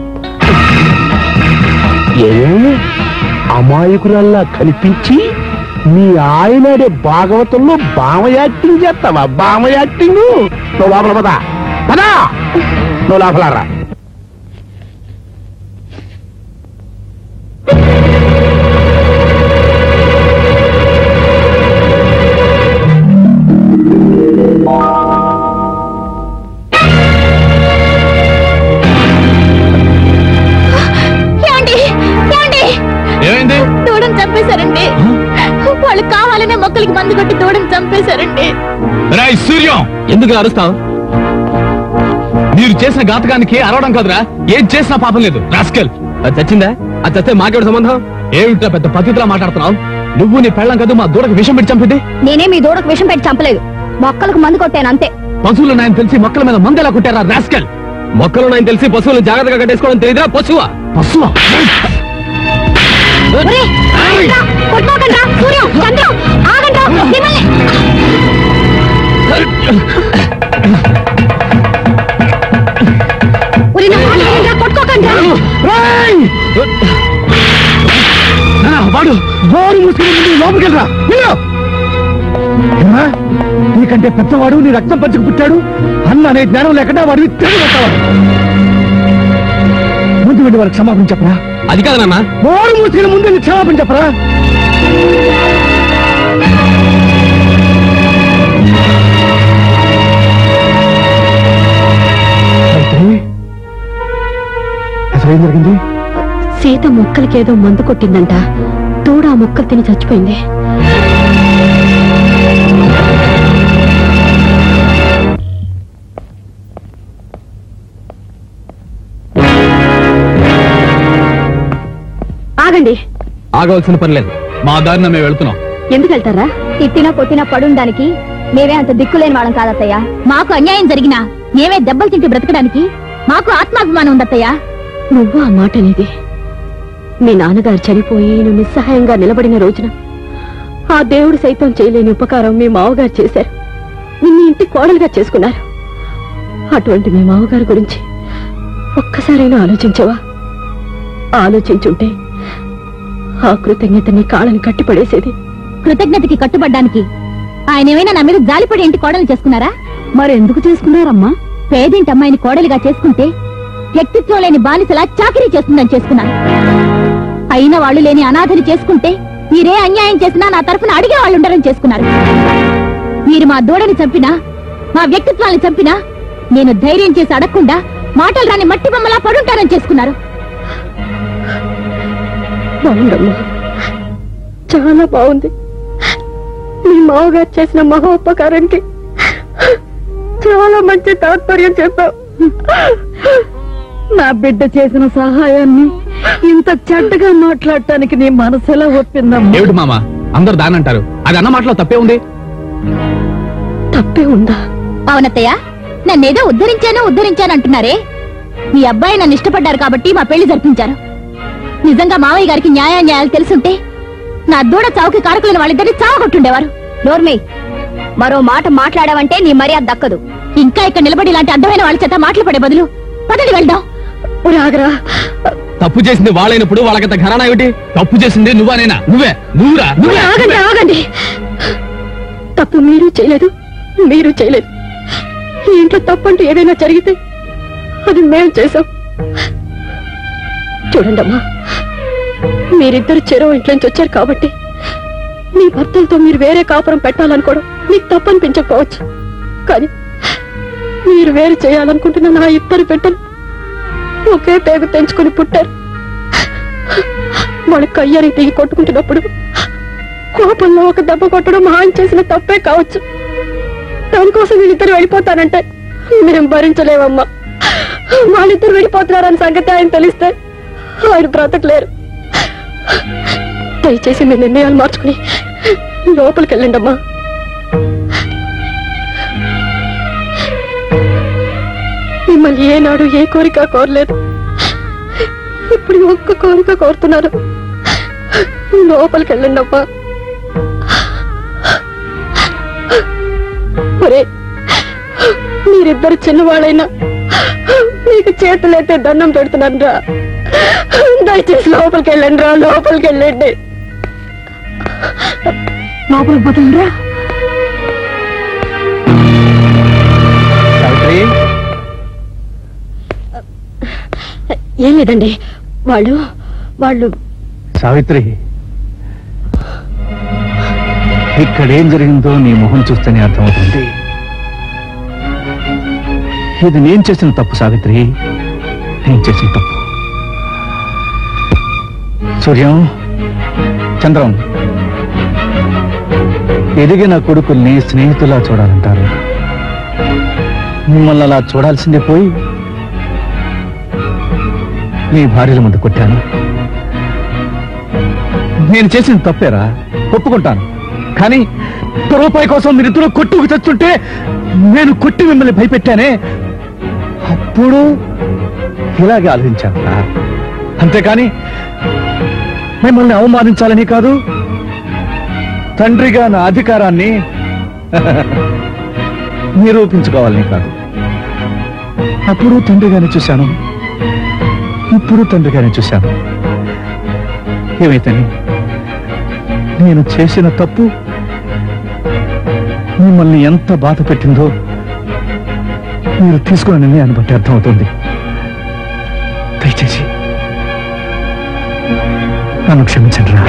ఏ అమాయకురల్లా కనిపించి మీ ఆయన భాగవతంలో బామ యాక్టింగ్ చేస్తావా బామ యాక్టింగ్ నువ్వు లోపల పదా పదా నువ్వు లోపలరా ఏమండి ఏమండి ఏమైంది దూడని చంపేశారండి వాళ్ళు కావాలనే మొక్కలకి మందు కొట్టి దూడని చంపేశారండి రాయ్ సూర్యం ఎందుకు అరుస్తావు మీరు చేసిన ఘాతకానికి అరవడం కాదురా ఏం చేసినా పాపం లేదు రాస్కెల్ అది చచ్చిందా అది చస్తే మాకేడు సంబంధం ఏమిటా పెద్ద పద్ధతిలా మాట్లాడుతున్నావు నువ్వు నీ పెళ్ళం కదా మా దూడకు విషం పెట్టి చంపింది నేనే మీ దూడకు విషం పెట్టి చంపలేదు మొక్కలకు మందు కొట్టాను అంతే పశువులు నాయన తెలిసి మొక్కల మీద మందు ఎలా కొట్టారా రాస్కెల్ మొక్కలు నాయన తెలిసి పశువులు జాగ్రత్తగా కట్టేసుకోవడం తెలియదురా పశువా పశువా ఒరేయ్, ఆగండ్రా, కొట్టుకోకండ్రా, సూర్యం, చంద్రం, ఆగండ్రా, మిమ్మల్ని. ఒరేయ్, నా మాట వినండ్రా, కొట్టుకోకండ్రా. వాడు గోరు మూసుకుని ముందు లోపలికి వెళ్ళరా వెళ్ళు. ఏమ్మా? నీకంటే పెద్దవాడు నీ రక్తం పంచుకు పుట్టాడు అన్న అనే జ్ఞానం లేకుండా వాడివి తెలియబెట్టావా ముందు వెళ్ళి వాళ్ళకి క్షమాపణ చెప్పరా అది కాదు నాన్న గోరు మూసుకుని ముందు వెళ్ళి క్షమాపణ చెప్పరా అయితే అసలు ఏం జరిగింది సీత మొక్కలకేదో మందు కొట్టిందంట తోడు ఆ మొక్కలు తిని చచ్చిపోయింది ఆగండి ఆగవలసిన పని లేదు మా దారిన మేము వెళ్తున్నాం ఎందుకు వెళ్తారా తిట్టినా కొట్టినా పడుండానికి మేమే అంత దిక్కులేని వాళ్ళం కాదత్తయ్యా మాకు అన్యాయం జరిగినా మేమే దెబ్బలు తింటే బ్రతకడానికి మాకు ఆత్మాభిమానం ఉందత్తయ్యా నువ్వు ఆ మాట అనేది మీ నాన్నగారు చనిపోయి నువ్వు నిస్సహాయంగా నిలబడిన రోజున ఆ దేవుడు సైతం చేయలేని ఉపకారం మీ మావగారు చేశారు నిన్ను ఇంటి కోడలుగా చేసుకున్నారు అటువంటి మీ మావగారి గురించి ఒక్కసారైనా ఆలోచించవా ఆలోచించుంటే ఆ కృతజ్ఞత నీ కాళ్ళని కట్టిపడేసేది కృతజ్ఞతకి కట్టుబడ్డానికి ఆయన ఏమైనా నా మీద జాలిపడి ఇంటి కోడలు చేసుకున్నారా మరెందుకు చేసుకున్నారమ్మా పేదింటి అమ్మాయిని కోడలిగా చేసుకుంటే వ్యక్తిత్వం లేని బానిసలా చాకరీ చేస్తుందని చేసుకున్నాను అయిన వాళ్ళు లేని అనాథని చేసుకుంటే మీరే అన్యాయం చేసినా నా తరఫున అడిగే వాళ్ళు ఉండరని చేసుకున్నారు మీరు మా దూడని చంపినా మా వ్యక్తిత్వాన్ని చంపినా నేను ధైర్యం చేసి అడగకుండా మాటలు రాని మట్టి బొమ్మలా పడుంటానని చేసుకున్నారు బాగుందమ్మా చాలా బాగుంది మీ మావగారు చేసిన మహోపకారానికి చాలా మంచి తాత్పర్యం చెప్పావు నా బిడ్డ చేసిన సహాయాన్ని ఇంత చెడ్డగా మాట్లాడటానికి నీ మనసు ఎలా ఒప్పిందమ్మా ఏమిటి మామ అందరు దాని అంటారు అది అన్న మాటలో తప్పే ఉంది తప్పే ఉందా అవునత్తయ్య నన్నేదో ఉద్ధరించాను ఉద్ధరించాను అంటున్నారే మీ అబ్బాయి నన్ను ఇష్టపడ్డారు కాబట్టి మా పెళ్లి జరిపించారు నిజంగా మావయ్య గారికి న్యాయాన్యాయాలు తెలుసుంటే నా దూడ చావుకి కారకులైన వాళ్ళిద్దరిని చావగొట్టుండేవారు నోర్మి మరో మాట మాట్లాడావంటే నీ మర్యాద దక్కదు ఇంకా ఇక్కడ నిలబడి ఇలాంటి అర్థమైన వాళ్ళ చేత మాటలు పడే బదులు పదండి వెళ్దాం రాగరా తప్పు చేసింది వాళ్ళైనప్పుడు వాళ్ళకంత ఘరానా ఏమిటి తప్పు చేసింది నువ్వనేనా నువ్వే నువ్వురా నువ్వే ఆగండి ఆగండి తప్పు మీరు చేయలేదు మీరు చేయలేదు ఈ ఇంట్లో తప్పు అంటూ ఏదైనా జరిగితే అది మేం చేసాం చూడండమ్మా మీరిద్దరు చెరువు ఇంట్లోంచి వచ్చారు కాబట్టి మీ భర్తలతో మీరు వేరే కాపురం పెట్టాలనుకోవడం మీకు తప్పనిపించకపోవచ్చు కానీ మీరు వేరు చేయాలనుకుంటున్న నా ఇద్దరు బిడ్డలు ఒకే పేగు తెంచుకుని పుట్టారు వాళ్ళ కయ్యని దిగి కొట్టుకుంటున్నప్పుడు కోపంలో ఒక దెబ్బ కొట్టడం మహాన్ చేసిన తప్పే కావచ్చు దానికోసం వీళ్ళిద్దరు వెళ్ళిపోతానంటే మేము భరించలేమమ్మా వాళ్ళిద్దరు వెళ్ళిపోతున్నారని సంగతి ఆయన తెలిస్తే ఆయన బ్రతకలేరు దయచేసి మీ నిర్ణయాలు మార్చుకుని లోపలికి వెళ్ళండి అమ్మా మిమ్మల్ని ఏనాడు ఏ కోరిక కోరలేదు ఇప్పుడు ఈ ఒక్క కోరిక కోరుతున్నారు లోపలికి వెళ్ళండి అమ్మా ఒరే మీరిద్దరు చిన్నవాళ్ళైనా మీకు చేతులైతే దండం పెడుతున్నాను రా దయచేసి లోపలికి వెళ్ళండి రా లోపలికి వెళ్ళండి లోపలికి పోతుంది రా సావిత్రి ఏం లేదండి వాళ్ళు వాళ్ళు సావిత్రి ఇక్కడ ఏం జరిగిందో నీ మొహం చూస్తేనే అర్థమవుతుంది ఇది నేను చేసిన తప్పు సావిత్రి నేను చేసిన తప్పు సూర్యం చంద్రం ఎదిగిన కొడుకుల్ని స్నేహితులా చూడాలంటారు మిమ్మల్ని అలా చూడాల్సిందే పోయి మీ భార్యల ముందు కొట్టాను నేను చేసిన తప్పేరా ఒప్పుకుంటాను కానీ ఒక్క రూపాయి కోసం మీరిద్దరూ కొట్టుకు తెచ్చుంటే నేను కొట్టి మిమ్మల్ని భయపెట్టానే అప్పుడు ఇలాగే ఆలోచించాను రా. అంతేకాని మిమ్మల్ని అవమానించాలని కాదు తండ్రిగా నా అధికారాన్ని నిరూపించుకోవాలని కాదు అప్పుడు తండ్రిగానే చూశాను ఇప్పుడు తండ్రిగానే చూశాను ఏమైతేనే నేను చేసిన తప్పు మిమ్మల్ని ఎంత బాధ పెట్టిందో మీరు తీసుకున్న నిర్ణయాన్ని బట్టి అర్థమవుతుంది దయచేసి నన్ను క్షమించండి రా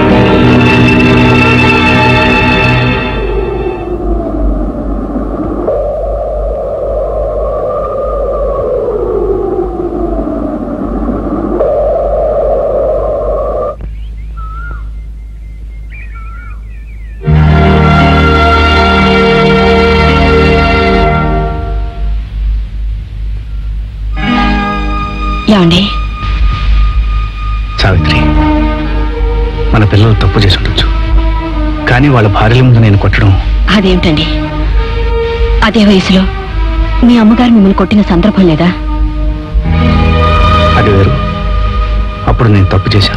ఏమండి సావిత్రి మన పిల్లలు తప్పు చేసి ఉండొచ్చు కానీ వాళ్ళ భార్యల ముందు నేను కొట్టడం అదేమిటండి అదే వయసులో మీ అమ్మగారు మిమ్మల్ని కొట్టిన సందర్భం లేదా అది వేరు అప్పుడు నేను తప్పు చేశాను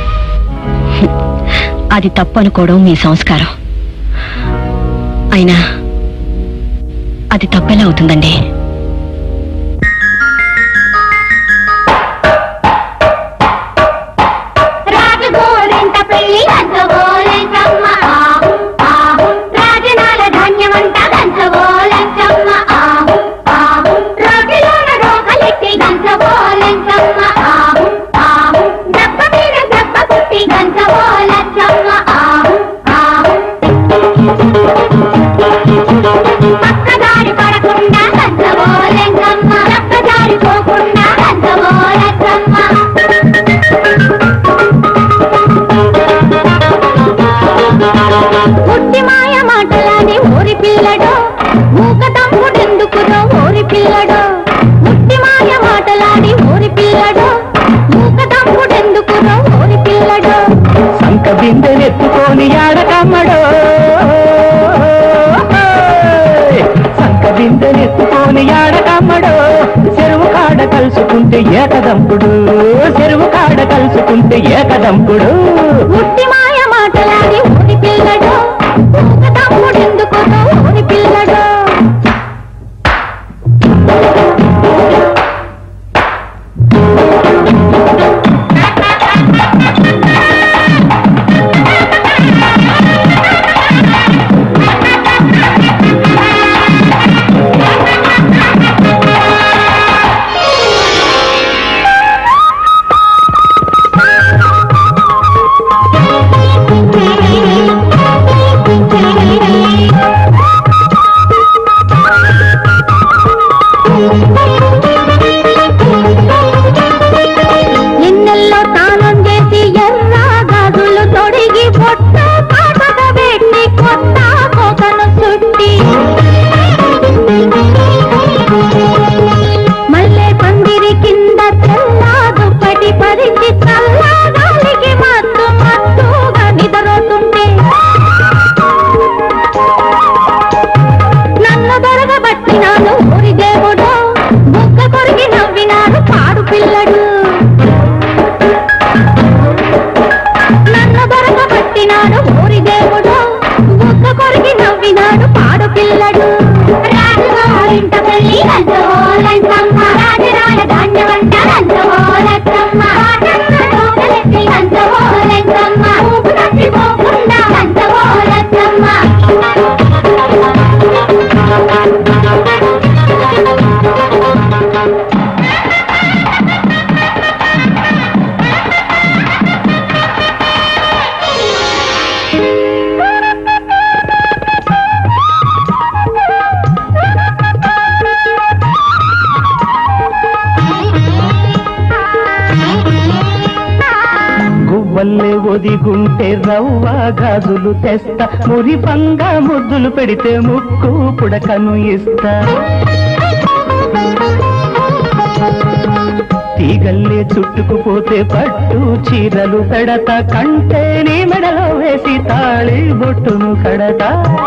అది తప్పు అనుకోవడం మీ సంస్కారం అయినా అది తప్పెలా అవుతుందండి రాజగోరింట పెళ్లి గంచగోలెంచమ్మ ఆహు ఆహు రాజనాల ధాన్యమంట గంచగోలెంచమ్మ ఆహు ఆహు రోటిలోన రోకలెట్టి గంచగోలెంచమ్మ ఆహు ఆహు దెబ్బ మీద దెబ్బ కుట్టి గంచగోలెంచమ్మ ఆహు ఆహు పక్కదారి పడకుండా గంచగోలెంచమ్మ పక్కదారి పోకుండా గంచగోలెంచమ్మ పుట్టి మాయ మాటలాని ఊరి పిల్లడో మూక తమ్ముడెందుకురో ఊరి పిల్లడో పుట్టి మాయ మాటలాని ఊరి పిల్లడో మూక తమ్ముడెందుకురో ఊరి పిల్లడో సంక బిందెనెత్తుకొని ఆడకమ్మడో సంక బిందెనెత్తుకొని ఆడకమ్మడో చెరువు కాడ కలుసుకుంటే ఏకదంపుడు చెరువు కాడ కలుసుకుంటే ఏకదంపుడు పుట్టి మాయ మాటలాని ఊరి పిల్లడో మూక తమ్ముడెందుకురో ఊరి పిల్లడో ఒదిగుంటే రవ్వ గాజులు తెస్తా మురి పంగా ముద్దులు పెడితే ముక్కు పుడకను ఇస్తా తీగల్లే చుట్టుకుపోతే పట్టు చీరలు పెడతా కంటే నీ మెడలో వేసి తాళి బొట్టును కడతా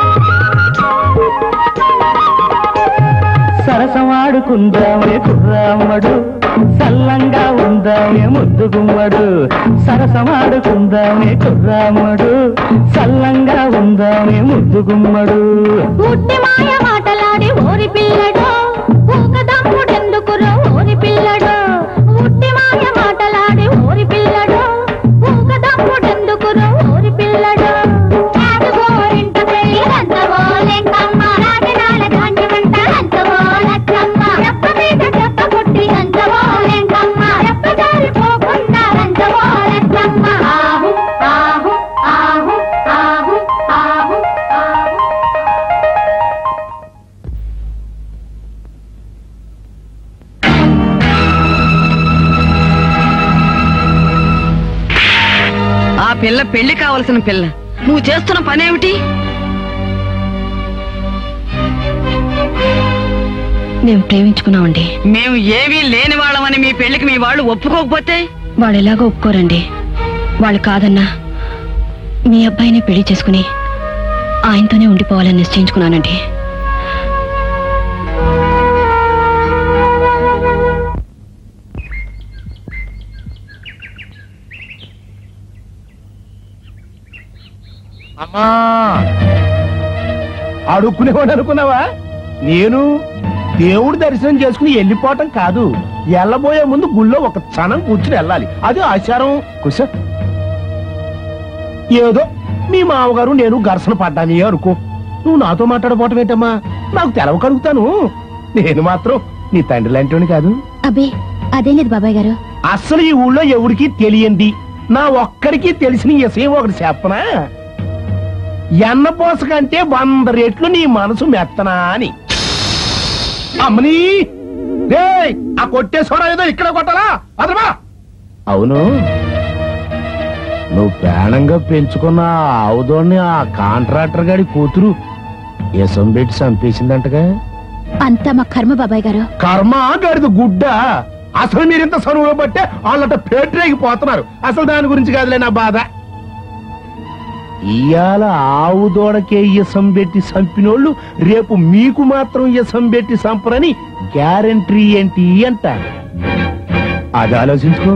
సరసమాడుకుందామే కుర్రామ్మడు సల్లంగా ఉందామే ముద్దు గుమ్మడు సరసమాడుకుందామే కుర్రామ్మడు సల్లంగా ఉందామే ముద్దు గుమ్మడు ముట్టి మాయ మాటలాడి ఓరి పిల్లడు ఊకదమ్ముడెందుకురో ఓరి పిల్లడు ముట్టి మాయ మాటలాడి ఓరి పిల్లడు ఊకదమ్ముడెందుకురో ఓరి పిల్లడు రాజగోరింట పెళ్లి రంతవోలెంకమ్మ రాజనాల ధాన్యమంట రంతవోలచ్చమ్మ రెప్ప మీద చెప్ప కొట్టి రంతవోలెంకమ్మ రెప్ప జారిపోకుండా రంతవోలచ్చమ్మ ఆహు ఆహు ఆహు ఆహు ఆహు ఆహు ఆ పిల్ల పెళ్లి కావలసిన పిల్ల నువ్వు చేస్తున్న పనేమిటి మేము ప్రేమించుకున్నామండి మేము ఏమీ లేని వాళ్ళమని మీ పెళ్లికి మీ వాళ్ళు ఒప్పుకోకపోతే వాళ్ళు ఎలాగో ఒప్పుకోరండి వాళ్ళు కాదన్నా మీ అబ్బాయిని పెళ్లి చేసుకుని ఆయనతోనే ఉండిపోవాలని నిశ్చయించుకున్నానండి అమ్మా అడుక్కునేవాడు అనుకున్నావా నేను దేవుడి దర్శనం చేసుకుని వెళ్ళిపోవటం కాదు వెళ్ళబోయే ముందు గుళ్ళో ఒక క్షణం కూర్చుని వెళ్ళాలి అది ఆచారం కుస ఏదో మీ మామగారు నేను ఘర్షణ పడ్డాని అనుకో నువ్వు నాతో మాట్లాడబోవటం ఏంటమ్మా నాకు తెలవ కడుగుతాను నేను మాత్రం నీ తండ్రి లాంటివాడిని కాదు అబ్బే అదేం లేదు బాబాయ్ గారు అస్సలు ఈ ఊళ్ళో ఎవరికి తెలియంది నా ఒక్కడికి తెలిసిన విషయం ఒకటి చెప్పనా ఎన్నపోస కంటే వంద రెట్లు నీ మనసు మెత్తనా అని అమ్మని డేయ్, ఆ కొట్టే సోడా ఏదో ఇక్కడ కొట్టాలా అదమా అవును నువ్వు ప్రాణంగా పెంచుకున్న ఆ ఆవుదోడిని ఆ కాంట్రాక్టర్ గాడి కూతురు ఎసం పెట్టి చంపేసిందంటగా అంతా మా కర్మ బాబాయ్ గారు కర్మ గడిది గుడ్డ అసలు మీరింత సనువులో బట్టే వాళ్ళట పేటరేగిపోతున్నారు అసలు దాని గురించి కాదులే నా బాధ ఇవాళ ఆవు దూడకే ఇసం పెట్టి చంపినోళ్ళు రేపు మీకు మాత్రం ఇసం పెట్టి చంపరని గ్యారంటీ ఏంటి అంట అది ఆలోచించుకో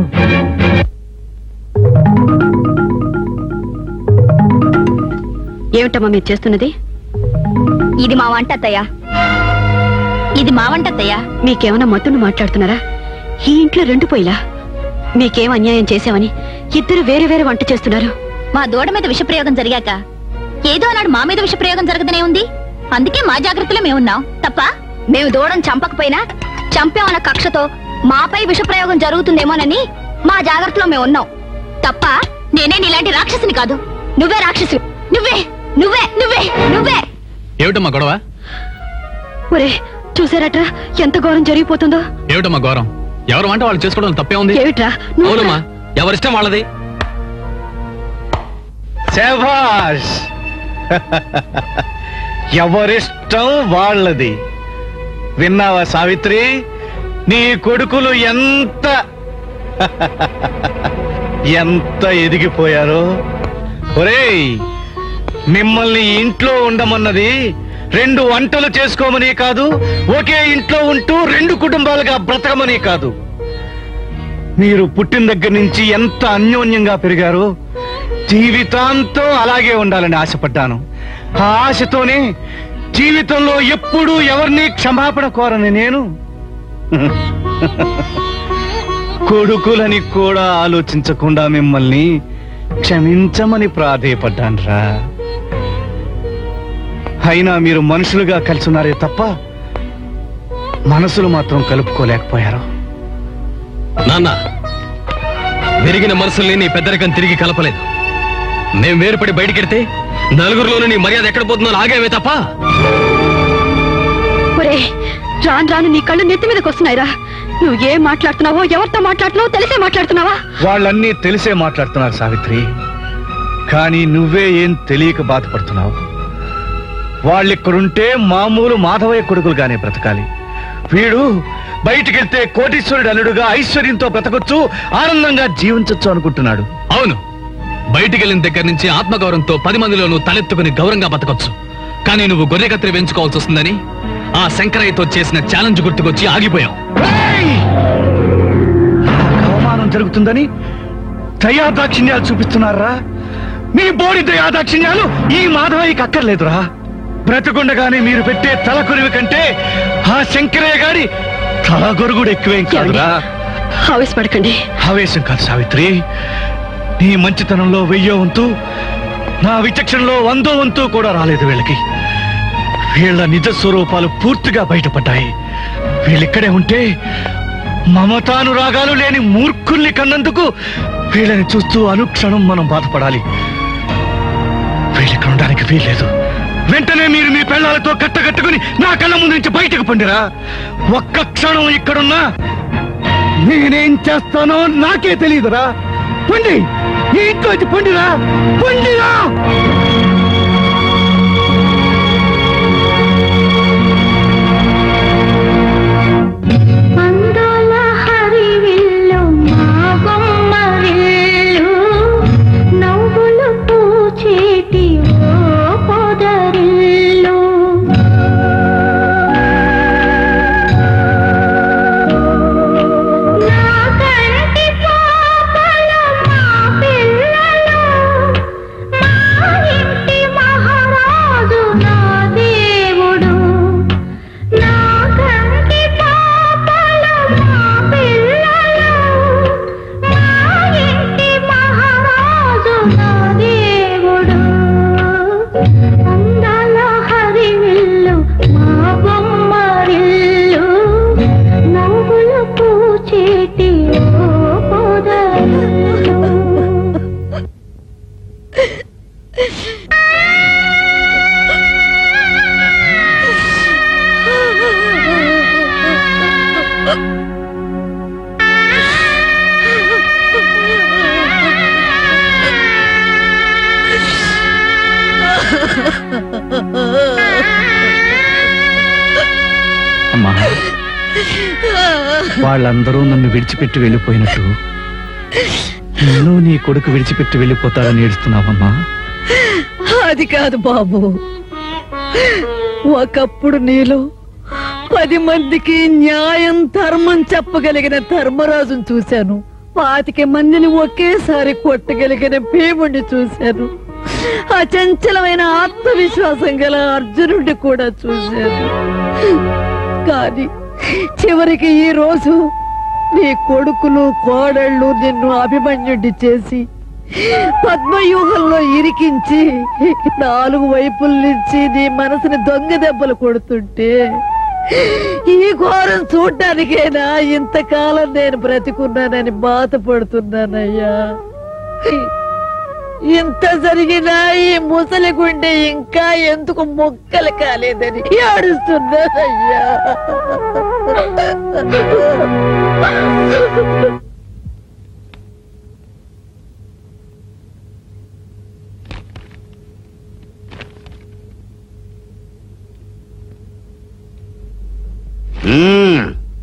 ఏమిటమ్మా మీరు చేస్తున్నది ఇది మా వంట అత్తయ్య ఇది మా వంట అత్తయ్య మీకేమైనా మత్తును మాట్లాడుతున్నారా ఈ ఇంట్లో రెండు పొయ్యిలా మీకేం అన్యాయం చేశామని ఇద్దరు వేరే వేరే వంట చేస్తున్నారు మా దూడ మీద విషప్రయోగం జరిగాక ఏదో నాడు మా మీద విషప్రయోగం జరగదనే ఉంది అందుకే మా జాగ్రత్తలో మేమున్నాం తప్ప మేము దూడను చంపకపోయినా చంపామన్న కక్షతో మాపై విషప్రయోగం జరుగుతుందేమోనని మా జాగ్రత్తలో మేము ఉన్నాం తప్ప నేనే నీలాంటి రాక్షసిని కాదు నువ్వే రాక్షసు నువ్వే నువ్వే నువ్వే నువ్వే ఏమిటమ్మా గొడవ ఒరే చూసారట్రా ఎంత ఘోరం జరిగిపోతుందో ఏమిటమ్మా ఘోరం ఎవరు వంట వాళ్ళు చేసుకోవడం తప్పే ఉంది ఏమిట్రా నువ్వు అవునమ్మా ఎవరిష్టం వాళ్ళది శభాష్ ఎవరిష్టం వాళ్ళది విన్నావా సావిత్రి నీ కొడుకులు ఎంత ఎంత ఎదిగిపోయారో ఒరేయ్ మిమ్మల్ని ఇంట్లో ఉండమన్నది రెండు వంటలు చేసుకోమని కాదు ఒకే ఇంట్లో ఉంటూ రెండు కుటుంబాలుగా బ్రతకమని కాదు మీరు పుట్టిన దగ్గర నుంచి ఎంత అన్యోన్యంగా పెరిగారో జీవితాంతం అలాగే ఉండాలని ఆశపడ్డాను ఆ ఆశతోనే జీవితంలో ఎప్పుడూ ఎవరిని క్షమాపణ కోరని నేను కొడుకులని కూడా ఆలోచించకుండా మిమ్మల్ని క్షమించమని ప్రాధేయపడ్డాను రా అయినా మీరు మనుషులుగా కలిసి ఉన్నారే తప్ప మనసులు మాత్రం కలుపుకోలేకపోయారు నాన్న విరిగిన మనసుల్ని నీ పెద్దరికం తిరిగి కలపలేదు మేం వేరుపడి బయటికెడితే నలుగురిలోనూ నీ మర్యాద ఎక్కడ పోతుందో ఆగేవే తప్ప ఒరే రాను రాను నీ కళ్ళు నెత్తి మీదకి వస్తున్నాయిరా నువ్వు ఏం మాట్లాడుతున్నావో ఎవరితో మాట్లాడుతున్నావో తెలిసే మాట్లాడుతున్నావా వాళ్ళన్నీ తెలిసే మాట్లాడుతున్నారు సావిత్రి కానీ నువ్వే ఏం తెలియక బాధపడుతున్నావు వాళ్ళిక్కడుంటే మామూలు మాధవయ్య కొడుకులుగానే బ్రతకాలి వీడు బయటికెళ్తే కోటీశ్వరుడు అల్లుడుగా ఐశ్వర్యంతో బ్రతకొచ్చు ఆనందంగా జీవించొచ్చు అనుకుంటున్నాడు అవును బయటికి వెళ్ళిన దగ్గర నుంచి ఆత్మగౌరవంతో పది మందిలో నువ్వు తలెత్తుకుని గౌరవంగా బతకొచ్చు కానీ నువ్వు గొర్రె కత్తిరి పెంచుకోవాల్సి వస్తుందని ఆ శంకరయ్యతో చేసిన ఛాలెంజ్ గుర్తుకొచ్చి ఆగిపోయావు అవమానం జరుగుతుందని దయాదాక్షిణ్యాలు చూపిస్తున్నారా మీ బోడి దయాదాక్షిణ్యాలు ఈ మాధవయ్యకి అక్కర్లేదురా బ్రతుకుండగానే మీరు పెట్టే తలకొరివి కంటే ఆ శంకరయ్య గారి తలగొరుగుడు ఎక్కువేం కాదురా ఆవేశపడకండి ఆవేశం కాదు సావిత్రి నీ మంచితనంలో వెయ్యో వంతు నా విచక్షణలో వందో వంతు కూడా రాలేదు వీళ్ళకి వీళ్ళ నిజ స్వరూపాలు పూర్తిగా బయటపడ్డాయి వీళ్ళిక్కడే ఉంటే మమతానురాగాలు లేని మూర్ఖుల్ని కన్నందుకు వీళ్ళని చూస్తూ అనుక్షణం మనం బాధపడాలి వీళ్ళిక్కడ ఉండడానికి వీల్లేదు వెంటనే మీరు మీ పెళ్ళాలతో కట్టకట్టుకుని నా కళ్ళ ముందు నుంచి బయటకు పండిరా ఒక్క క్షణం ఇక్కడున్నా నేనేం చేస్తానో నాకే తెలియదురా పండి ఈ ఇంట్లో వచ్చి పండిరా పండిరా అందాల హరివిల్లు మా బొమ్మరిల్లు నవ్వులు పూచేటి ఓ పొదరిల్లు నా కంటి పాపలు మా పిల్లలు మా ఇంటి మహారాజు నా దేవుడు నా కంటి పాపలు మా పిల్లలు మా ఇంటి మహారాజు నా దేవుడు అందాల హరివిల్లు మా బొమ్మరిల్లు నవ్వులు పూచేటి ఓ పొదరిల్లు అమ్మా వాళ్ళందరూ నన్ను విడిచిపెట్టి వెళ్ళిపోయినట్టు నిన్ను నీ కొడుకు విడిచిపెట్టి వెళ్ళిపోతారని ఏడుస్తున్నావమ్మా అది కాదు బాబు ఒకప్పుడు నీలో పది మందికి న్యాయం ధర్మం చెప్పగలిగిన ధర్మరాజును చూశాను పాతిక మందిని ఒకేసారి కొట్టగలిగిన భీముడిని చూశాను అచంచలమైన ఆత్మవిశ్వాసం గల అర్జునుడిని కూడా చూశాను కానీ చివరికి ఈ రోజు నీ కొడుకులు కోడళ్ళు నిన్ను అభిమన్యుడి చేసి పద్మవ్యూహంలో ఇరికించి నాలుగు వైపుల నుంచి నీ మనసుని దొంగ దెబ్బలు కొడుతుంటే ఈ ఘోరం చూడ్డానికేనా ఇంతకాలం నేను బ్రతికున్నానని బాధపడుతున్నానయ్యా ఇంత జరిగినా ఈ ముసలి గుండె ఇంకా ఎందుకు మొక్కలు కాలేదని ఏడుస్తున్నానయ్యా మ్మ్.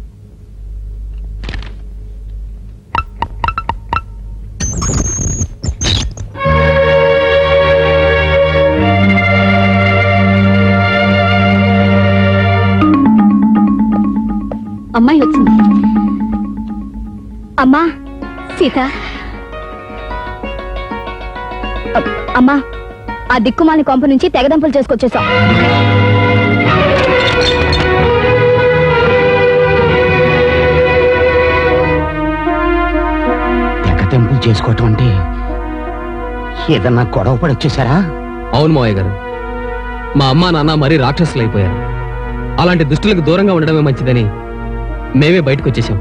అమ్మాయి వచ్చింది అమ్మా సీత అ- అమ్మా ఆ దిక్కుమాలి కొంప నుంచి తెగదంపులు చేసుకొచ్చేసాం తెగ తెంపులు చేసుకోవటం అంటే ఏదన్నా గొడవ పడి వచ్చేసారా అవును మావయ్య గారు మా అమ్మా నాన్న మరీ రాక్షసులు అయిపోయారు అలాంటి దుష్టులకు దూరంగా ఉండడమే మంచిదని మేమే బయటకు వచ్చేసాం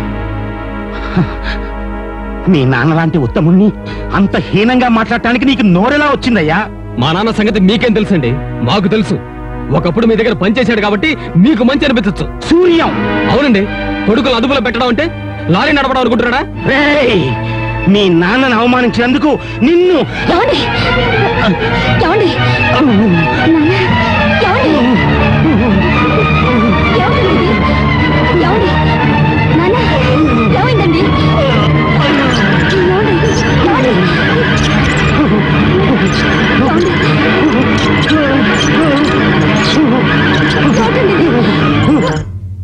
మీ నాన్న లాంటి ఉత్తముణ్ణి అంత హీనంగా మాట్లాడటానికి నీకు నోరెలా వచ్చిందయ్యా మా నాన్న సంగతి మీకేం తెలుసండి మాకు తెలుసు ఒకప్పుడు మీ దగ్గర పనిచేశాడు కాబట్టి మీకు మంచి అనిపించచ్చు సూర్యం అవునండి కొడుకులు అదుపులో పెట్టడం అంటే లారీ నడపడం అనుకుంటున్నాడా రేయ్! మీ నాన్నను అవమానించినందుకు నిన్ను ఏమండి ఏమండి నాన్న, ఏమండి? ఏమండి ఇది? ఏమండి? నాన్న, ఏమైందండి? ఏమండి? ఏమండి? ఏమండి? ఏమిటండి ఇది?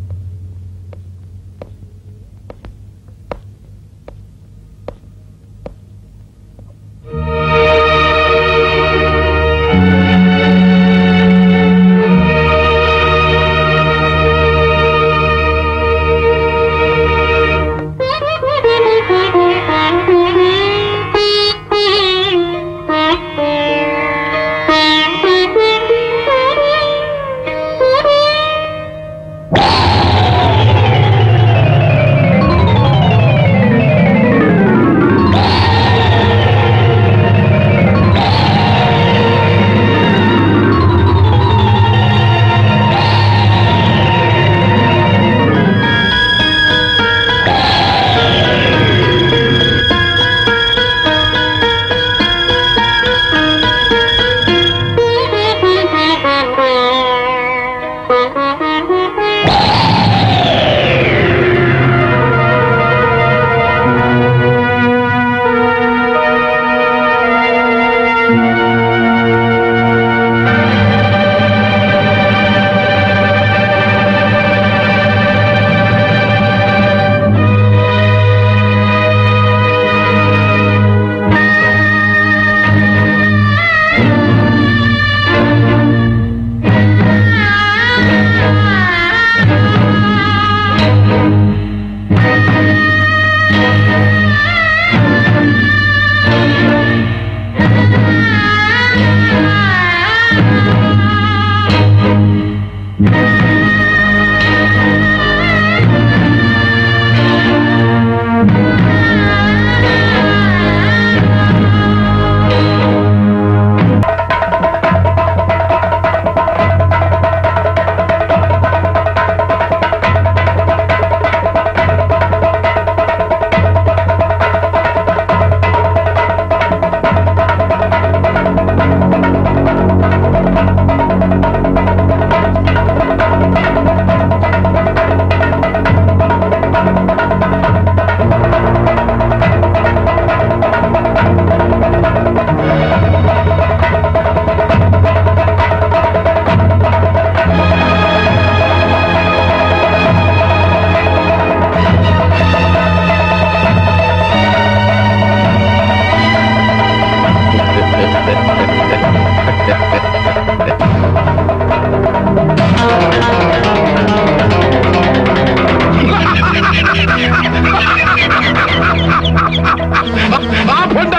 మా పొండ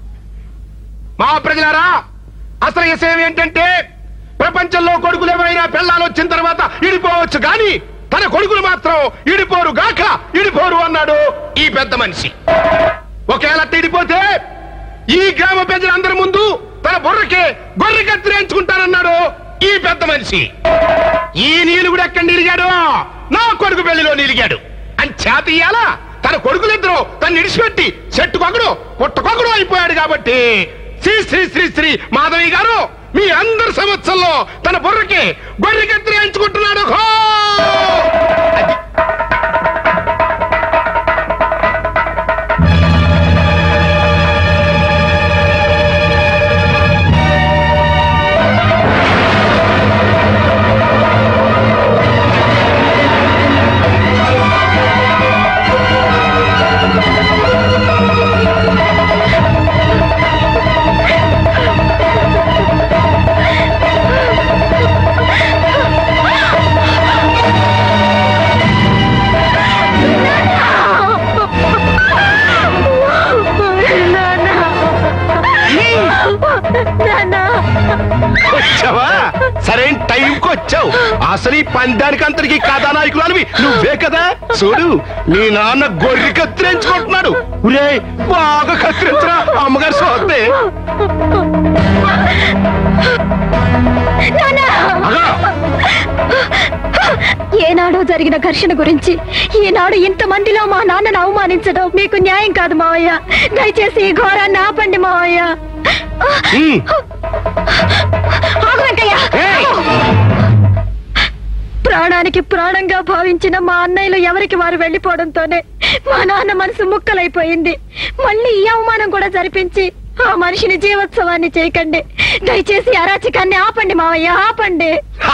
మా ప్రజలారా అసలు విషయం ఏంటంటే ప్రపంచంలో కొడుకులు ఏమైనా పెళ్ళాలు వచ్చిన తర్వాత ఇడిపోవచ్చు కానీ తన కొడుకులు మాత్రం ఇడిపోరు గాక ఇడిపోరు అన్నాడు ఈ పెద్ద మనిషి ఒకవేళ అట్ట ఇడిపోతే ఈ గ్రామ ప్రజలందరి ముందు తన బుర్రకే గొర్రె కత్తిరించుకుంటానన్నాడు ఈ పెద్ద మనిషి ఈ నీళ్ళు కూడా ఎక్కడ నిలిగాడు నా కొడుకు పెళ్లిలో నిలిగాడు అని చేతయ్యాల తన కొడుకులిద్దరూ తను ఇడిచిపెట్టి చెట్టుకొకడు పుట్టకొకడు అయిపోయాడు కాబట్టి శ్రీ శ్రీ శ్రీ శ్రీ మాధవి గారు మీ అందరి సంవత్సరంలో తన బుర్రకి గొర్రె కత్తిరించుకుంటున్నాడు హో! అది వచ్చావా సరైన టైంకి వచ్చావు అసలు ఈ పందానికి అంతరికి కథానాయకులు అనివి నువ్వే కదా చూడు నీ నాన్న గొర్రె కత్తిరించుకుంటున్నాడు ఉరే బాగా కత్తిరించరా అమ్మగారు చూస్తే ఏనాడో జరిగిన జరిగిన ఘర్షణ గురించి ఈనాడు ఇంతమందిలో మా నాన్నను అవమానించడం మీకు న్యాయం కాదు మావయ్య దయచేసి ఈ ఘోరాన్ని ఆపండి మావయ్య ఆగు వెంకయ్య ప్రాణానికి ప్రాణంగా భావించిన మా అన్నయ్యలు ఎవరికి వారు వెళ్లిపోవడంతోనే మా నాన్న మనసు ముక్కలైపోయింది మళ్ళీ ఈ అవమానం కూడా జరిపించి ఆ మనిషిని జీవోత్సవాన్ని చేయకండి దయచేసి అరాచకాన్ని ఆపండి మావయ్య ఆపండి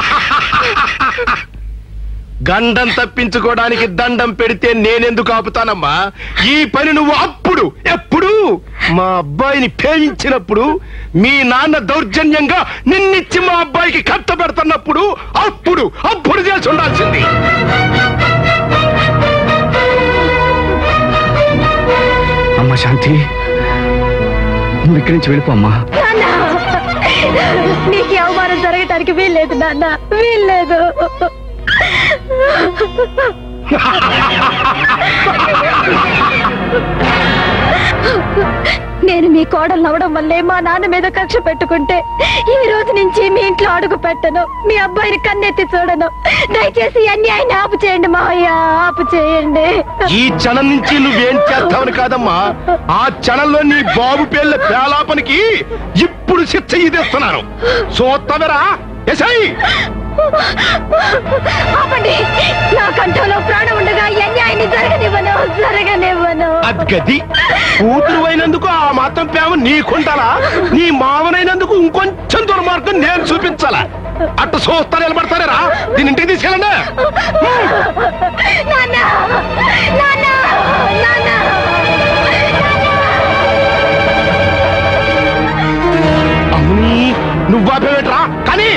గండం తప్పించుకోవడానికి దండం పెడితే నేనెందుకు ఆపుతానమ్మా ఈ పని నువ్వు అప్పుడు ఎప్పుడు మా అబ్బాయిని ప్రేమించినప్పుడు మీ నాన్న దౌర్జన్యంగా నిన్నిచ్చి మా అబ్బాయికి కట్ట పెడుతున్నప్పుడు అప్పుడు అప్పుడు చేసి ఉండాల్సింది అమ్మా శాంతి నువ్వు ఇక్కడి నుంచి వెళ్ళిపో అమ్మా నీకు ఈ అవమానం జరగటానికి వీల్లేదు నాన్న వీల్లేదు నేను మీ కోడలు అవడం వల్లే మా నాన్న మీద కక్ష పెట్టుకుంటే ఈ రోజు నుంచి మీ ఇంట్లో అడుగు పెట్టను మీ అబ్బాయిని కన్నెత్తి చూడను దయచేసి ఈ అన్యాయాన్ని ఆపు చేయండి మావయ్య ఆపు చేయండి ఈ క్షణం నుంచి నువ్వేం చేస్తావని కాదమ్మా ఆ క్షణంలో నీ బాబు పేర్ల పేలాపనికి ఇప్పుడు శిక్ష ఇదేస్తున్నాను చూస్తావరా ఎసై ఆపండి నా కంఠంలో ప్రాణం ఉండగా ఈ అన్యాయాన్ని జరగనివ్వను జరగనివ్వను అద్గది కూతురు అయినందుకు ఆ మాత్రం ప్రేమ నీకుంటాలా నీ మామనైనందుకు ఇంకొంచెం దుర్మార్గం నేను చూపించాలా అట్ట చూస్తా నిలబడతారా దీని ఇంటికి తీసుకెళ్ళండి నాన్న నాన్న నాన్న అమ్మని నువ్వు ఆపేవేట్రా కానీ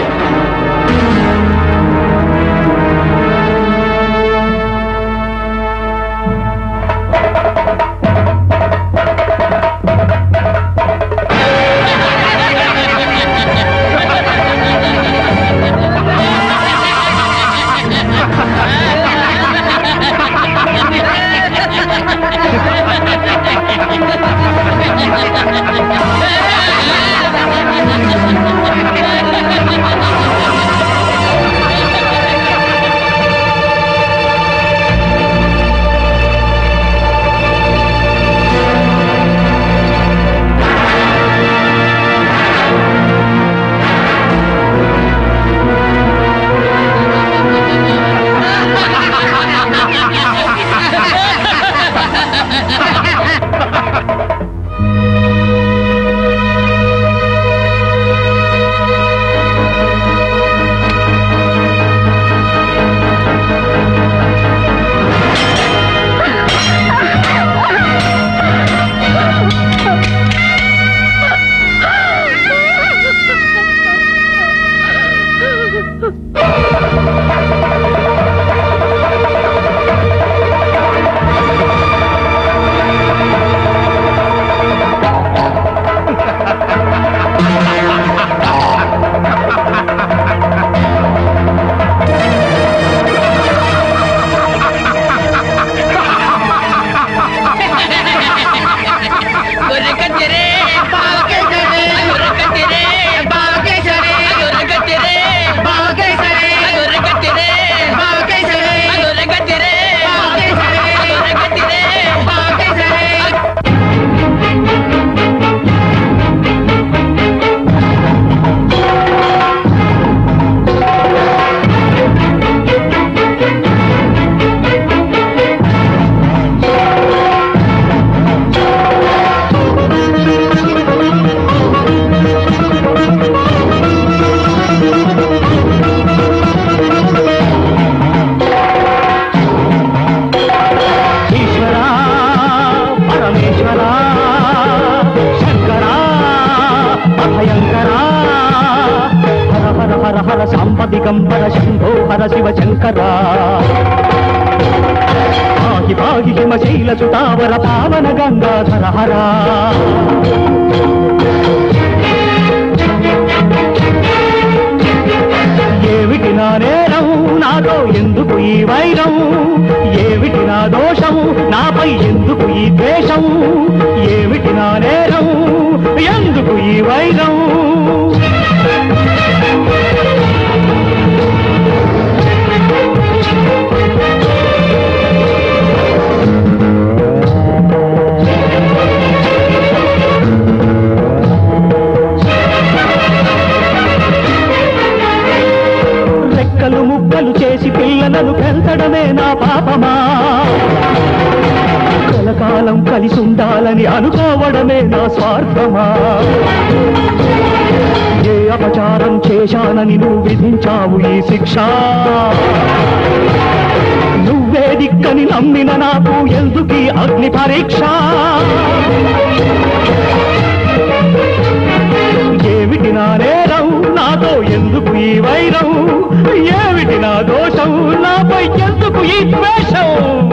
ఈశ్వరా పరమేశ్వరా శంకరా అభయంకరా హర హర హర హర సాంపదికంబర శంభో హర శివ శంకరా పాహి పాహి హిమశైల సుతావర పావన గంగాధర హరా ఏమిటి నా నేరం నాతో ఎందుకు ఈ వైరం ఏమిటి నా దోషం నాపై ఎందుకు ఈ ద్వేషం ఏమిటి నా నేరం ఎందుకు ఈ వైరం బుగ్గలు చేసి పిల్లలను పెంచడమే నా పాపమా కలకాలం కలిసి ఉండాలని అనుకోవడమే నా స్వార్థమా ఏ అపచారం చేశానని నువ్వు విధించావు ఈ శిక్ష నువ్వే దిక్కని నమ్మిన నాకు ఎందుకు ఈ అగ్ని పరీక్ష ఏమిటి నా నేరం నాతో ఎందుకు ఈ వైరం ఏమిటి నా దోషం నాపై ఎందుకు ఈ ద్వేషం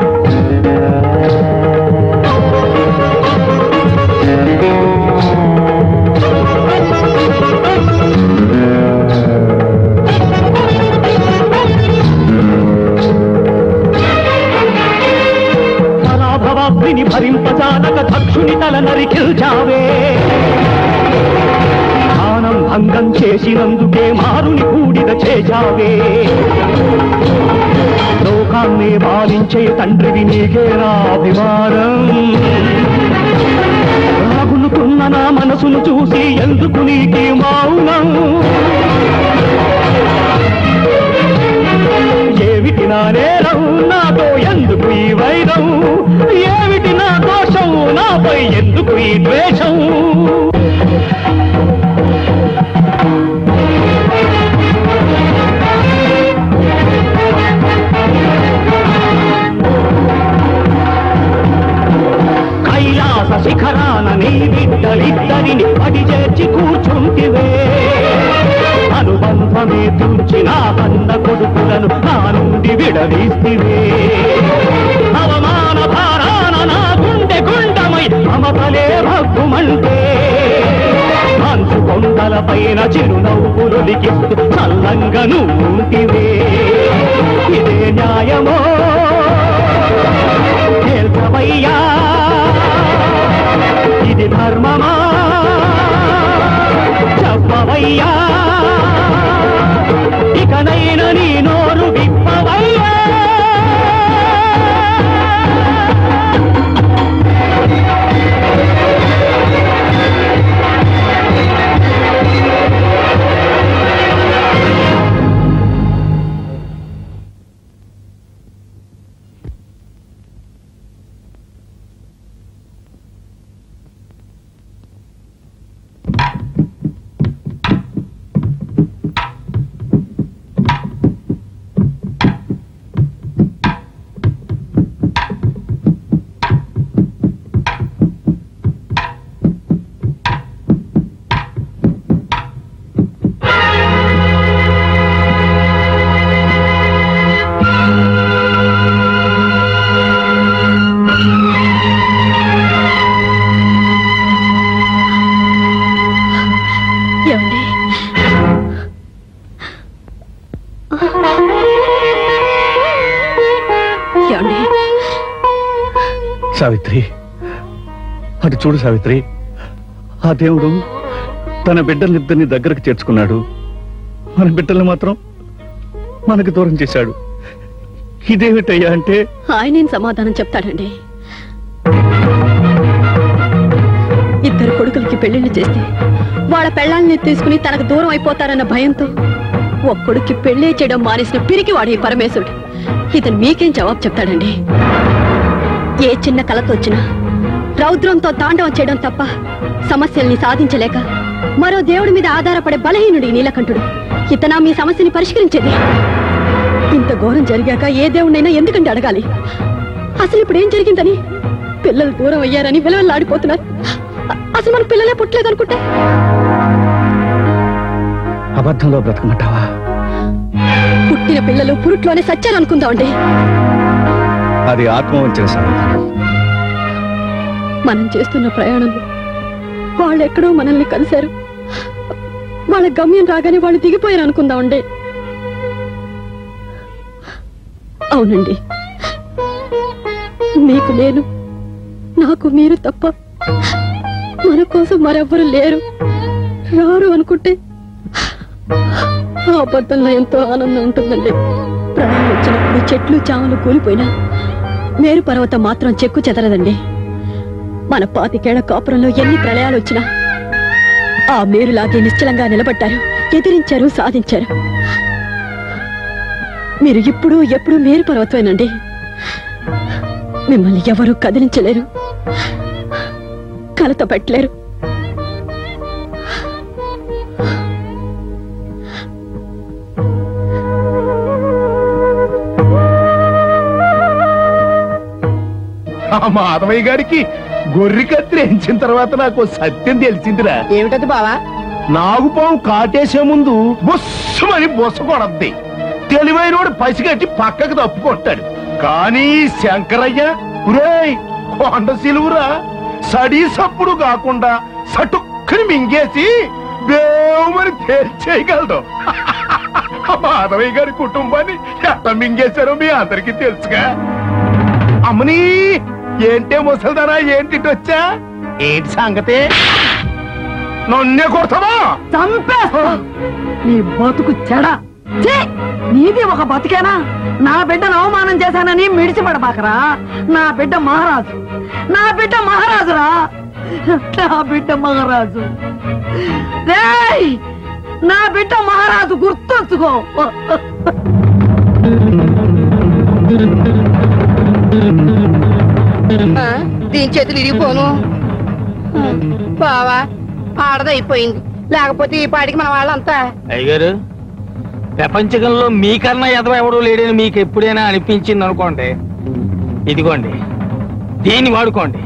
పరాభవాగ్నిని భరింపజాలక దక్షుని తల నరికిల్చావే ధ్యానం భంగం చేసినందుకే మారుని కూడిద చేశావే లోకాన్ని పాలించే తండ్రివి నీకేనా అభిమానం రాగులుకున్న నా మనసును చూసి ఎందుకు నీకి మౌనం ఏమిటి నా నేరం నాతో ఎందుకు ఈ వైరం ఏమిటి నా దోషం నాపై ఎందుకు ఈ ద్వేషం కైలాస శిఖరాన నీ బిడ్డలిద్దరిని పడి చేర్చి కూర్చుంటివే అనుబంధమే తుంచి నా కన్న కొడుకులను నా నుండి విడదీస్తివే అవమాన భారాన నా గుండె గుండమై మమతలే భగ్గుమంటే మంచు కొండల పైన చిరునవ్వులు లిఖిస్తూ చల్లంగా నువ్వుంటివే ఇదే న్యాయమో తేల్చవయ్యా ఇది ధర్మమా చెప్పవయ్యా ఇకనైన నీ నోరు విప్పవయ్యా ఏమండి ఏమండి సావిత్రి అటు చూడు సావిత్రి ఆ దేవుడు తన బిడ్డలిద్దరిని దగ్గరకు చేర్చుకున్నాడు మన బిడ్డల్ని మాత్రం మనకు దూరం చేశాడు ఇదేమిటయ్యా అంటే ఆయనేం సమాధానం చెప్తాడండి ఇద్దరు కొడుకులకి పెళ్లిళ్ళు చేస్తే వాళ్ళ పెళ్ళాల్ని తీసుకుని తనకు దూరం అయిపోతారన్న భయంతో ఒక కొడుక్కి పెళ్లి చేయడం మానేసిన పిరికి వాడి ఈ పరమేశుడు ఇతను మీకేం జవాబు చెప్తాడండి ఏ చిన్న కలతో వచ్చినా రౌద్రంతో తాండవం చేయడం తప్ప సమస్యల్ని సాధించలేక మరో దేవుడి మీద ఆధారపడే బలహీనుడి నీలకంఠుడు ఇతనా మీ సమస్యని పరిష్కరించేది ఇంత ఘోరం జరిగాక ఏ దేవుడినైనా ఎందుకంటే అడగాలి అసలు ఇప్పుడు ఏం జరిగిందని పిల్లలు దూరం అయ్యారని విలవెల్లాడిపోతున్నారు అ- అసలు మన పిల్లలే పుట్టలేదనుకుంటే అబద్ధంలో బ్రతకమంటావా పుట్టిన పిల్లలు పురుట్లోనే సచ్చారనుకుందామండి అది ఆత్మవంచన సావిత్రి మనం చేస్తున్న ప్రయాణంలో వాళ్ళెక్కడో మనల్ని కలిశారు వాళ్ళ గమ్యం రాగానే వాళ్ళు దిగిపోయారు అనుకుందామండి అవునండి మీకు నేను నాకు మీరు తప్ప మన కోసం మరెవ్వరు లేరు రారు అనుకుంటే ఆ అబద్ధంలో ఎంతో ఆనందం ఉంటుందండి ప్రళయం వచ్చినప్పుడు చెట్లు చామలు కూలిపోయినా మేరు పర్వతం మాత్రం చెక్కు చెదరదండి మన పాతికేళ్ల కాపురంలో ఎన్ని ప్రళయాలు వచ్చినా ఆ మేరులాగే నిశ్చలంగా నిలబడ్డారు ఎదిరించారు సాధించారు మీరు ఇప్పుడు ఎప్పుడు మేరు పర్వతమేనండి మిమ్మల్ని ఎవరు కదిలించలేరు కలత పెట్టలేరు ఆ మాధవయ్య గారికి గొర్రె కత్తిరి ఎంచిన తర్వాత నాకు ఓ సత్యం తెలిసిందిరా ఏమిటది బావా నాగుపాము కాటేసే ముందు బుస్సుమని బుస్స కొడద్ది తెలివైనోడు పసిగట్టి పక్కకు తప్పుకుంటాడు కానీ శంకరయ్య ఉరేయ్ కొండ సిలువురా సడీ సప్పుడు కాకుండా సటుక్కుని మింగేసి దేవుమని తేల్చేయగలడు ఆ మాధవయ్య గారి కుటుంబాన్ని ఎంత మింగేశారో మీ అందరికీ తెలుసుగా అమ్మని ఏంటే ముసల్దానా ఏంటి వచ్చా ఏంటి సంగతి నన్నే కొడతావా చంపేస్తా నీ బతుకు చెడ ఛీ! నీది ఒక బతికేనా నా బిడ్డను అవమానం చేశానని మిడిచిపడబాకరా నా బిడ్డ మహారాజు నా బిడ్డ మహారాజురా నా బిడ్డ మహారాజు రేయ్ నా బిడ్డ మహారాజు గుర్తుంచుకో ఆ, దీని చేతులు ఇరిగిపోను బావా ఆడదైపోయింది లేకపోతే ఈ పాటికి మన వాళ్ళంతా అయ్యగారు ప్రపంచకంలో మీకన్నా ఎదవ ఎవడూ లేడని మీకు ఎప్పుడైనా అనిపించింది అనుకోండి ఇదిగోండి దీన్ని వాడుకోండి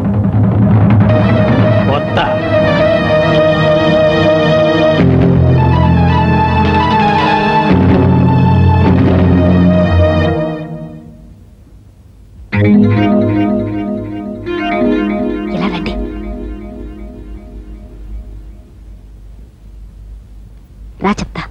కొత్త ఇలా రండి రా చెప్తా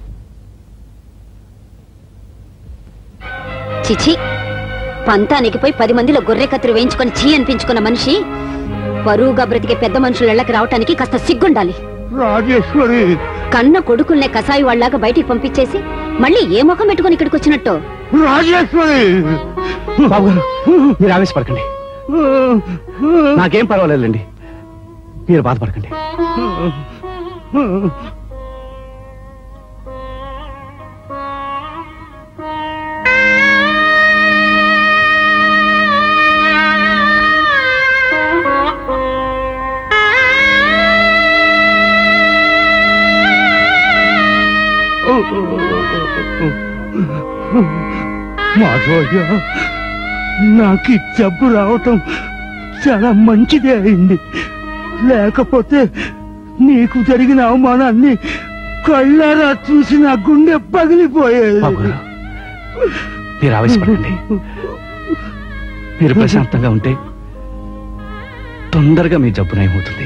చిచి పంతానికి పోయి పది మందిలో గొర్రె కత్తిరి వేయించుకొని చీ అనిపించుకున్న మనిషి పరువుగా బ్రతికే పెద్ద మనుషుల ఇళ్ళకి రావటానికి కాస్త సిగ్గుండాలి రాజేశ్వరి కన్న కొడుకుల్నే కసాయి వాళ్ళలాగా బయటికి పంపించేసి మళ్ళీ ఏ ముఖం పెట్టుకొని ఇక్కడికి వచ్చినట్టు రాజేశ్వరి బాబు గారు మీరు ఆవేశపడకండి నాకేం పర్వాలేదండి మీరు బాధపడకండి మాధవయ్య నాకు ఈ జబ్బు రావటం చాలా మంచిదే అయింది లేకపోతే నీకు జరిగిన అవమానాన్ని కళ్ళారా చూసి నా గుండె పగిలిపోయేది బాబు గారు మీరు ఆవేశపడండి మీరు ప్రశాంతంగా ఉంటే తొందరగా మీ జబ్బు నయమవుతుంది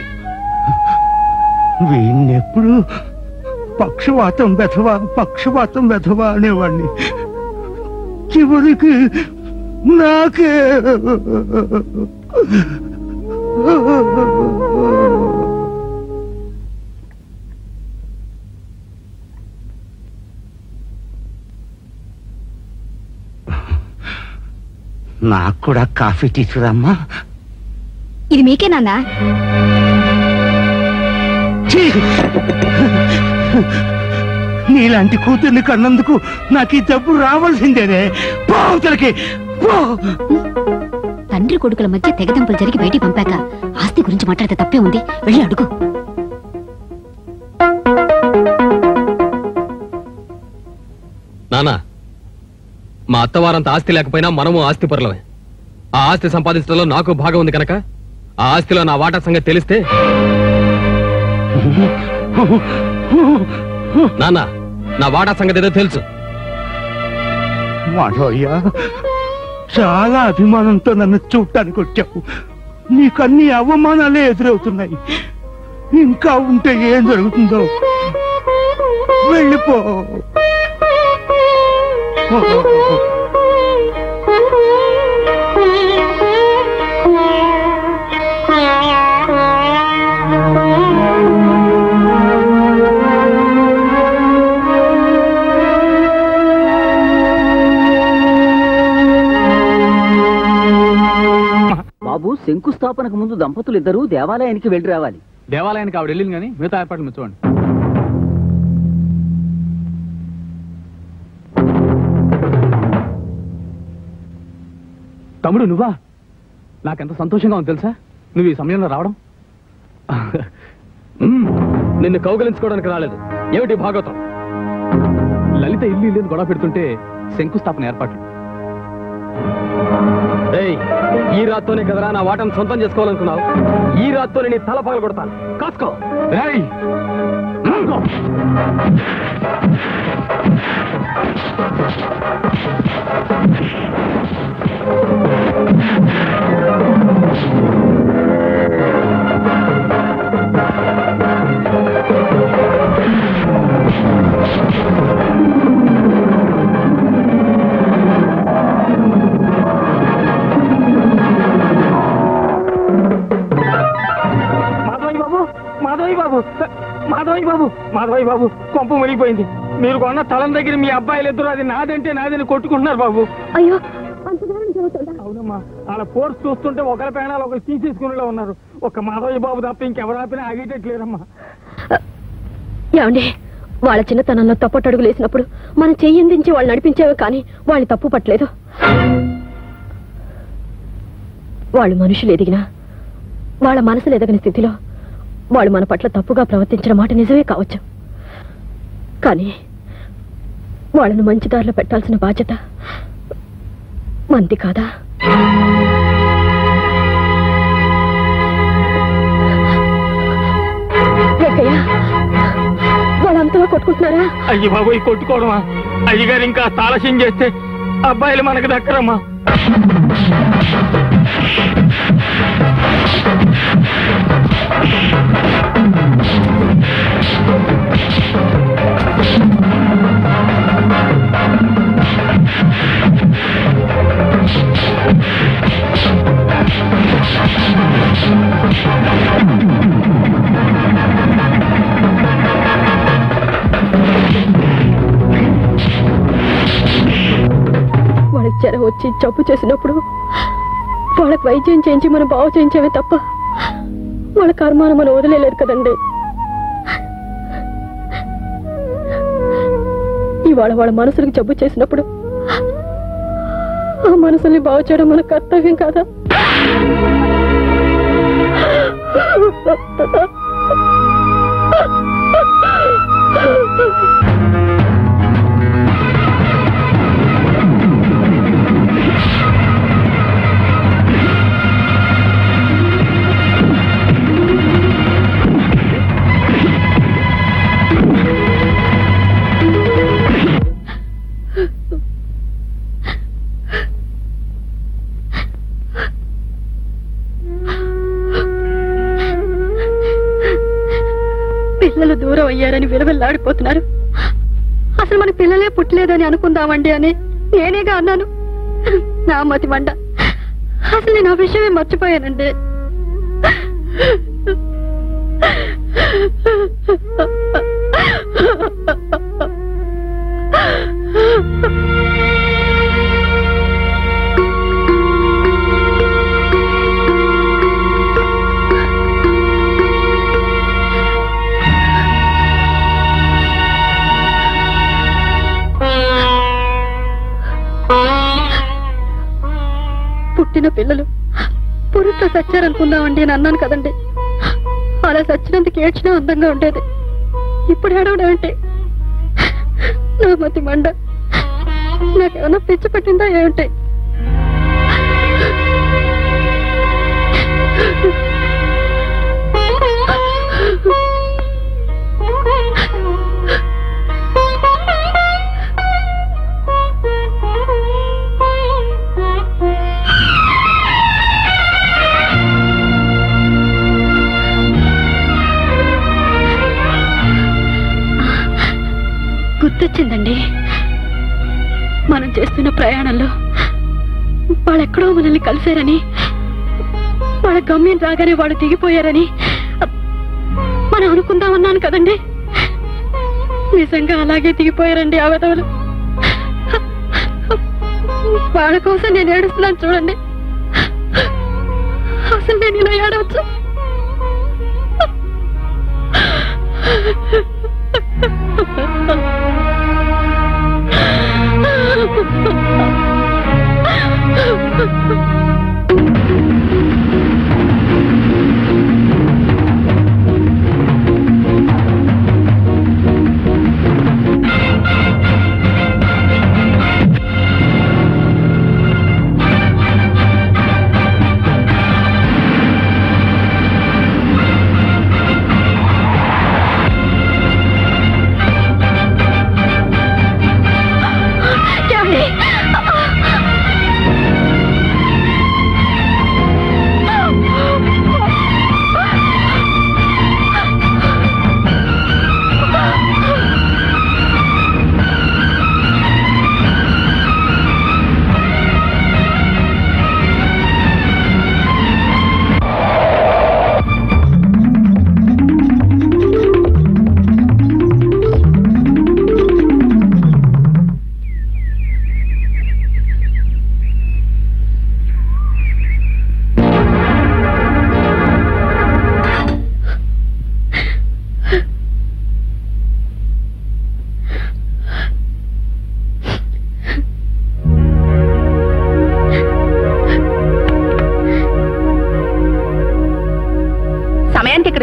వీణెప్పుడు పక్షవాతం వెధవా పక్షవాతం వెధవా అనేవాడిని చివరికి నాకే నాకు కూడా కాఫీ తీసుకురామ్మా ఇది మీకే నాన్న నీలాంటి కూతుర్ని కన్నందుకు నాకు ఈ జబ్బు రావాల్సిందేనే పోతలకి పో తండ్రి కొడుకుల మధ్య తెగదంపులు జరిగి బయటికి పంపాక ఆస్తి గురించి మాట్లాడితే తప్పే ఉంది వెళ్ళి అడుగు నానా మా అత్తవారంత ఆస్తి లేకపోయినా మనము ఆస్తి పరులమే ఆ ఆస్తి సంపాదించడంలో నాకు భాగం ఉంది కనుక ఆ ఆస్తిలో నా వాటా సంగతి తెలిస్తే నాన్న నా వాటా సంగతి ఏదో తెలుసు మాధవయ్య చాలా అభిమానంతో నన్ను చూడటానికి వచ్చావు నీకన్ని అవమానాలే ఎదురవుతున్నాయి ఇంకా ఉంటే ఏం జరుగుతుందో వెళ్ళిపో బాబు శంకుస్థాపనకు ముందు దంపతులు ఇద్దరు దేవాలయానికి వెళ్ళి రావాలి దేవాలయానికి ఆవిడ వెళ్ళింది కానీ మిగతా ఏర్పాట్లు మీరు చూడండి తమ్ముడు నువ్వా నాకెంత సంతోషంగా ఉంది తెలుసా నువ్వు ఈ సమయంలో రావడం మ్మ్. నిన్ను కౌగలించుకోవడానికి రాలేదు ఏమిటి భాగవతం లలిత ఇల్లు ఇల్లు గొడవ పెడుతుంటే శంకుస్థాపన ఏర్పాట్లు ఏయ్, ఈ రాత్తోనే కదరా నా వాటను సొంతం చేసుకోవాలనుకున్నావు ఈ రాత్తోనే నీ తల పగల కొడతాను కాసుకో రేయ్ మ్మ్. మాధవయ్య బాబు మాధవయ్య బాబు మాధవయ్య బాబు మాధవయ్య బాబు కొంప మునిగిపోయింది మీరు కొన్న తలం దగ్గర మీ అబ్బాయిలు ఇద్దరు అది నాదంటే నాదని కొట్టుకుంటున్నారు బాబు అయ్యో అవునమ్మా అలా ఫోర్స్ చూస్తుంటే ఒకరి పేణాలు ఒకరు తీసేసుకునేలా ఉన్నారు ఒక మాధవయ్య బాబు తప్ప ఇంకెవరు ఆపినా ఆగేటట్లేరమ్మా ఏమండి వాళ్ళ చిన్నతనంలో తప్పటడుగులు వేసినప్పుడు మనం చెయ్యందించి వాళ్ళు నడిపించేవి కానీ వాళ్ళు తప్పు పట్టలేదు వాళ్ళు మనుషులు ఎదిగినా వాళ్ళ మనసులు ఎదగని స్థితిలో వాళ్ళు మన పట్ల తప్పుగా ప్రవర్తించిన మాట నిజమే కావచ్చు కానీ వాళ్ళను మంచి దారిలో పెట్టాల్సిన బాధ్యత మంది కాదా వెంకయ్య వాళ్ళంతగా కొట్టుకుంటున్నారా అయ్యి బాబు ఈ కొట్టుకోవడమా అయ్యగారు ఇంకా ఆలస్యం చేస్తే అబ్బాయిలు మనకు దక్కరమ్మా వాళ్ళకి జ్వరం వచ్చి జబ్బు చేసినప్పుడు వాళ్ళకి వైద్యం చేయించి మనం బాగు చేయించేవే తప్ప వాళ్ళ కర్మాను మనం వదిలేలేదు కదండి ఇవాళ వాళ్ళ మనసులకు జబ్బు చేసినప్పుడు ఆ మనసుల్ని బాగు చేయడం మన కర్తవ్యం కాదా పిల్లలు దూరం అయ్యారని విలవిల్లాడిపోతున్నారు అసలు మన పిల్లలే పుట్టలేదని అనుకుందామండి అని నేనేగా అన్నాను నా మతి మండ అసలు నేను ఆ విషయమే మర్చిపోయానండి పుట్టిన పిల్లలు పురుట్లో చచ్చారనుకుందామండి అని అన్నాను కదండి అలా చచ్చినందుకు ఏడ్చినా అందంగా ఉండేది ఇప్పుడు ఏడవడం అంటే నా మతి మండ నాకేమన్నా పిచ్చి పట్టిందా ఏమిటి గుర్తొచ్చిందండి మనం చేస్తున్న ప్రయాణంలో వాళ్ళెక్కడో మనల్ని కలిశారని వాళ్ళ గమ్యం రాగానే వాళ్ళు దిగిపోయారని మనం అనుకుందామన్నాను కదండి నిజంగా అలాగే దిగిపోయారండి ఆ వెధవలు వాళ్ళ కోసం నేను ఏడుస్తున్నాను చూడండి అసలు నేను ఇలా ఏడవచ్చు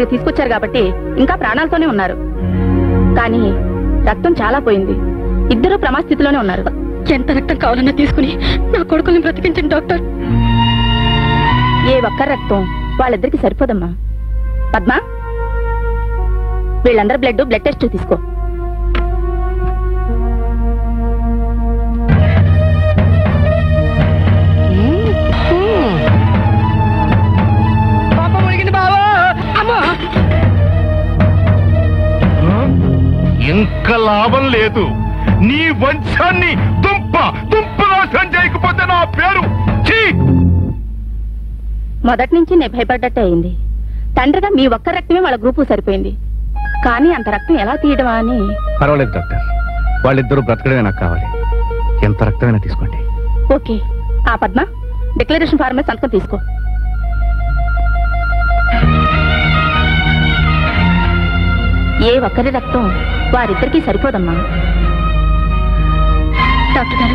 ఇక్కడికి తీసుకొచ్చారు కాబట్టి ఇంకా ప్రాణాలతోనే ఉన్నారు కానీ రక్తం చాలా పోయింది ఇద్దరు ప్రమాద స్థితిలోనే ఉన్నారు ఎంత రక్తం కావాలన్నా తీసుకుని నా కొడుకుల్ని బ్రతికించండి డాక్టర్ ఏ ఒక్క రక్తం వాళ్ళిద్దరికి సరిపోదమ్మా పద్మా వీళ్ళందరి బ్లడ్ బ్లడ్ టెస్ట్ తీసుకో పాప మునిగింది బావా అమ్మా ఇంకా లాభం లేదు నీ వంశాన్ని దుంప దుంపనాశనం చేయకపోతే నా పేరు ఛీ! మొదటి నుంచి నేను భయపడ్డట్టే అయింది తండ్రిగా మీ ఒక్క రక్తమే వాళ్ళ గ్రూపు సరిపోయింది కానీ అంత రక్తం ఎలా తీయడమా అని పర్వాలేదు డాక్టర్ వాళ్ళిద్దరూ బ్రతకడమే నాకు కావాలి ఎంత రక్తమైనా తీసుకోండి ఓకే ఆ పద్మ డిక్లరేషన్ ఫార్మ్ మీద సంతకం తీసుకో ఏ ఒక్కరి రక్తం వారిద్దరికీ సరిపోదమ్మా డాక్టర్ గారు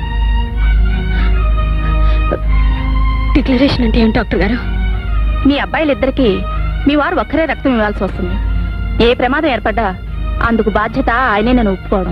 డిక్లరేషన్ అంటే ఏం డాక్టర్ గారు మీ అబ్బాయిలిద్దరికీ మీ వారు ఒక్కరే రక్తం ఇవ్వాల్సి వస్తుంది ఏ ప్రమాదం ఏర్పడ్డా అందుకు బాధ్యత ఆయనే నేను ఒప్పుకోవడం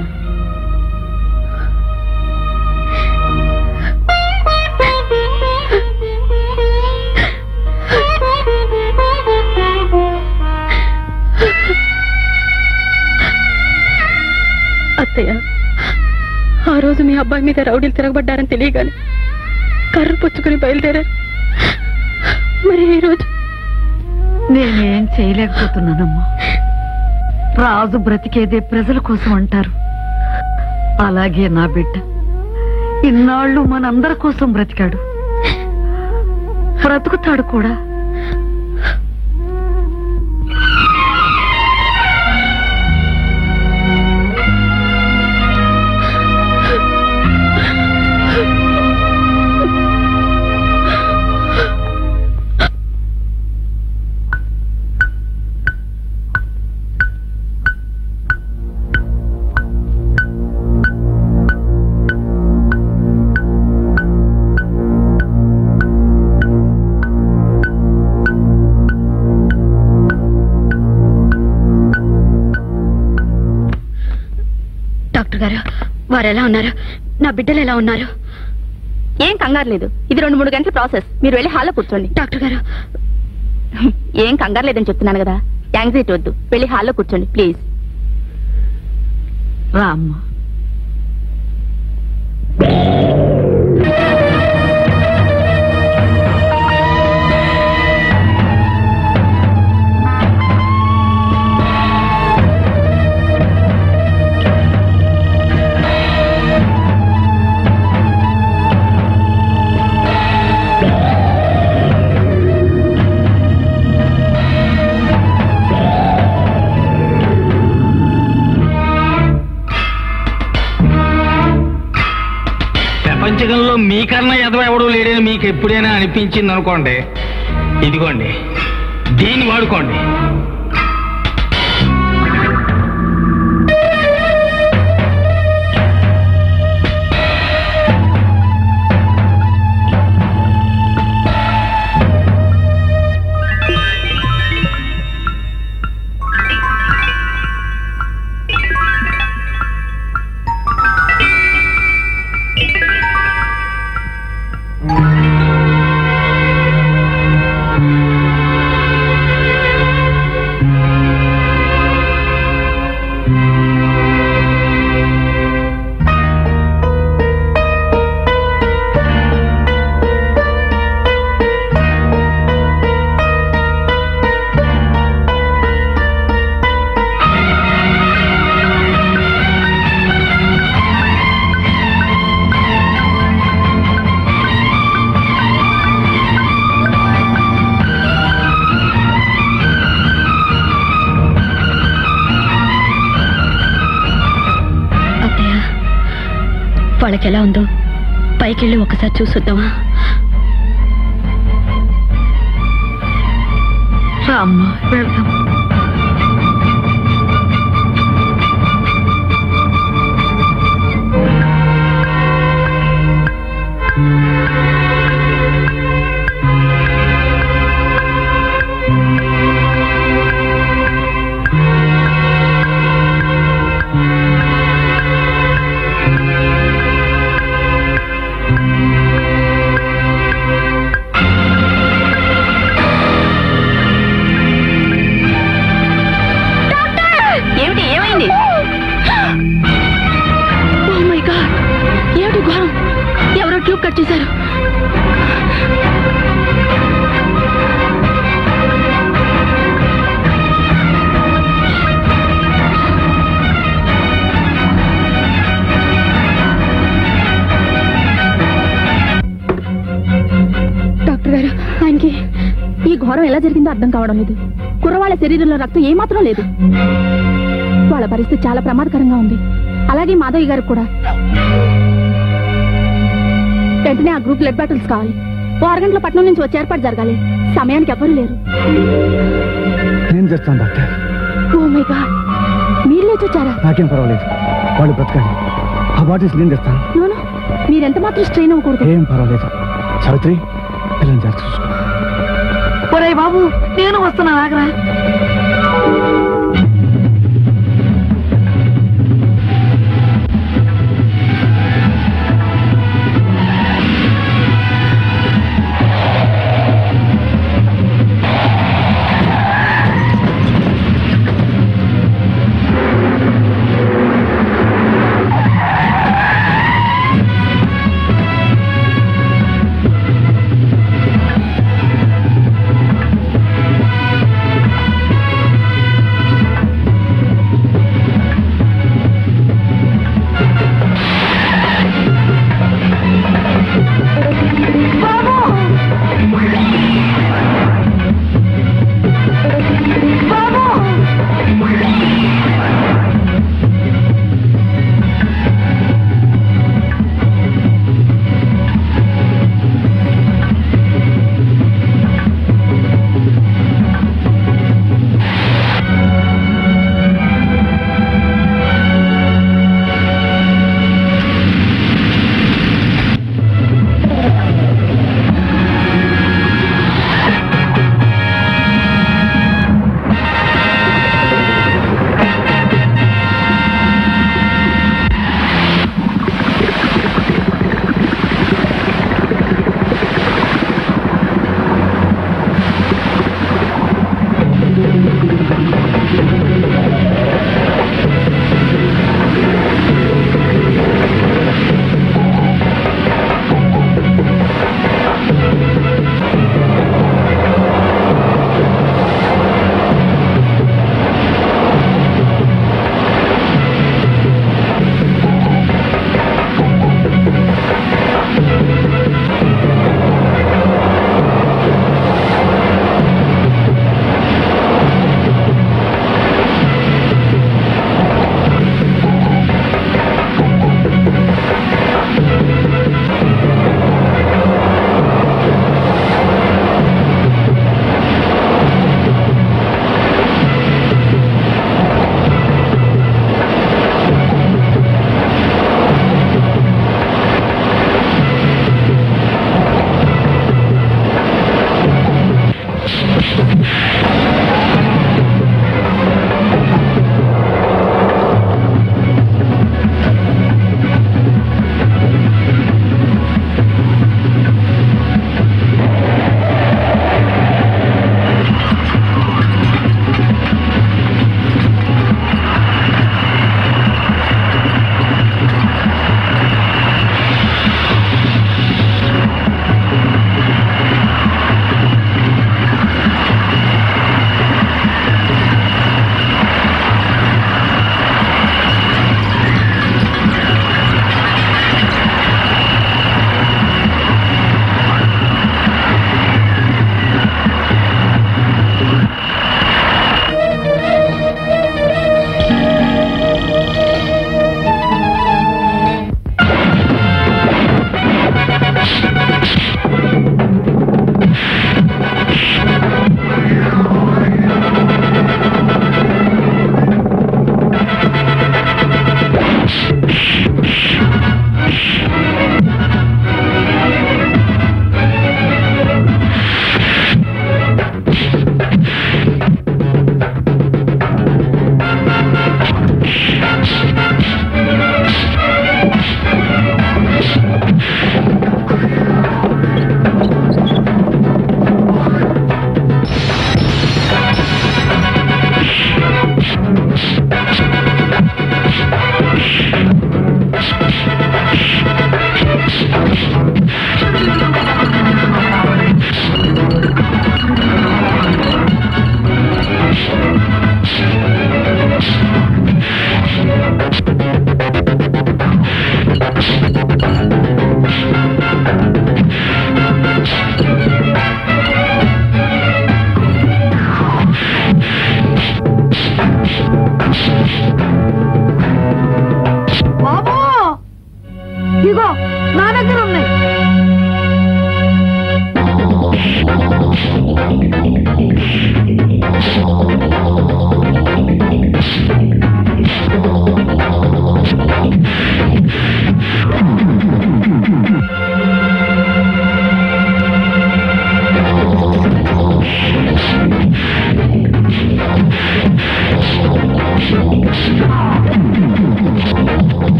అత్తయ్య ఆ రోజు మీ అబ్బాయి మీద రౌడీలు తిరగబడ్డారని తెలియగానే కర్ర పుచ్చుకుని బయలుదేరారు మరి ఈ రోజు నేనేం చేయలేకపోతున్నానమ్మా రాజు బ్రతికేదే ప్రజల కోసం అంటారు అలాగే నా బిడ్డ ఇన్నాళ్ళు మనందరి కోసం బ్రతికాడు బ్రతుకుతాడు కూడా డాక్టర్ గారు వారు ఎలా ఉన్నారు నా బిడ్డలు ఎలా ఉన్నారు ఏం కంగారు లేదు ఇది రెండు మూడు గంటల ప్రాసెస్ మీరు వెళ్ళి హాల్లో కూర్చోండి డాక్టర్ గారు ఏం కంగారు లేదని చెప్తున్నాను కదా యాంగ్జైటీ వద్దు వెళ్ళి హాల్లో కూర్చోండి ప్లీజ్ రామ్మా ప్రపంచంలో మీకన్నా ఎదవ ఎవడు లేడని మీకు ఎప్పుడైనా అనిపించింది అనుకోండి ఇదిగోండి దీన్ని వాడుకోండి అత్తయ్య వాళ్ళకి ఎలా ఉందో పైకెళ్ళి ఒకసారి చూసొద్దామా రామ్మా వెళ్దాం ఆ వచ్చేసారు డాక్టర్ గారు ఆయనకి ఈ ఘోరం ఎలా జరిగిందో అర్థం కావడం లేదు కుర్రవాళ్ళ శరీరంలో రక్తం ఏమాత్రం లేదు వాళ్ళ పరిస్థితి చాలా ప్రమాదకరంగా ఉంది అలాగే మాధవి గారు కూడా వెంటనే ఆ గ్రూప్ బ్లడ్ బాటిల్స్ కావాలి ఓ అరగంటల పట్నం నుంచి వచ్చే ఏర్పాటు జరగాలి సమయానికి ఎవ్వరూ లేరు నేను చేస్తాను డాక్టర్ ఓ మై గాడ్ మీరు లేచి వచ్చారా నాకేం పర్వాలేదు వాళ్ళు బ్రతకాలి ఆ బాటిల్స్ నేను తెస్తాను నోను మీరెంత మాత్రం స్ట్రెయిన్ అవ్వకూడదు ఏం పర్వాలేదు సావిత్రి పిల్లల్ని జాగ్రత్త చూసుకో ఒరే బాబు నేను వస్తున్నా ఆగరా ఆ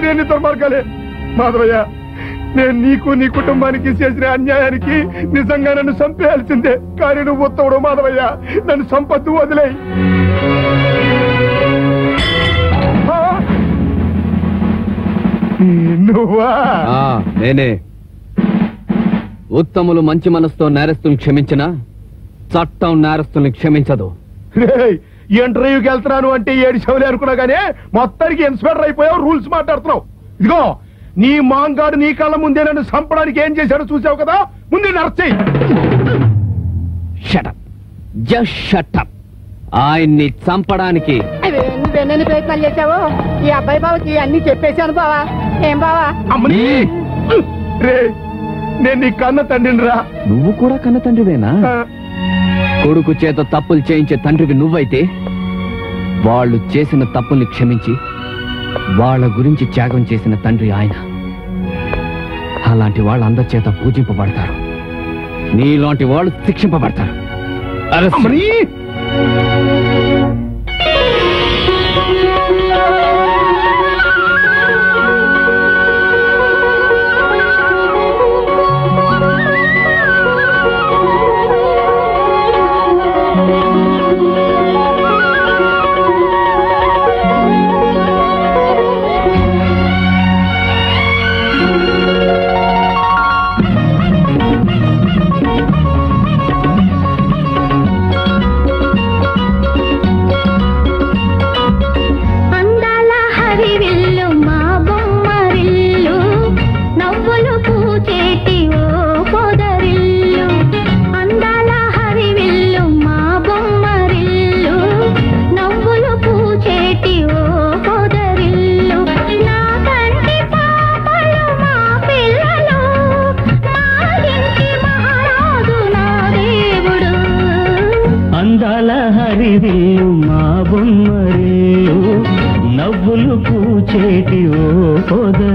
ఎన్ని దుర్మార్గాలే మాధవయ్య నేను నీకు నీ కుటుంబానికి చేసిన అన్యాయానికి నిజంగా నన్ను చంపేయాల్సిందే కానీ నువ్వు ఉత్తవుడు మాధవయ్య నన్ను సంపత్తు వదిలేయి ఆ! నువ్వా ఆ, నేనే ఉత్తములు మంచి మనసుతో నేరస్తుల్ని క్షమించిన చట్టం నేరస్తుల్ని క్షమించదు రేయ్, ఇంటర్వ్యూకి వెళ్తున్నాను అంటే ఏడు చెవులే అనుకున్నా గానీ మొత్తానికి ఇన్స్పెక్టర్ అయిపోయావు రూల్స్ మాట్లాడుతున్నావు ఇదిగో నీ మాంగాడు నీ కళ్ళ ముందే నన్ను చంపడానికి ఏం చేశాడో చూసావు కదా ముందు నర్చేయి షటప్ జస్ట్ షటప్ ఆయన్ని చంపడానికి అవి నువ్వెన్నెన్ని ప్రయత్నాలు చేశావు ఈ అబ్బాయి బావకి అన్ని చెప్పేశాను బావా ఏం బావా అమ్మని రే నేను నీ కన్న తండ్రిని రా నువ్వు కూడా కన్న తండ్రివేనా కొడుకు చేత తప్పులు చేయించే తండ్రివి నువ్వైతే వాళ్ళు చేసిన తప్పుల్ని క్షమించి వాళ్ళ గురించి త్యాగం చేసిన తండ్రి ఆయన అలాంటి వాళ్ళు అందరి చేత పూజింపబడతారు నీలాంటి వాళ్ళు శిక్షింపబడతారు అరెస్ట్ అమ్మని అందాల హరివిల్లు మా బొమ్మరిల్లు నవ్వులు పూచేటి ఓ పొదరిల్లు అందాల హరివిల్లు మా బొమ్మరిల్లు నవ్వులు పూచేటి ఓ పొదరిల్లు నా కంటి పాపలు మా పిల్లలు మా ఇంటి మహారాజు నా దేవుడు అందాల హరివిల్లు మా బొమ్మరేలు నవ్వులు పూచేటి ఓ పొద